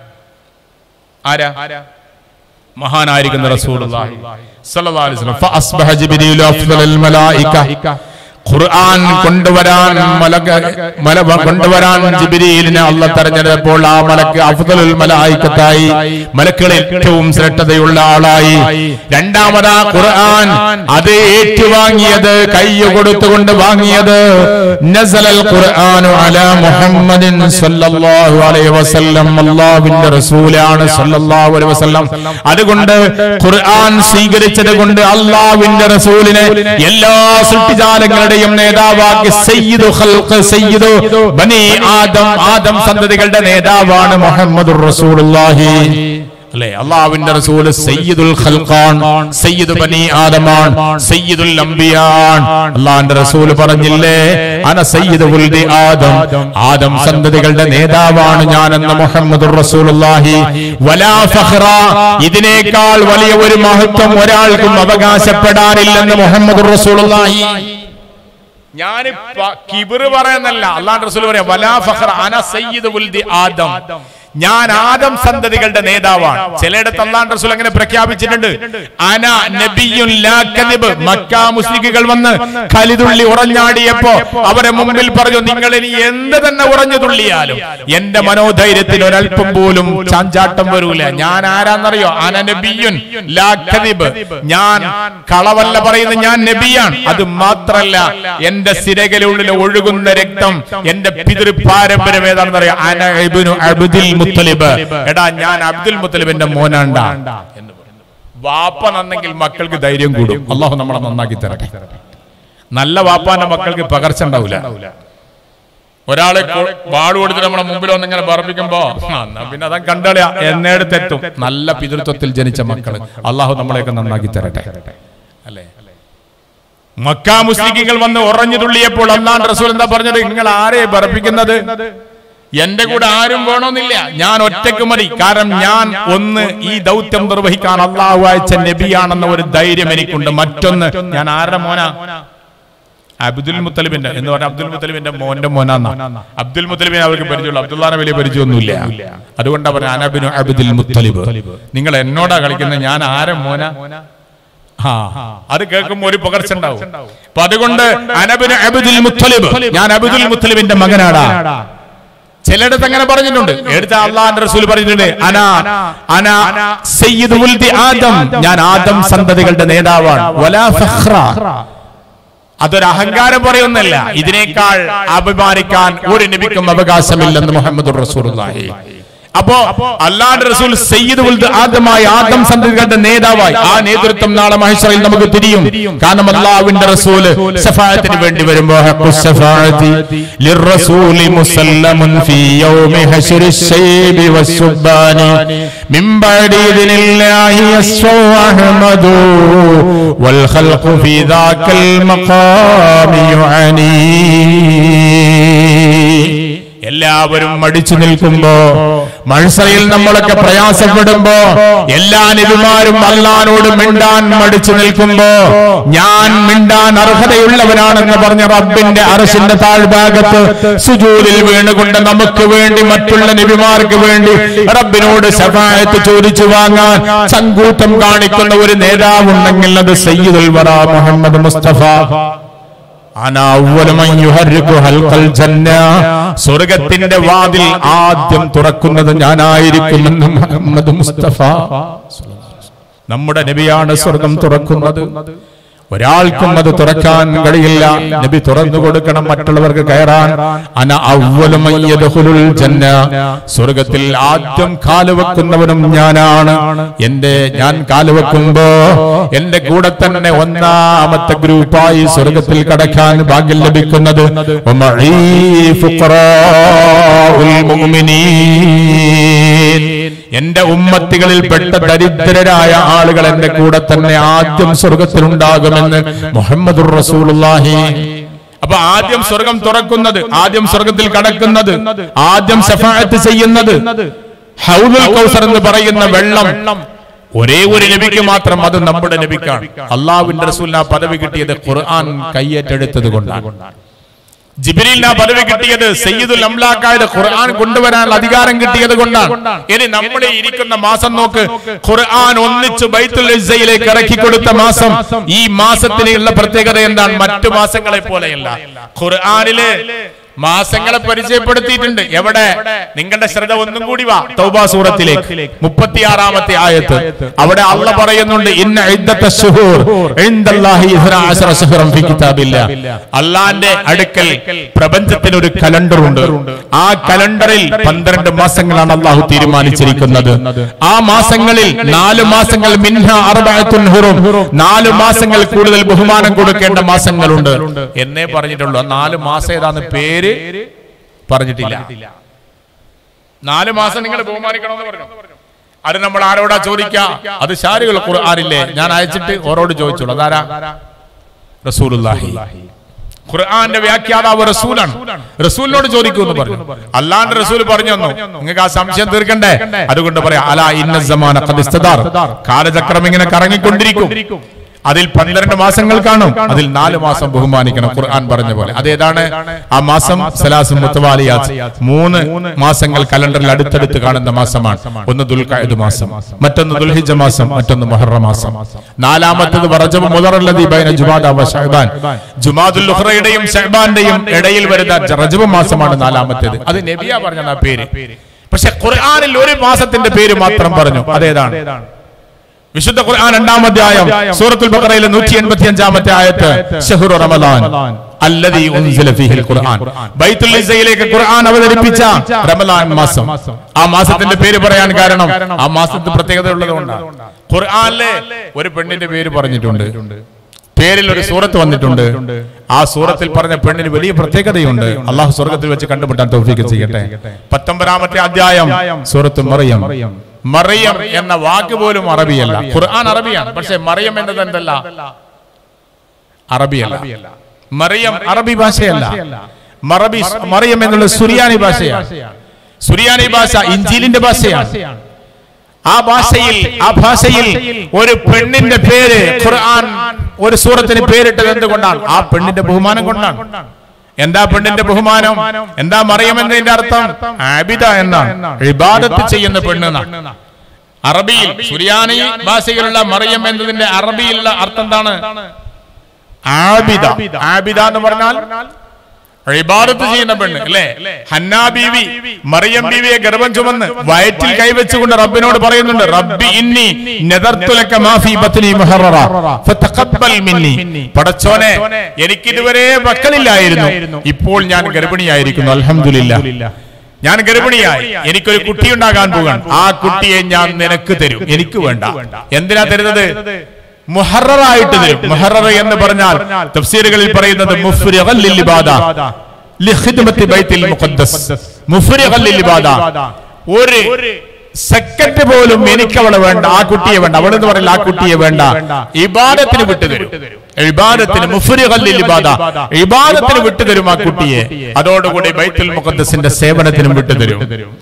ആരാ മഹാനായിരിക്കുന്ന റസൂലുള്ളാഹി സ്വല്ലല്ലാഹു അലൈഹി വസല്ലം ഫഅസ്ബഹ ജിബ്രീലു അഫ്ദലൽ മലായിക ഖുർആൻ കൊണ്ടുവരാൻ മലക മല കൊണ്ടുവരാൻ ജിബ്രീലിനെ അല്ല തെരഞ്ഞെടുത്തപ്പോൾ ആ മലക്ക് അഫ്ദലുൽ മലായിക്കത്തായി മലക്കുകളിൽ ഏറ്റവും ശ്രദ്ധതയുള്ള ആളായി രണ്ടാമതാ ഖുർആൻ അത് ഏറ്റുവാങ്ങിയത് കൈ കൊടുത്തുകൊണ്ട് വാങ്ങിയത് നസലൽ ഖുർആനു അലാ മുഹമ്മദിൻ സല്ലല്ലാഹു അലൈഹി വസല്ലം അല്ലാഹുവിന്റെ റസൂലാണ് സല്ലല്ലാഹു അലൈഹി വസല്ലം അതുകൊണ്ട് ഖുർആൻ സ്വീകരിച്ചത് കൊണ്ട് അല്ലാഹുവിന്റെ റസൂലിനെ എല്ലാ സൃഷ്ടിജാലങ്ങളുടെയും നേതാവാക്കി സയ്യിദു ഖൽഖ് സയ്യിദു ബനി ആദം ആദം സന്തതികളുടെ നേതാവാണ് മുഹമ്മദുർ റസൂലുള്ളാഹി അല്ലെ അള്ളാഹുവിന്റെ റസൂല് സയ്യിദുൽ ഖൽഖാൻ സയ്യിദു ബനി ആദമാൻ സയ്യിദുൽ അംബിയാൻ അള്ളാഹിന്റെ റസൂല് പറഞ്ഞില്ലേ അന സയ്യിദു ഉൽദി ആദം ആദം സന്തതികളുടെ നേതാവാണ് ഞാനെന്ന് മുഹമ്മദുർ റസൂലുള്ളാഹി വലാ ഫഖ്റ ഇതിനേക്കാൾ വലിയ ഒരു മഹത്വം ഒരാൾക്കും അവകാശപ്പെടാനില്ലെന്ന് മുഹമ്മദുർ റസൂലുള്ളാഹി ഞാൻ കിബിറ് പറയുന്നല്ല അള്ളാഹ് റസൂൽ പറയാം വലാ ഫഖ്റ അന സയ്യിദു ഉൽദി ആദം ഞാൻ ആദം സന്തതികളുടെ നേതാവാണ് ചിലയിടത്ത് അള്ളാഹ് റസൂൽ അങ്ങനെ പ്രഖ്യാപിച്ചിട്ടുണ്ട് അന നബിയുൻ ലാ കദിബ് മക്ക മുസ്ലിക്കുകൾ വന്ന് കലിതുള്ളി ഉറഞ്ഞാടിയപ്പോ അവരെ മുമ്പിൽ പറഞ്ഞു നിങ്ങൾ ഇനി എന്ത് തന്നെ ഉറഞ്ഞു തുള്ളിയാലും എന്റെ മനോധൈര്യത്തിന് ഒരല്പം പോലും ചാഞ്ചാട്ടം വരൂല ഞാൻ ആരാന്നറിയോ അന നബിയുൻ ലാ കദിബ് ഞാൻ കളവല്ല പറയുന്ന ഞാൻ നബിയാണ് അത് മാത്രല്ല എന്റെ സിരകളുള്ളിൽ ഒഴുകുന്ന രക്തം എന്റെ പിതൃ പാരമ്പര്യം ഏതാണെന്ന് അറിയാം അന ഇബ്നു അബ്ദുൽ മുത്തലിബ് എടാ ഞാൻ അബ്ദുൽ മുത്തലിബിന്റെ മോനാണ്ട എന്ന് പറഞ്ഞു. വാപ്പ നന്നെങ്കിൽ മക്കൾക്ക് ധൈര്യം കൂടും അള്ളാഹു നമ്മളെ നന്നാക്കി തരട്ടെ നല്ല വാപ്പാന്റെ മക്കൾക്ക് പകർച്ച ഉണ്ടാവില്ല ഒരാളെ കൊ- വാള് കൊടുത്തിട്ട് നമ്മളെ മുമ്പിൽ വന്നിങ്ങനെ പറപ്പിക്കുമ്പോ ആ, എന്നാ പിന്നെ അതാ കണ്ടളിയാ എന്നേടത്തെത്തും നല്ല പിതൃത്വത്തിൽ ജനിച്ച മക്കള് അള്ളാഹു നമ്മളെയൊക്കെ നന്നാക്കി തരട്ടെ അല്ലേ മക്ക മുസ്ലിങ്ങൾ വന്ന് ഉറഞ്ഞു തുള്ളിയപ്പോൾ അള്ളാൻ റസൂൽ എന്താ പറഞ്ഞത് നിങ്ങൾ ആരെ ബറപ്പിക്കുന്നത് എന്റെ കൂടെ ആരും വേണമെന്നില്ല ഞാൻ ഒറ്റക്ക് മതി കാരണം ഞാൻ ഒന്ന് ഈ ദൗത്യം നിർവഹിക്കാൻ അള്ളാഹു അയച്ച നബിയാണെന്ന ഒരു ധൈര്യം എനിക്കുണ്ട് മറ്റൊന്ന് ഞാൻ ആരുടെ മോനാ അബ്ദുൽ മുത്തലിബിന്റെ എന്ന് പറഞ്ഞ അബ്ദുൽ മുത്തലിബിന്റെ മോന്റെ മോനാന്ന അബ്ദുൽ മുത്തലിബിനെ അവർക്ക് പരിചയമുള്ളൂ അബ്ദുല്ലാനെ വലിയ പരിചയമൊന്നുമില്ല അതുകൊണ്ടാ പറഞ്ഞ അനബിനു അബ്ദുൽ മുത്തലിബ് നിങ്ങൾ എന്നോടാ കളിക്കുന്നത് ഞാൻ ആരെ മോന ആ അത് കേൾക്കുമ്പോ ഒരു പകർച്ച ഉണ്ടാവും അപ്പൊ അതുകൊണ്ട് അനബിന് അബ്ദുൽ മുത്തലിബ് ഞാൻ അബ്ദുൽ മുത്തലിബിന്റെ മകനാടാ ചിലയിടത്ത് അങ്ങനെ പറഞ്ഞിട്ടുണ്ട് എടുത്ത അള്ളാന്റെ റസൂൽ പറഞ്ഞിട്ടുണ്ട് അന അന സയ്യിദ് ഉൽദി ആദം ഞാൻ ആദം സന്തതികളുടെ നേതാവാണ് വലാ ഫഖ്റ അതൊരു അഹങ്കാരം പറയുന്നല്ല ഇതിനേക്കാൾ അഭിമാനിക്കാൻ ഒരു നബിക്കും അവകാശമില്ലെന്ന് മുഹമ്മദ് റസൂലുള്ളാഹി അപ്പോ അല്ലാഹുവിന്റെ റസൂൽ സയ്യിദ് ഉൽദ് ആദമായി ആദം സന്തതികളുടെ നേതാവായി ആ നേതൃത്വം നാളെ മഹേശ്വറിൽ നമുക്ക് തിരിയും കാരണം അള്ളാഹുവിന്റെ റസൂൽ ശഫാഅത്തിന് വേണ്ടി വരുമ്പോ ഹഖ്ഖു ശഫാഅത്തി ലിർറസൂലി മുസല്ലമുൻ ഫീ യൗമി ഹശ്രി الشيب والسبان من بعد إذن الله يسفو أحمد والخلق في ذاك المقام يعاني എല്ലാവരും മടിച്ചു നിൽക്കുമ്പോ മത്സരയിൽ നമ്മളൊക്കെ പ്രയാസപ്പെടുമ്പോ എല്ലാ നബിമാരും അള്ളഹാനോട് മിണ്ടാൻ മടിച്ചു നിൽക്കുമ്പോ ഞാൻ മിണ്ടാൻ അർഹതയുള്ളവനാണെന്ന് പറഞ്ഞ റബ്ബിന്റെ അറശിന്റെ താഴ്ഭാഗത്ത് സുജൂരിൽ വീണുകൊണ്ട് നമുക്ക് വേണ്ടി മറ്റുള്ള നബിമാർക്ക് വേണ്ടി റബ്ബിനോട് ശഫായത്ത് ചോദിച്ചു വാങ്ങാൻ ചങ്കൂറ്റം കാണിക്കുന്ന ഒരു നേതാവുണ്ടെങ്കിൽ അത് സയ്യിദുൽ വറ മുഹമ്മദ് മുസ്തഫ അനാ അവ്വലു മൻ യുഹർരികു ഹൽഖൽ ജന്ന. സ്വർഗത്തിന്റെ വാതിൽ ആദ്യം തുറക്കുന്നത് ഞാനായിരിക്കുമെന്ന് മുഹമ്മദ് മുസ്തഫ നമ്മുടെ നബിയാണ് സ്വർഗം തുറക്കുന്നത് ഒരാൾക്കും അത് തുറക്കാൻ കഴിയില്ല നബി തുറന്നു കൊടുക്കണം മറ്റുള്ളവർക്ക് കയറാൻ അന അവ്വലു മൻ യദ്ഖുലുൽ ജന്ന സ്വർഗത്തിൽ ആദ്യം കാലുവെക്കുന്നവനും ഞാനാണ് എന്റെ ഞാൻ കാലുവെക്കുമ്പോ എന്റെ കൂടെ തന്നെ ഒന്നാമത്തെ ഗ്രൂപ്പായി സ്വർഗത്തിൽ കടക്കാൻ ഭാഗ്യം ലഭിക്കുന്നത് വമഈ ഫുഖറാഉൽ മുഅ്മിനീൻ എന്റെ ഉമ്മത്തികളിൽ പെട്ട ദരിദ്രരായ ആളുകൾ എന്റെ കൂടെ തന്നെ ആദ്യം സ്വർഗത്തിൽ ഉണ്ടാകുമെന്ന് മുഹമ്മദുർ റസൂലുള്ളാഹി അപ്പൊ ആദ്യം സ്വർഗം തുറക്കുന്നത് ആദ്യം സ്വർഗത്തിൽ കടക്കുന്നത് ആദ്യം ശഫാഅത്ത് ചെയ്യുന്നത് ഹൗദുൽ കൗസർ എന്ന് പറയുന്ന വെള്ളം ഒരേ ഒരു നബിക്ക് മാത്രം അത് നമ്മുടെ നബിക്കാണ് അള്ളാഹുവിന്റെ റസൂലിന് ആ പദവി കിട്ടിയത് ഖുർആൻ കയ്യേറ്റെടുത്തത് കൊണ്ടാണ് ജിബിരിലിന് ആ പദവി കിട്ടിയത് സയ്യിദുൽ അംലാക്കായത് ഖുർആൻ കൊണ്ടുവരാനുള്ള അധികാരം കിട്ടിയത് കൊണ്ടാണ് ഇനി നമ്മുടെ ഇരിക്കുന്ന മാസം നോക്ക് ഖുർആൻ ഒന്നിച്ച് ബൈത്തുൽ ഇസ്സയിലേക്ക് ഇറക്കി കൊടുത്ത മാസം ഈ മാസത്തിനുള്ള പ്രത്യേകത എന്താണ് മറ്റു മാസങ്ങളെ പോലെയല്ല ഖുർആനില് മാസങ്ങളെ പരിചയപ്പെടുത്തിയിട്ടുണ്ട് എവിടെ നിങ്ങളുടെ ശ്രദ്ധ ഒന്നും കൂടി വാ തൗബ സൂറത്തിലേക്ക് മുപ്പത്തിയാറാമത്തെ ആയത്ത് അവിടെ അള്ള പറയുന്നുണ്ട് ഇന്ന ഇദ്ദത്ത ശുഹൂർ ഇൻദല്ലാഹി ഇസ്നാ അശറ ശഹ്റൻ ഫി കിതാബില്ലാ അള്ളാന്റെ അടുക്കൽ പ്രപഞ്ചത്തിന് ഒരു കലണ്ടർ ഉണ്ട് ആ കലണ്ടറിൽ പന്ത്രണ്ട് മാസങ്ങളാണ് അള്ളാഹു തീരുമാനിച്ചിരിക്കുന്നത് ആ മാസങ്ങളിൽ നാല് മാസങ്ങൾ മിൻഹ അർബഅത്തുൻ ഹുറും നാല് മാസങ്ങൾ കൂടുതൽ ബഹുമാനം കൊടുക്കേണ്ട മാസങ്ങളുണ്ട് എന്നേ പറഞ്ഞിട്ടുള്ളൂ ആ നാല് മാസം ഏതാന്ന് പേര് പറഞ്ഞിട്ടില്ല നാല് മാസം നിങ്ങൾ ബഹുമാനിക്കണമെന്ന് പറഞ്ഞു അത് നമ്മൾ ആരോടാ ചോദിക്കാ അത് ശാരികൾ ഖുർആനില്ലേ ഞാൻ അയച്ചിട്ട് ഓരോട് ചോദിച്ചോളൂ അതാരാ റസൂലുള്ളാഹി ഖുർആന്റെ വ്യാഖ്യാതാവ് റസൂലാണ് റസൂലിനോട് ചോദിക്കുമെന്ന് പറഞ്ഞു അല്ലാണ്ട് റസൂൽ പറഞ്ഞു തന്നു നിങ്ങൾക്ക് ആ സംശയം തീർക്കണ്ടേ അതുകൊണ്ട് പറയാം അലാ ഇന്ന സമാന ഖദ് ഇസ്തദാർ. കാലചക്രം ഇങ്ങനെ കറങ്ങിക്കൊണ്ടിരിക്കും അതിൽ പന്ത്രണ്ട് മാസങ്ങൾ കാണും അതിൽ നാല് മാസം ബഹുമാനിക്കണം ഖുർആൻ പറഞ്ഞ പോലെ അതേതാണ് ആ മാസം സലാസും മുത്തവാലിയാത്ത് മൂന്ന് മാസങ്ങൾ കലണ്ടറിൽ അടുത്തടുത്ത് കാണുന്ന മാസമാണ് ഒന്ന് ദുൽഖഅദ് മാസം മറ്റൊന്ന് ദുൽഹിജ മാസം മറ്റൊന്ന് മുഹറ മാസം നാലാമത്തത് റജബ് മുദറല്ലദി ബൈന ജുമാദ വ ശഅബാൻ ജുമാദുൽ ഉഖ്റയുടെയും ശഅബാന്റെയും ഇടയിൽ വരുന്ന റജബ് മാസമാണ് നാലാമത്തേത് അത് നബിയ പറഞ്ഞ ആ പേര് പക്ഷെ ഖുർആനിൽ ഒരു മാസത്തിന്റെ പേര് മാത്രം പറഞ്ഞു അതേതാണ് വിശുദ്ധ ഖുർആൻ രണ്ടാം അധ്യായം സൂറത്തുൽ ബഖറയിലെ നൂറ്റി എൺപത്തി അഞ്ചാമത്തെ ആയത്ത് ഷഹ്റു റമദാൻ അല്ലദീ ഉൻസില ഫീഹിൽ ഖുർആൻ ബൈത്തുൽ ഇസ്സയിലേക്ക് ഖുർആൻ അവതരിപ്പിച്ച റമദാൻ മാസം ആ മാസത്തിന്റെ പേര് പറയാൻ കാരണം ആ മാസത്തിന് പ്രത്യേകത ഉള്ളതുകൊണ്ടാണ് ഖുർആനിലെ ഒരു പെണ്ണിന്റെ പേര് പറഞ്ഞിട്ടുണ്ട് പേരിൽ ഒരു സൂറത്ത് വന്നിട്ടുണ്ട് ആ സൂറത്തിൽ പറഞ്ഞ പെണ്ണിന് വലിയ പ്രത്യേകതയുണ്ട് അള്ളാഹു സ്വർഗത്തിൽ വെച്ച് കണ്ടുമുട്ടാൻ തൗഫീഖ് ചെയ്യട്ടെ പത്തൊമ്പതാമത്തെ അധ്യായം സൂറത്ത് മറിയം മറിയം എന്ന വാക്ക് പോലും അറബിയല്ല ഖുർആൻ അറബിയാണ് പക്ഷെ മറിയം എന്നത് എന്തല്ല അറബിയല്ല മറിയം അറബി ഭാഷയല്ല മറബി മറിയം എന്നുള്ള സുറിയാനി ഭാഷയാണ് സുറിയാനി ഭാഷ ഇഞ്ചീലിന്റെ ഭാഷയാണ് ആ ഭാഷയിൽ ആ ഭാഷയിൽ ഒരു പെണ്ണിന്റെ പേര് ഖുർആൻ ഒരു സൂറത്തിന് പേരിട്ടത് എന്തുകൊണ്ടാണ് ആ പെണ്ണിന്റെ ബഹുമാനം കൊണ്ടാണ് എന്താ പെണ്ണിന്റെ ബഹുമാനം എന്താ മറിയം എന്നതിന്റെ അർത്ഥം ആബിദ എന്നാണ് ഇബാദത്ത് ചെയ്യുന്ന പെണ്ണെന്നാണ് അറബിയിൽ സുറിയാനി ഭാഷയിലുള്ള മറിയം എന്നതിന്റെ അറബിയിലുള്ള അർത്ഥം എന്താണ് ആബിദ ആബിദ എന്ന് പറഞ്ഞാൽ ഇബാദത്ത് ചെയ്യുന്ന പെണ്ണ് അല്ലേ ഹന്നാ ബീവി മറിയം ബീവിയെ ഗർഭം ചുമന്ന് വയറ്റിൽ കൈവച്ചുകൊണ്ട് റബ്ബിനോട് പറയുന്നുണ്ട് റബ്ബി ഇന്നി നദർത്തുലക മാഫി ബത്നി മുഹററ ഫതഖബ്ബൽ മിന്നി പടച്ചോനെ എനിക്ക് ഇതുവരെ മക്കളില്ലായിരുന്നു ഇപ്പോൾ ഞാൻ ഗർഭിണിയായിരിക്കുന്നു അൽഹംദുലില്ലാ ഞാൻ ഗർഭിണിയായി എനിക്കൊരു കുട്ടി ഉണ്ടാകാൻ പോകാൻ ആ കുട്ടിയെ ഞാൻ നിനക്ക് തരും എനിക്ക് വേണ്ട എന്തിനാ തരുന്നത് മുഹററായിട്ട് തരും മുഹറർ എന്ന് പറഞ്ഞാൽ തഫ്സീറുകളിൽ പറയുന്നത് മുഫ്രിഗൻ ലിൽ ഇബാദ ലിഖിദ്മത്തി ബൈത്തിൽ മുഖദ്ദസ് മുഫ്രിഗൻ ലിൽ ഇബാദ ഒരു സെക്കൻഡ് പോലും എനിക്ക് അവളെ വേണ്ട ആ കുട്ടിയെ വേണ്ട അവളെന്ന് പറയില്ല ആ കുട്ടിയെ വേണ്ട ഇബാദത്തിന് വിട്ടുതരും ഇബാദത്തിന് മുഫ്രിഖല്ലിൽ ഇബാദ ഇബാദത്തിന് വിട്ടുതരും ആ കുട്ടിയെ അതോടുകൂടി ബൈത്തുൽ മുഖദ്ദസിന്റെ സേവനത്തിനും വിട്ടുതരും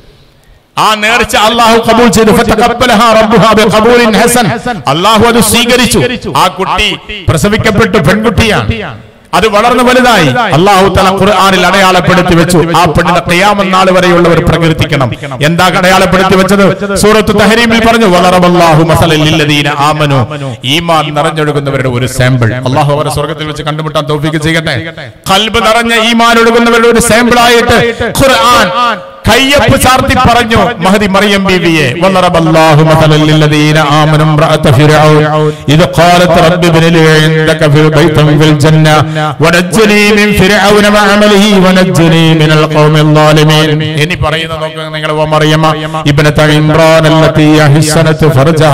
ആ നേർച്ച അള്ളാഹു കബൂൽ ചെയ്തു ഫതഖബ്ബലഹാ റബ്ബുഹാ ബിഖബൂലിൻ ഹസൻ അള്ളാഹു അത് സ്വീകരിച്ചു ആ കുട്ടി പ്രസവിക്കപ്പെട്ടു പെൺകുട്ടിയാണ് അത് വളർന്നു വലുതായി അള്ളാഹു തല ഖുർആനിൽ അടയാളപ്പെടുത്തി വെച്ചു ആ പെണ്ണിന്റെ ഖിയാമം നാൾ വരെയുള്ളവർ പ്രകീർത്തിക്കണം എന്താ അടയാളപ്പെടുത്തി വെച്ചത് സൂറത്ത് തഹരീമിൽ പറഞ്ഞു വളറബല്ലാഹു മസലൽ ലില്ലദീന ആമനു ഈമാൻ നിറഞ്ഞൊഴുകുന്നവരുടെ ഒരു സാമ്പിൾ അള്ളാഹു അവരെ സ്വർഗ്ഗത്തിൽ വെച്ച് കണ്ടുമുട്ടാൻ തൗഫീക്ക് ചെയ്യട്ടെ കൽബ് നിറഞ്ഞ ഈമാൻ ഒഴുകുന്നവരുടെ ഒരു സാമ്പിൾ ആയിട്ട് ഖുർആൻ കയ്യപ്പ് ചാർത്തി പറഞ്ഞു മഹദി മറിയം ബീവിയെ വല്ലറബല്ലാഹു മസലൽ ലില്ലദീന ആമനു ഇംറഅത ഫിർഔൻ ഇദ ഖാലത് റബ്ബി ഇബ്നി ലി ഇൻദക ഫിൽ ബൈതൻ ഫിൽ ജന്ന വനജ്ജനി മിൻ ഫിർഔന വഅമലിഹി വനജ്ജനി മിനൽ ഖൗമിൽ ളാലിമീൻ ഇനി പറയുന്ന നോക്കുക നിങ്ങൾ വ മറിയമ ഇബ്നത ഇംറാൻ അല്ലതി അഹ്സനത് ഫർജഹ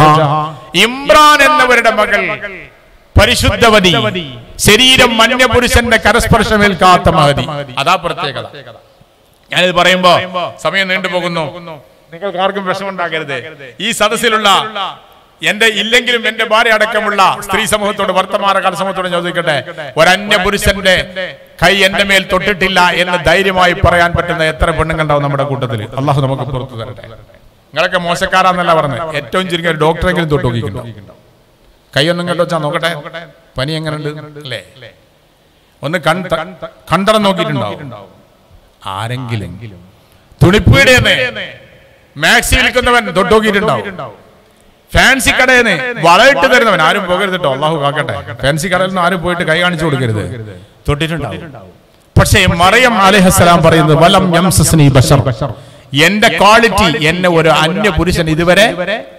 ഇംറാൻ എന്നവരുടെ മകൾ പരിശുദ്ധവതി ശരീരം മന്യപുരുഷന്റെ കരസ്പർശമേൽക്കാത്ത മഹതി അതാ പ്രത്യേകത ഞാനിത് പറയുമ്പോ സമയം നീണ്ടുപോകുന്നു നിങ്ങൾക്ക് ആർക്കും വിഷമുണ്ടാകരുത് ഈ സദസ്സിലുള്ള എന്റെ ഇല്ലെങ്കിലും എന്റെ ഭാര്യ അടക്കമുള്ള സ്ത്രീ സമൂഹത്തോട് വർത്തമാനകാല സമൂഹത്തോട് ചോദിക്കട്ടെ ഒരന്യ പുരുഷന്റെ കൈ എന്റെ മേൽ തൊട്ടിട്ടില്ല എന്ന് ധൈര്യമായി പറയാൻ പറ്റുന്ന എത്ര പെണ്ണുങ്ങളുണ്ടാവും നമ്മുടെ കൂട്ടത്തിൽ അള്ളാഹു നമുക്ക് പുറത്തു തരട്ടെ നിങ്ങളൊക്കെ മോശക്കാരാന്നല്ല പറഞ്ഞത് ഏറ്റവും ചുരുങ്ങിയ ഒരു ഡോക്ടറെങ്കിലും തൊട്ട് നോക്കിയിട്ടുണ്ടോ കൈയൊന്നും കണ്ടു വെച്ചാ നോക്കട്ടെ പനി എങ്ങനെയുണ്ട് അല്ലേ ഒന്ന് കൺ കണ്ടറം നോക്കിയിട്ടുണ്ടാവും ആരെങ്കിലും തുണിപ്പീടേന്ന് മാക്സി വിൽക്കുന്നവൻ തൊട്ടോക്കിയിട്ടുണ്ടാവും ഫാൻസി കടയെന്ന് വളയിട്ട് തരുന്നവൻ ആരും പോകരുത് കേട്ടോ അള്ളാഹു കാക്കട്ടെ ഫാൻസി കടയിൽ നിന്ന് ആരും പോയിട്ട് കൈ കാണിച്ചു കൊടുക്കരുത് തൊട്ടിട്ടുണ്ടാവും പക്ഷേ മറിയം അലൈഹിസ്സലാം പറയുന്നത് വലം യംസസ്നി ബശർ എന്റെ ക്വാളിറ്റി എന്നെ ഒരു അന്യ പുരുഷൻ ഇതുവരെ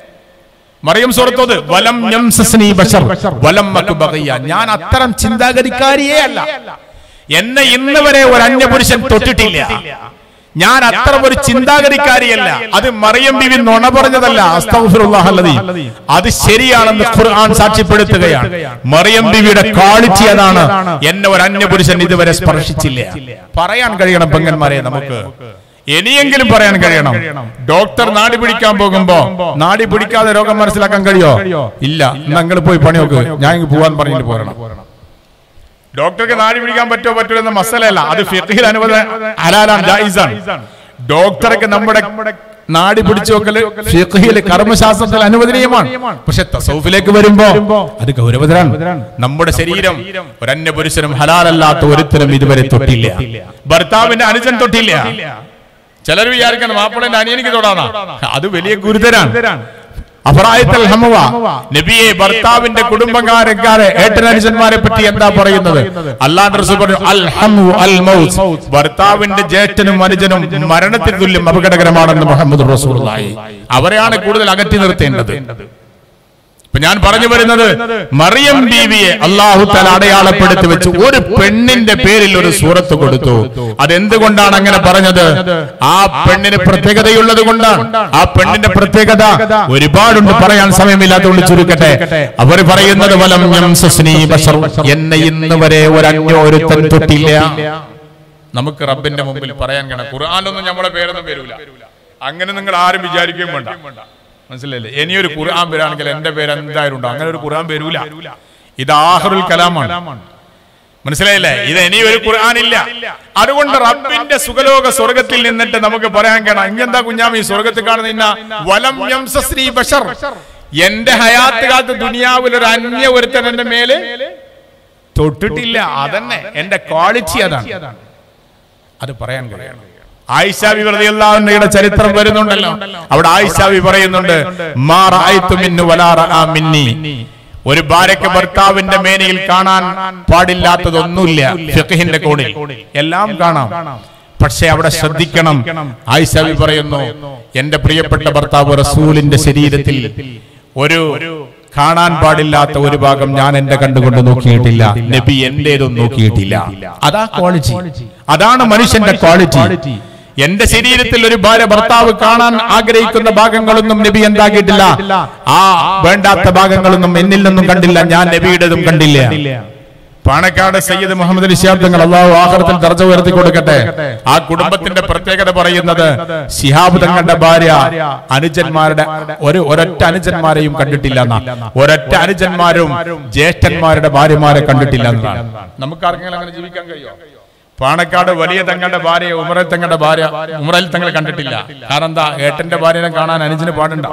മറിയം സുഹൃത്തോത് വലം യംസസ്നി ബശർ വലം മകു ബഗിയ ഞാൻ അത്തരം ചിന്താഗതിക്കാരിയേ അല്ല എന്നെ ഇന്ന് വരെ ഒരു അന്യപുരുഷൻ തൊട്ടിട്ടില്ല ഞാൻ അത്ര ഒരു ചിന്താഗതിക്കാരിയല്ല അത് മറിയം ബിവി നുണ പറഞ്ഞതല്ല അസ്തഗ്ഫിറുല്ലാഹ് അല്ലദീ. അത് ശരിയാണെന്ന് ഖുർആൻ സാക്ഷ്യപ്പെടുത്തുകയാണ് മറിയം ബിവിയുടെ ക്വാളിറ്റി അതാണ് എന്നെ ഒരു അന്യപുരുഷൻ ഇതുവരെ സ്പർശിച്ചില്ല പറയാൻ കഴിയണം പെങ്ങന്മാരെ നമുക്ക് ഇനിയെങ്കിലും പറയാൻ കഴിയണം ഡോക്ടർ നാടി പിടിക്കാൻ പോകുമ്പോ നാടി പിടിക്കാതെ രോഗം മനസ്സിലാക്കാൻ കഴിയോ ഇല്ല നിങ്ങൾ പോയി പണി നോക്ക് ഞാൻ ഇങ്ങ് പോവാൻ പറഞ്ഞിട്ട് പോരണം ഡോക്ടർക്ക് നാടി പിടിക്കാൻ പറ്റുമോ പറ്റുമോ എന്ന മസലല്ല അത് ഫിഖിൽ അനുവദ ഹലാലാണ് ജായിസാണ് ഡോക്ടർക്ക് നമ്മുടെ നാടി പിടിച്ചു നോക്കല് ഫിഖിൽ കർമ്മശാസ്ത്രത്തിൽ അനുവദനീയമാണ് പക്ഷെ തസൗഫിലേക്ക് വരുമ്പോ അത് ഗൗരവതരാണ് നമ്മുടെ ശരീരം ഒരന്യ പുരുഷനും ഹലാലല്ലാത്ത ഒരുത്തരും ഇതുവരെ തൊട്ടില്ല ഭർത്താവിന്റെ അനുജൻ തൊട്ടില്ല ചിലർ വിചാരിക്കണം മാപ്പിളന്റെ അനിയനിക്ക് തൊടാനാ അത് വലിയ ഗുരുതരാണ് അഫറായത്തൽ ഹമവ നബിയെ ഭർത്താവിന്റെ കുടുംബക്കാരക്കാരെ ഏട്ടനനുജന്മാരെ പറ്റി എന്താ പറയുന്നത് അല്ലാണ്ട് റസൂൽ പറഞ്ഞു അൽ ഹമു അൽ മൗത്ത് ഭർത്താവിന്റെ ജ്യേഷ്ഠനും അനുജനും മരണത്തിന് തുല്യം അപകടകരമാണെന്ന് മുഹമ്മദ് റസൂലുള്ളാഹി അവരെയാണ് കൂടുതൽ അകറ്റി നിർത്തേണ്ടത് ഇപ്പൊ ഞാൻ പറഞ്ഞു വരുന്നത് മറിയം ബീവിയെ അള്ളാഹു തല അടയാളപ്പെടുത്തി വെച്ച് ഒരു പെണ്ണിന്റെ പേരിൽ ഒരു സൂറത്ത് കൊടുത്തു അതെന്തുകൊണ്ടാണ് അങ്ങനെ പറഞ്ഞത് ആ പെണ്ണിന് പ്രത്യേകതയുള്ളത് കൊണ്ടാണ് ആ പെണ്ണിന്റെ പ്രത്യേകത ഒരുപാടുണ്ട് പറയാൻ സമയമില്ലാത്തതുകൊണ്ട് ചുരുക്കട്ടെ അവർ പറയുന്നത് വലം യംസസ്നി ബശർ. എന്നെ ഇന്ന് വരെ ഒരന്യോ ഒരുത്തൻ തൊട്ടില്ല നമുക്ക് റബ്ബിന്റെ മുമ്പിൽ പറയാൻ കഴിയണം ഖുർആാനൊന്നും നമ്മളെ പേരൊന്നും വരൂല അങ്ങനെ നിങ്ങൾ ആരും വിചാരിക്കുകയും വേണ്ട മനസ്സിലല്ലേ ഇനിയൊരു ഖുർആൻ വരാണെങ്കിൽ എന്റെ പേര് എന്തായാലും ഉണ്ടാവും അങ്ങനെ ഒരു ഖുർആൻ വരൂല ഇത് ആഹറുൽ കലാമാണ് മനസ്സിലായില്ലേ ഇത് ഇനി ഒരു ഖുർആൻ ഇല്ല അതുകൊണ്ട് റബ്ബിന്റെ സുഖലോക സ്വർഗത്തിൽ നിന്നിട്ട് നമുക്ക് പറയാൻ കഴിയണം ഇങ്ങെന്താ കുഞ്ഞാമി സ്വർഗത്തിൽ കാണുന്ന ഇന്ന വലം യംസസ്രീ ബഷർ എന്റെ ഹയാത്ത് കാലത്ത് ദുനിയാവിൽ ഒരു അന്യ ഒരുത്തൻ എന്റെ മേല് തൊട്ടിട്ടില്ല അതന്നെ എന്റെ ക്വാളിറ്റി അതാണ് അത് പറയാൻ കഴിയണം ആയിഷാബി പ്രതിയുടെ ചരിത്രം വരുന്നുണ്ടല്ലോ അവിടെ ആയിഷാബി പറയുന്നുണ്ട് മാ റഅയ്തു മിന്നു വലാ റഅ മിന്നി ഒരു ഭാര്യയ്ക്ക് ഭർത്താവിന്റെ മേനയിൽ കാണാൻ പാടില്ലാത്തതൊന്നുമില്ല ഫിഖഹിന്റെ കോണിൽ എല്ലാം കാണാം പക്ഷെ അവിടെ ശ്രദ്ധിക്കണം ആയിഷാബി പറയുന്നു എന്റെ പ്രിയപ്പെട്ട ഭർത്താവ് റസൂലിന്റെ ശരീരത്തിൽ ഒരു കാണാൻ പാടില്ലാത്ത ഒരു ഭാഗം ഞാൻ എന്റെ കണ്ടുകൊണ്ട് നോക്കിയിട്ടില്ല നബി എന്റേതും നോക്കിയിട്ടില്ല അതാ ക്വാളിറ്റി അതാണ് മനുഷ്യന്റെ ക്വാളിറ്റി എന്റെ ശരീരത്തിൽ ഒരു ഭാര്യ ഭർത്താവ് കാണാൻ ആഗ്രഹിക്കുന്ന ഭാഗങ്ങളൊന്നും നബി എന്താക്കിയിട്ടില്ല ആ വേണ്ടാത്ത ഭാഗങ്ങളൊന്നും എന്നിൽ നിന്നും കണ്ടില്ല ഞാൻ നബിയുടേതും കണ്ടില്ല പാണക്കാട് സയ്യിദ് മുഹമ്മദ് ശിഹാബ് തങ്ങൾ അള്ളാഹു ആഹ്റത്തിൽ ദർജ ഉയർത്തി കൊടുക്കട്ടെ ആ കുടുംബത്തിന്റെ പ്രത്യേകത പറയുന്നത് ശിഹാബ് തങ്ങളുടെ ഭാര്യ അനുജന്മാരുടെ ഒരു ഒരൊറ്റ അനുജന്മാരെയും കണ്ടിട്ടില്ല എന്നാ ഒരൊറ്റ അനുജന്മാരും ജ്യേഷ്ഠന്മാരുടെ ഭാര്യമാരെ കണ്ടിട്ടില്ല എന്നാണ് നമുക്ക് ആർക്കെങ്കിലും അങ്ങനെ ജീവിക്കാൻ കഴിയുമോ പാണക്കാട് വലിയ തങ്ങളുടെ ഭാര്യ ഉമറൽ തങ്ങളുടെ ഭാര്യ ഉമറൽ തങ്ങൾ കണ്ടിട്ടില്ല കാരണം എന്താ ഏട്ടന്റെ ഭാര്യനെ കാണാൻ അനുജന് പാടുണ്ടോ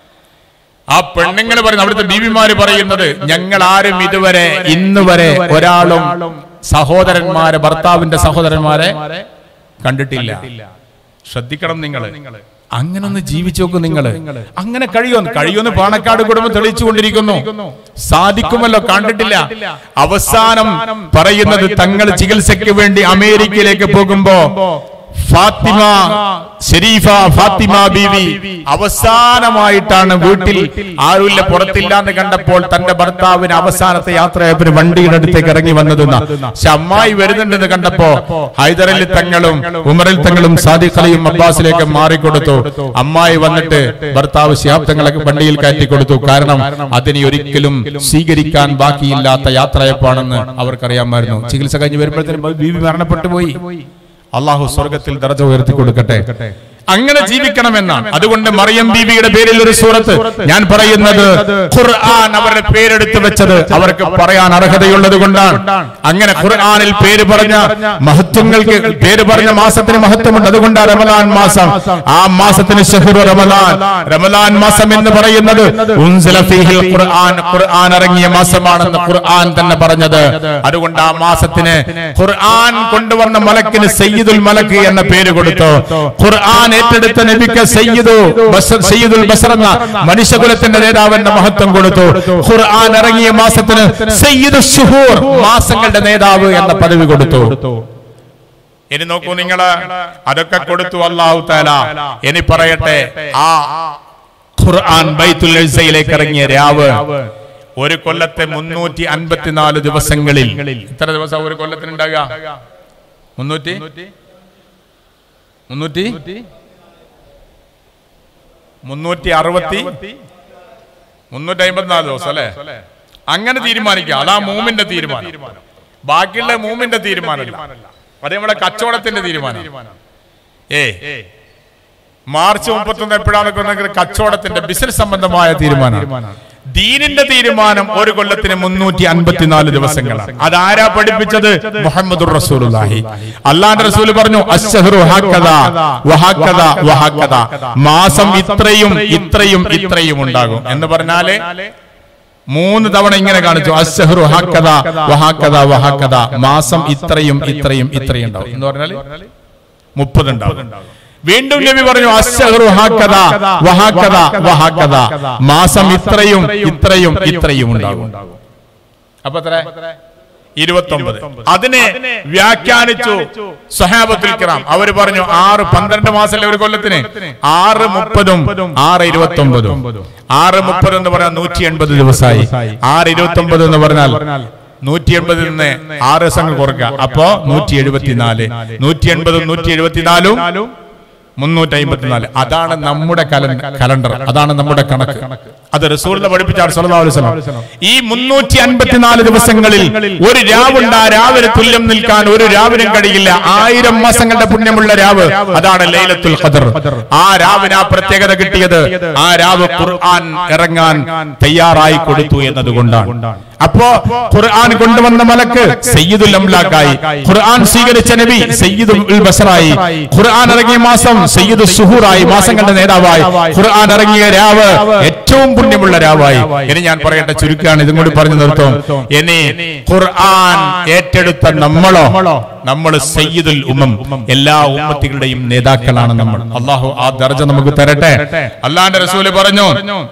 ആ പെണ്ണുങ്ങൾ പറയുന്നത് അവിടുത്തെ ബീവിമാര് പറയുന്നത് ഞങ്ങൾ ആരും ഇതുവരെ ഇന്ന് വരെ ഒരാളും സഹോദരന്മാരെ ഭർത്താവിന്റെ സഹോദരന്മാരെ കണ്ടിട്ടില്ല ശ്രദ്ധിക്കണം നിങ്ങൾ അങ്ങനെ ഒന്ന് ജീവിച്ചു നോക്കും നിങ്ങൾ അങ്ങനെ കഴിയുമെന്ന് കഴിയുമെന്ന് പാണക്കാട് കുടുംബം തെളിയിച്ചുകൊണ്ടിരിക്കുന്നു സാധിക്കുമല്ലോ കണ്ടിട്ടില്ല അവസാനം പറയുന്നത് തങ്ങൾ ചികിത്സയ്ക്ക് വേണ്ടി അമേരിക്കയിലേക്ക് പോകുമ്പോ ഫാത്തിമ ഷെരീഫ ഫാത്തിമ ബീവി അവസാനമായിട്ടാണ് വീട്ടിൽ ആരുമില്ല പുറത്തില്ല എന്ന് കണ്ടപ്പോൾ തന്റെ ഭർത്താവിന് അവസാനത്തെ യാത്രയപ്പിന് വണ്ടിയുടെ അടുത്തേക്ക് ഇറങ്ങി വന്നതെന്ന് പക്ഷെ അമ്മായി വരുന്നുണ്ടെന്ന് കണ്ടപ്പോ ഹൈദരലി തങ്ങളും ഉമറിൽ തങ്ങളും സാദിഖ് അലിയും അബ്ബാസിലേക്ക് മാറിക്കൊടുത്തു അമ്മായി വന്നിട്ട് ഭർത്താവ് ശിഹാബ് തങ്ങളെ വണ്ടിയിൽ കയറ്റി കൊടുത്തു കാരണം അതിനെ ഒരിക്കലും സ്വീകരിക്കാൻ ബാക്കിയില്ലാത്ത യാത്രയപ്പാണെന്ന് അവർക്കറിയാമായിരുന്നു ചികിത്സ കഴിഞ്ഞ് വരുമ്പോഴത്തേനും ബീവി മരണപ്പെട്ടു പോയി അള്ളാഹു സ്വർഗത്തിൽ ദർജ ഉയർത്തി കൊടുക്കട്ടെ അങ്ങനെ ജീവിക്കണമെന്നാണ് അതുകൊണ്ട് മറിയം ബീവിയുടെ പേരിൽ ഒരു സൂറത്ത് ഞാൻ പറയുന്നത് ഖുർആൻ അവരുടെ പേരെടുത്ത് വെച്ചത് അവർക്ക് പറയാൻ അർഹതയുള്ളത് കൊണ്ടാണ് അങ്ങനെ ഖുർആനിൽ പേര് പറഞ്ഞ മഹത്വങ്ങൾക്ക് പേര് പറഞ്ഞ മാസത്തിന് മഹത്വമുണ്ട് അതുകൊണ്ടാണ് റമലാൻ മാസം ആ മാസത്തിന് ഷഹ്റു റമലാൻ റമലാൻ മാസം എന്ന് പറയുന്നത് ഉൻസില ഫീഹിൽ ഖുർആൻ ഖുർആൻ ഇറങ്ങിയ മാസമാണെന്ന് ഖുർആൻ തന്നെ പറഞ്ഞത് അതുകൊണ്ട് ആ മാസത്തിന് ഖുർആൻ കൊണ്ടുവന്ന മലക്കിന് സയ്യിദുൽ മലക്ക് എന്ന പേര് കൊടുത്തു ഖുർആൻ ഏറ്റെടുത്ത നബിക്ക് സയ്യിദു ബസർ സയ്യിദുൽ ബസർ എന്ന മനുഷ്യകുലത്തിന്റെ നേതാവിന്റെ മഹത്വം കൊടുത്തു ഖുർആൻ ഇറങ്ങിയ മാസത്തിന് സയ്യിദു ഷുഹൂർ മാസങ്ങളുടെ നേതാവ് എന്ന പദവി കൊടുത്തു ഇനി നോക്കൂ നിങ്ങള് അതൊക്കെ കൊടുത്തു അള്ളാഹു താല ഇനി പറയട്ടെ ആ ഖുർആൻ ബൈത്തുൽ ഇസ്സയിലേക്ക് ഇറങ്ങിയ രാവ് ഒരു കൊല്ലത്തെ മുന്നൂറ്റി അൻപത്തിനാല് ദിവസങ്ങളിൽ ഇത്ര ദിവസം ഒരു കൊല്ലത്തിന് ഉണ്ടാകുക മുന്നൂറ്റി മുന്നൂറ്റി മുന്നൂറ്റി അറുപത്തി മുന്നൂറ്റി അമ്പത്തിനാല് ദിവസം അല്ലെ അങ്ങനെ തീരുമാനിക്കാം അതാ മൂമിന്റെ തീരുമാനം ബാക്കിയുള്ള മൂമിന്റെ തീരുമാനമല്ല അത് നമ്മുടെ കച്ചവടത്തിന്റെ തീരുമാനം ഏ മാർച്ച് മുപ്പത്തൊന്ന് എപ്പോഴാണെന്നൊക്കെ ഉണ്ടെങ്കിൽ കച്ചവടത്തിന്റെ ബിസിനസ് സംബന്ധമായ തീരുമാനം ദീനിന്റെ തീരുമാനം ഒരു കൊല്ലത്തിന് മുന്നൂറ്റി അൻപത്തിനാല് ദിവസങ്ങളാണ് അതാരാ പഠിപ്പിച്ചത് മുഹമ്മദ് റസൂലുള്ളാഹി അള്ളാന്റെ റസൂൽ പറഞ്ഞു അശ്ഹറു ഹാക്കദ വഹാക്കദ വഹാക്കദ മാസം ഇത്രയും ഇത്രയും ഇത്രയും ഉണ്ടാകും എന്ന് പറഞ്ഞാല് മൂന്ന് തവണ ഇങ്ങനെ കാണിച്ചു അശ്ഹറു ഹാക്കദ വഹാക്കദ വഹാക്കദ മാസം ഇത്രയും ഇത്രയും ഇത്രയും ഉണ്ടാവും എന്ന് പറഞ്ഞാല് മുപ്പത് ഉണ്ടാവും വീണ്ടും നബി പറഞ്ഞു അശ്ഹറു ഹാക്കദ വഹാക്കദ വഹാക്കദ മാസം ഇത്രയും ഇത്രയും ഇത്രയും ഉണ്ടാകും അപ്പൊ എത്ര ഇരുപത്തൊമ്പത് അതിനെ വ്യാഖ്യാനിച്ചു സഹാബത്തുൽ കിറാം അവർ പറഞ്ഞു ആറ് പന്ത്രണ്ട് മാസമല്ലേ ഒരു കൊല്ലത്തിന് ആറ് മുപ്പതും ആറ് ഇരുപത്തി ഒമ്പതും ആറ് മുപ്പത് എന്ന് പറഞ്ഞാൽ നൂറ്റി എൺപത് ദിവസമായി ആറ് ഇരുപത്തി ഒമ്പത് എന്ന് പറഞ്ഞാൽ നൂറ്റി എൺപതിൽ നിന്ന് ആറ് ദിവസങ്ങൾ കുറക്കുക അപ്പോ നൂറ്റി എഴുപത്തിനാല് നൂറ്റി എൺപതും നൂറ്റി എഴുപത്തിനാലും മുന്നൂറ്റി അമ്പത്തിനാല് അതാണ് നമ്മുടെ കലണ്ടർ അതാണ് നമ്മുടെ കണക്ക് അത് റസൂലിനെ പഠിപ്പിച്ചാണ് സല്ലല്ലാഹു അലൈഹി വസല്ലം ഈ മുന്നൂറ്റി അൻപത്തിനാല് ദിവസങ്ങളിൽ ഒരു രാവുണ്ട് ആ രാവിലെ തുല്യം നിൽക്കാൻ ഒരു രാവിനും കഴിയില്ല ആയിരം മാസങ്ങളുടെ പുണ്യമുള്ള രാവ് അതാണ് ലൈലത്തുൽ ഖദർ ആ രാവിന് ആ പ്രത്യേകത കിട്ടിയത് ആ രാവ് ഖുർആൻ ഇറങ്ങാൻ തയ്യാറായി കൊടുത്തു എന്നതുകൊണ്ടാണ് അപ്പോ ഖുർആൻ കൊണ്ടുവന്ന മലക്ക് സയ്യിദുൽ അംലാക്കായി ഖുർആൻ സ്വീകരിച്ച നബി സയ്യിദുൽ ബസറായി ഖുർആൻ ഇറങ്ങിയ മാസം സയ്യിദ് സുഹൂറായി മാസങ്ങളുടെ നേതാവായി ഖുർആൻ ഇറങ്ങിയ രാവ് ഏറ്റവും പുണ്യമുള്ള രാവായി ഇനി ഞാൻ പറയട്ടെ ചുരുക്കാണ് ഇതും കൂടി പറഞ്ഞു നിർത്തും ഇനി ഖുർആൻ ഏറ്റെടുത്ത നമ്മളോ നമ്മൾ സയ്യിദുൽ ഉമ്മം എല്ലാ ഉമ്മത്തികളുടെയും നേതാക്കളാണ് നമ്മൾ അള്ളാഹു ആ ദർജ നമുക്ക് തരട്ടെ അള്ളാന്റെ റസൂല് പറഞ്ഞു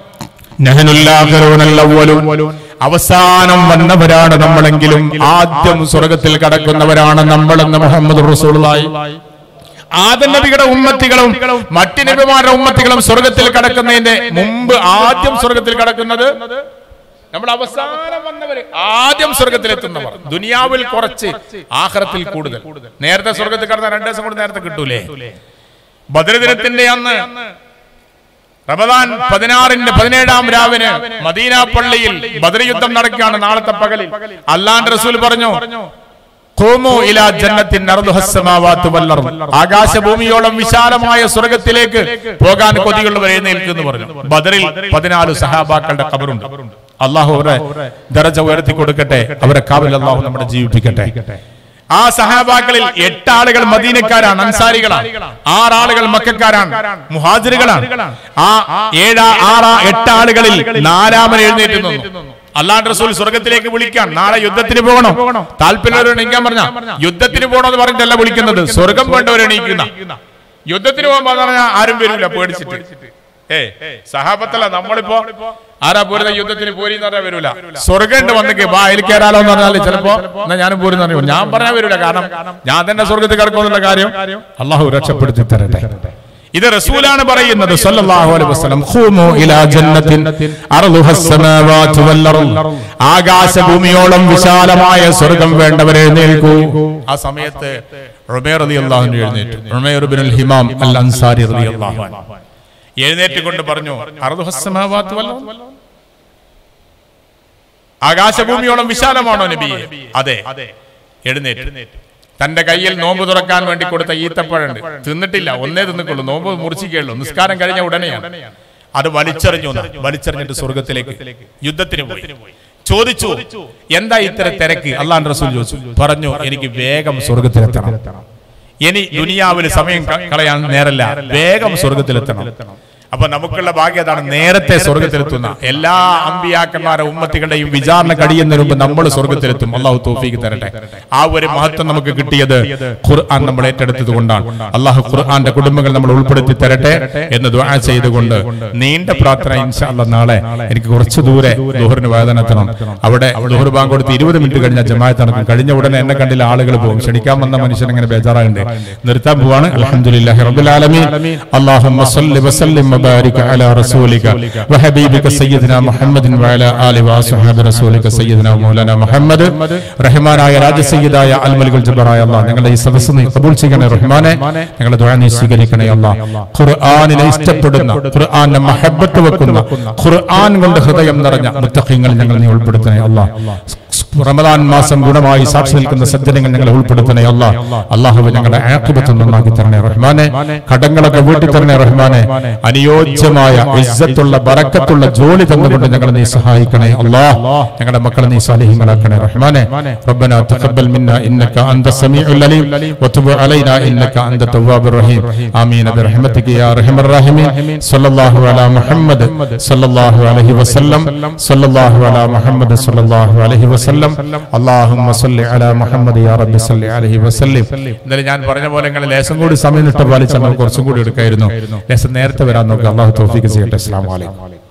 അവസാനം വന്നവരാണ് നമ്മളെങ്കിലും ആദ്യം സ്വർഗത്തിൽ കടക്കുന്നവരാണ് നമ്മളെന്ന് മുഹമ്മദ് റസൂലായി ആദം നബിയുടെ ഉമ്മത്തികളും മറ്റ് നബിമാരുടെ ഉമ്മത്തികളും സ്വർഗത്തിൽ കടക്കുന്നതിന്റെ മുമ്പ് ആദ്യം സ്വർഗത്തിൽ കടക്കുന്നത് നമ്മൾ അവസാനം വന്നവര് ആദ്യം സ്വർഗത്തിലെത്തുന്നവർ ദുനിയാവിൽ കുറച്ച് ആഹ്റത്തിൽ കൂടുതൽ നേരത്തെ സ്വർഗത്തിൽ കടന്ന രണ്ടു ദിവസം കൂടി നേരത്തെ കിട്ടൂലേ ബദരദിനത്തിന്റെ അന്ന് റമദാൻ പതിനാറിന്റെ പതിനേഴാം രാവിന് മദീന പള്ളിയിൽ ബദർ യുദ്ധം നടക്കുകയാണ് നാളത്തെ പകലിൽ അല്ലാണ്ട് റസൂൽ പറഞ്ഞു ഖൂമു ഇലാ ജന്നത്തിൻ അർദുഹ സ്സമാവാതു വൽ അർദ്. ആകാശഭൂമിയോളം വിശാലമായ സ്വർഗത്തിലേക്ക് പോകാൻ കൊതിയുള്ളവർ എഴുന്നേൽക്കുന്നു പറഞ്ഞു ബദറിൽ പതിനാല് സഹാബാക്കളുടെ കബറുണ്ട് അള്ളാഹു അവരെ ദറജ ഉയർത്തി കൊടുക്കട്ടെ അവരെ കാവൽ അള്ളാഹു നമ്മുടെ ജീവിപ്പിക്കട്ടെ ആ സഹാബാക്കളിൽ എട്ട് ആളുകൾ മദീനക്കാരാണ് അൻസാരികളാണ് ആറാളുകൾ മക്കാരാണ് മുഹാജിറുകളാണ് ആ ഏഴ് ആറ് എട്ട് ആളുകളിൽ നാലാമൻ എഴുന്നേറ്റ് നിന്നു അല്ലാണ്ട് റസൂൽ സ്വർഗത്തിലേക്ക് വിളിക്കാൻ നാളെ യുദ്ധത്തിന് പോകണോ താല്പര്യമുള്ളവർ എണീക്കാൻ പറഞ്ഞ യുദ്ധത്തിന് പോകണമെന്ന് പറഞ്ഞിട്ടല്ല വിളിക്കുന്നത് സ്വർഗം വേണ്ടവർ എണീക്കുന്ന യുദ്ധത്തിന് പോകുമ്പോ പറഞ്ഞാൽ ആരും വരില്ല പേടിച്ചിട്ട് ഏ സഹാബത്തല്ല നമ്മളിപ്പോ ആരാ പോരുന്ന യുദ്ധത്തിന് പോരി എന്ന് പറഞ്ഞാൽ വരൂല സ്വർഗം വന്നിക്ക് വാ അതിൽ കയറാലോ എന്ന് പറഞ്ഞാൽ ചിലപ്പോ എന്നാ ഞാനും പോരുന്ന അറിയോ ഞാൻ പറഞ്ഞാൽ വരൂല കാരണം ഞാൻ തന്നെ സ്വർഗത്തിൽ കിടക്കുമെന്നുള്ള കാര്യം അള്ളാഹു രക്ഷപ്പെടുത്തി തരട്ടെ ഇത് റസൂലാണ് പറയുന്നത് സല്ലല്ലാഹു അലൈഹി വസല്ലം ഖൂമു ഇലാ ജന്നത്തിൻ അർളുഹ സ്സമാവാതു വൽ അർള് ആകാശഭൂമിയോളം വിശാലമായ സ്വർഗം വേണ്ടവരെ എഴുന്നേൽക്കൂ ആ സമയത്ത് ഉമേർ റളിയല്ലാഹു അൻഹു എഴുന്നേറ്റു ഉമേർ ഇബ്നുൽ ഹിമാം അൽ അൻസാരി റളിയല്ലാഹു അൻഹു എഴുന്നേറ്റ് കൊണ്ട് പറഞ്ഞു അർളുഹ സ്സമാവാതു വൽ അർള് ആകാശഭൂമിയോളം വിശാലമാണോ നബിയെ അതെ എഴുന്നേറ്റ് തന്റെ കയ്യിൽ നോമ്പ് തുറക്കാൻ വേണ്ടി കൊടുത്ത ഈത്തപ്പഴുണ്ട് തിന്നിട്ടില്ല ഒന്നേ തിന്നിക്കുള്ളൂ നോമ്പ് മുറിച്ചിക്കുള്ളൂ നിസ്കാരം കഴിഞ്ഞ ഉടനെയാണ് അത് വലിച്ചെറിഞ്ഞു എന്നാ. വലിച്ചെറിഞ്ഞിട്ട് സ്വർഗത്തിലേക്ക് യുദ്ധത്തിന് പോയി ചോദിച്ചു എന്താ ഇത്ര തിരക്ക് അള്ളാൻ റസൂൽ ചോദിച്ചു പറഞ്ഞു എനിക്ക് വേഗം സ്വർഗത്തിലെത്തണം ഇനി ദുനിയാവിൽ സമയം ക- കളയാൻ നേരല്ല വേഗം സ്വർഗത്തിലെത്തണം അപ്പൊ നമുക്കുള്ള ഭാഗ്യം അതാണ് നേരത്തെ സ്വർഗത്തിലെത്തുന്ന എല്ലാ അമ്പിയാക്കന്മാരെ ഉമ്മത്തികളുടെയും വിചാരണ കഴിയുന്നതിന് മുമ്പ് നമ്മൾ സ്വർഗത്തിലെത്തും അള്ളാഹു തോഫീക്ക് തരട്ടെ ആ ഒരു മഹത്വം നമുക്ക് കിട്ടിയത് ഖുർആൻ നമ്മൾ ഏറ്റെടുത്തത് കൊണ്ടാണ് അള്ളാഹു ഖുർആന്റെ കുടുംബങ്ങൾ നമ്മൾ ഉൾപ്പെടുത്തി തരട്ടെ എന്ന് ദുആ ചെയ്തുകൊണ്ട് നീണ്ട പ്രാർത്ഥന ഇൻഷാ അല്ലാ നാളെ എനിക്ക് കുറച്ച് ദൂരെ ദുഹറിന് വേദന എത്തണം അവിടെ ദുഹർ ബാങ്ക് കൊടുത്ത് ഇരുപത് മിനിറ്റ് കഴിഞ്ഞ ജമാഅത്ത് നടക്കും കഴിഞ്ഞ ഉടനെ എന്നെ കണ്ടില്ല ആളുകൾ പോകും ക്ഷണിക്കാൻ വന്ന മനുഷ്യൻ ഇങ്ങനെ ബേജാറായുണ്ട് നിർത്താൻ പോവാണ് അൽഹംദുലില്ലാഹി റബ്ബിൽ ആലമീൻ അല്ലാഹുമ്മ സല്ലി വസല്ലിം വബാരിക അലാ റസൂലിക വഹബീബിക സയ്യിദിന മുഹമ്മദിൻ വഅലാ ആലി വഅസ്ഹാബി റസൂലിക സയ്യിദിന മൗലാന മുഹമ്മദ് റഹ്മാനായ രാജസയ്യിദായ അൽമലികുൽ ജബ്ബറായ അല്ലാഹ് ഞങ്ങളുടെ ഈ സദസ്സ് നീ കബൂൽ ചെയ്യണേ റഹ്മാനെ ഞങ്ങളുടെ ദുആ നീ സ്വീകരിക്കണേ അല്ലാഹ് ഖുർആനിനെ ഇഷ്ടപ്പെടുന്ന ഖുർആനെ മഹബ്ബത്ത് വെക്കുന്ന ഖുർആൻ കൊണ്ട് ഹൃദയം നിറഞ്ഞ മുത്തഖീങ്ങൾ ഞങ്ങൾ നീ ഉൾപ്പെടുത്തണേ അല്ലാഹ് റമദാൻ മാസം ഗുണമായി സാക്ഷി നിൽക്കുന്ന സജ്ജനങ്ങൾ ഞങ്ങളെ ഉൾപ്പെടുത്തണേ അല്ലാ അള്ളാഹു ഞങ്ങളുടെ ആക്കിബത്ത് നന്നാക്കി തരണേ റഹ്മാനെ കടങ്ങളൊക്കെ വീട്ടി തരണേ റഹ്മാനെ അനുയോജ്യമായ ഇസ്സത്തുള്ള ബറക്കത്തുള്ള ജോലി തന്നുകൊണ്ട് ഞങ്ങളെ നീ സഹായിക്കണേ അല്ലാ ഞങ്ങളുടെ മക്കളെ നീ സാലിഹ്യങ്ങളാക്കണേ റഹ്മാനെ ربنا تقبل منا انك انت السميع العليم وتب علينا انك انت التواب الرحيم امين برحمتك يا ارحم الراحمين صلى الله على محمد صلى الله عليه وسلم صلى الله على محمد صلى الله عليه وسلم اللهم صل على محمد يا رب صل عليه وسلم ഇന്നലെ ഞാൻ പറഞ്ഞ പോലെ നിങ്ങൾ ലേശം കൂടി സമയം ഇട്ട് പാലിച്ചാൽ നമുക്ക് കുറച്ചും കൂടി എടുക്കായിരുന്നു ലേശം നേരത്തെ വരാൻ നോക്കുക അള്ളാഹു തൗഫീഖ് ചെയ്യട്ടെ അസ്സലാമു അലൈക്കും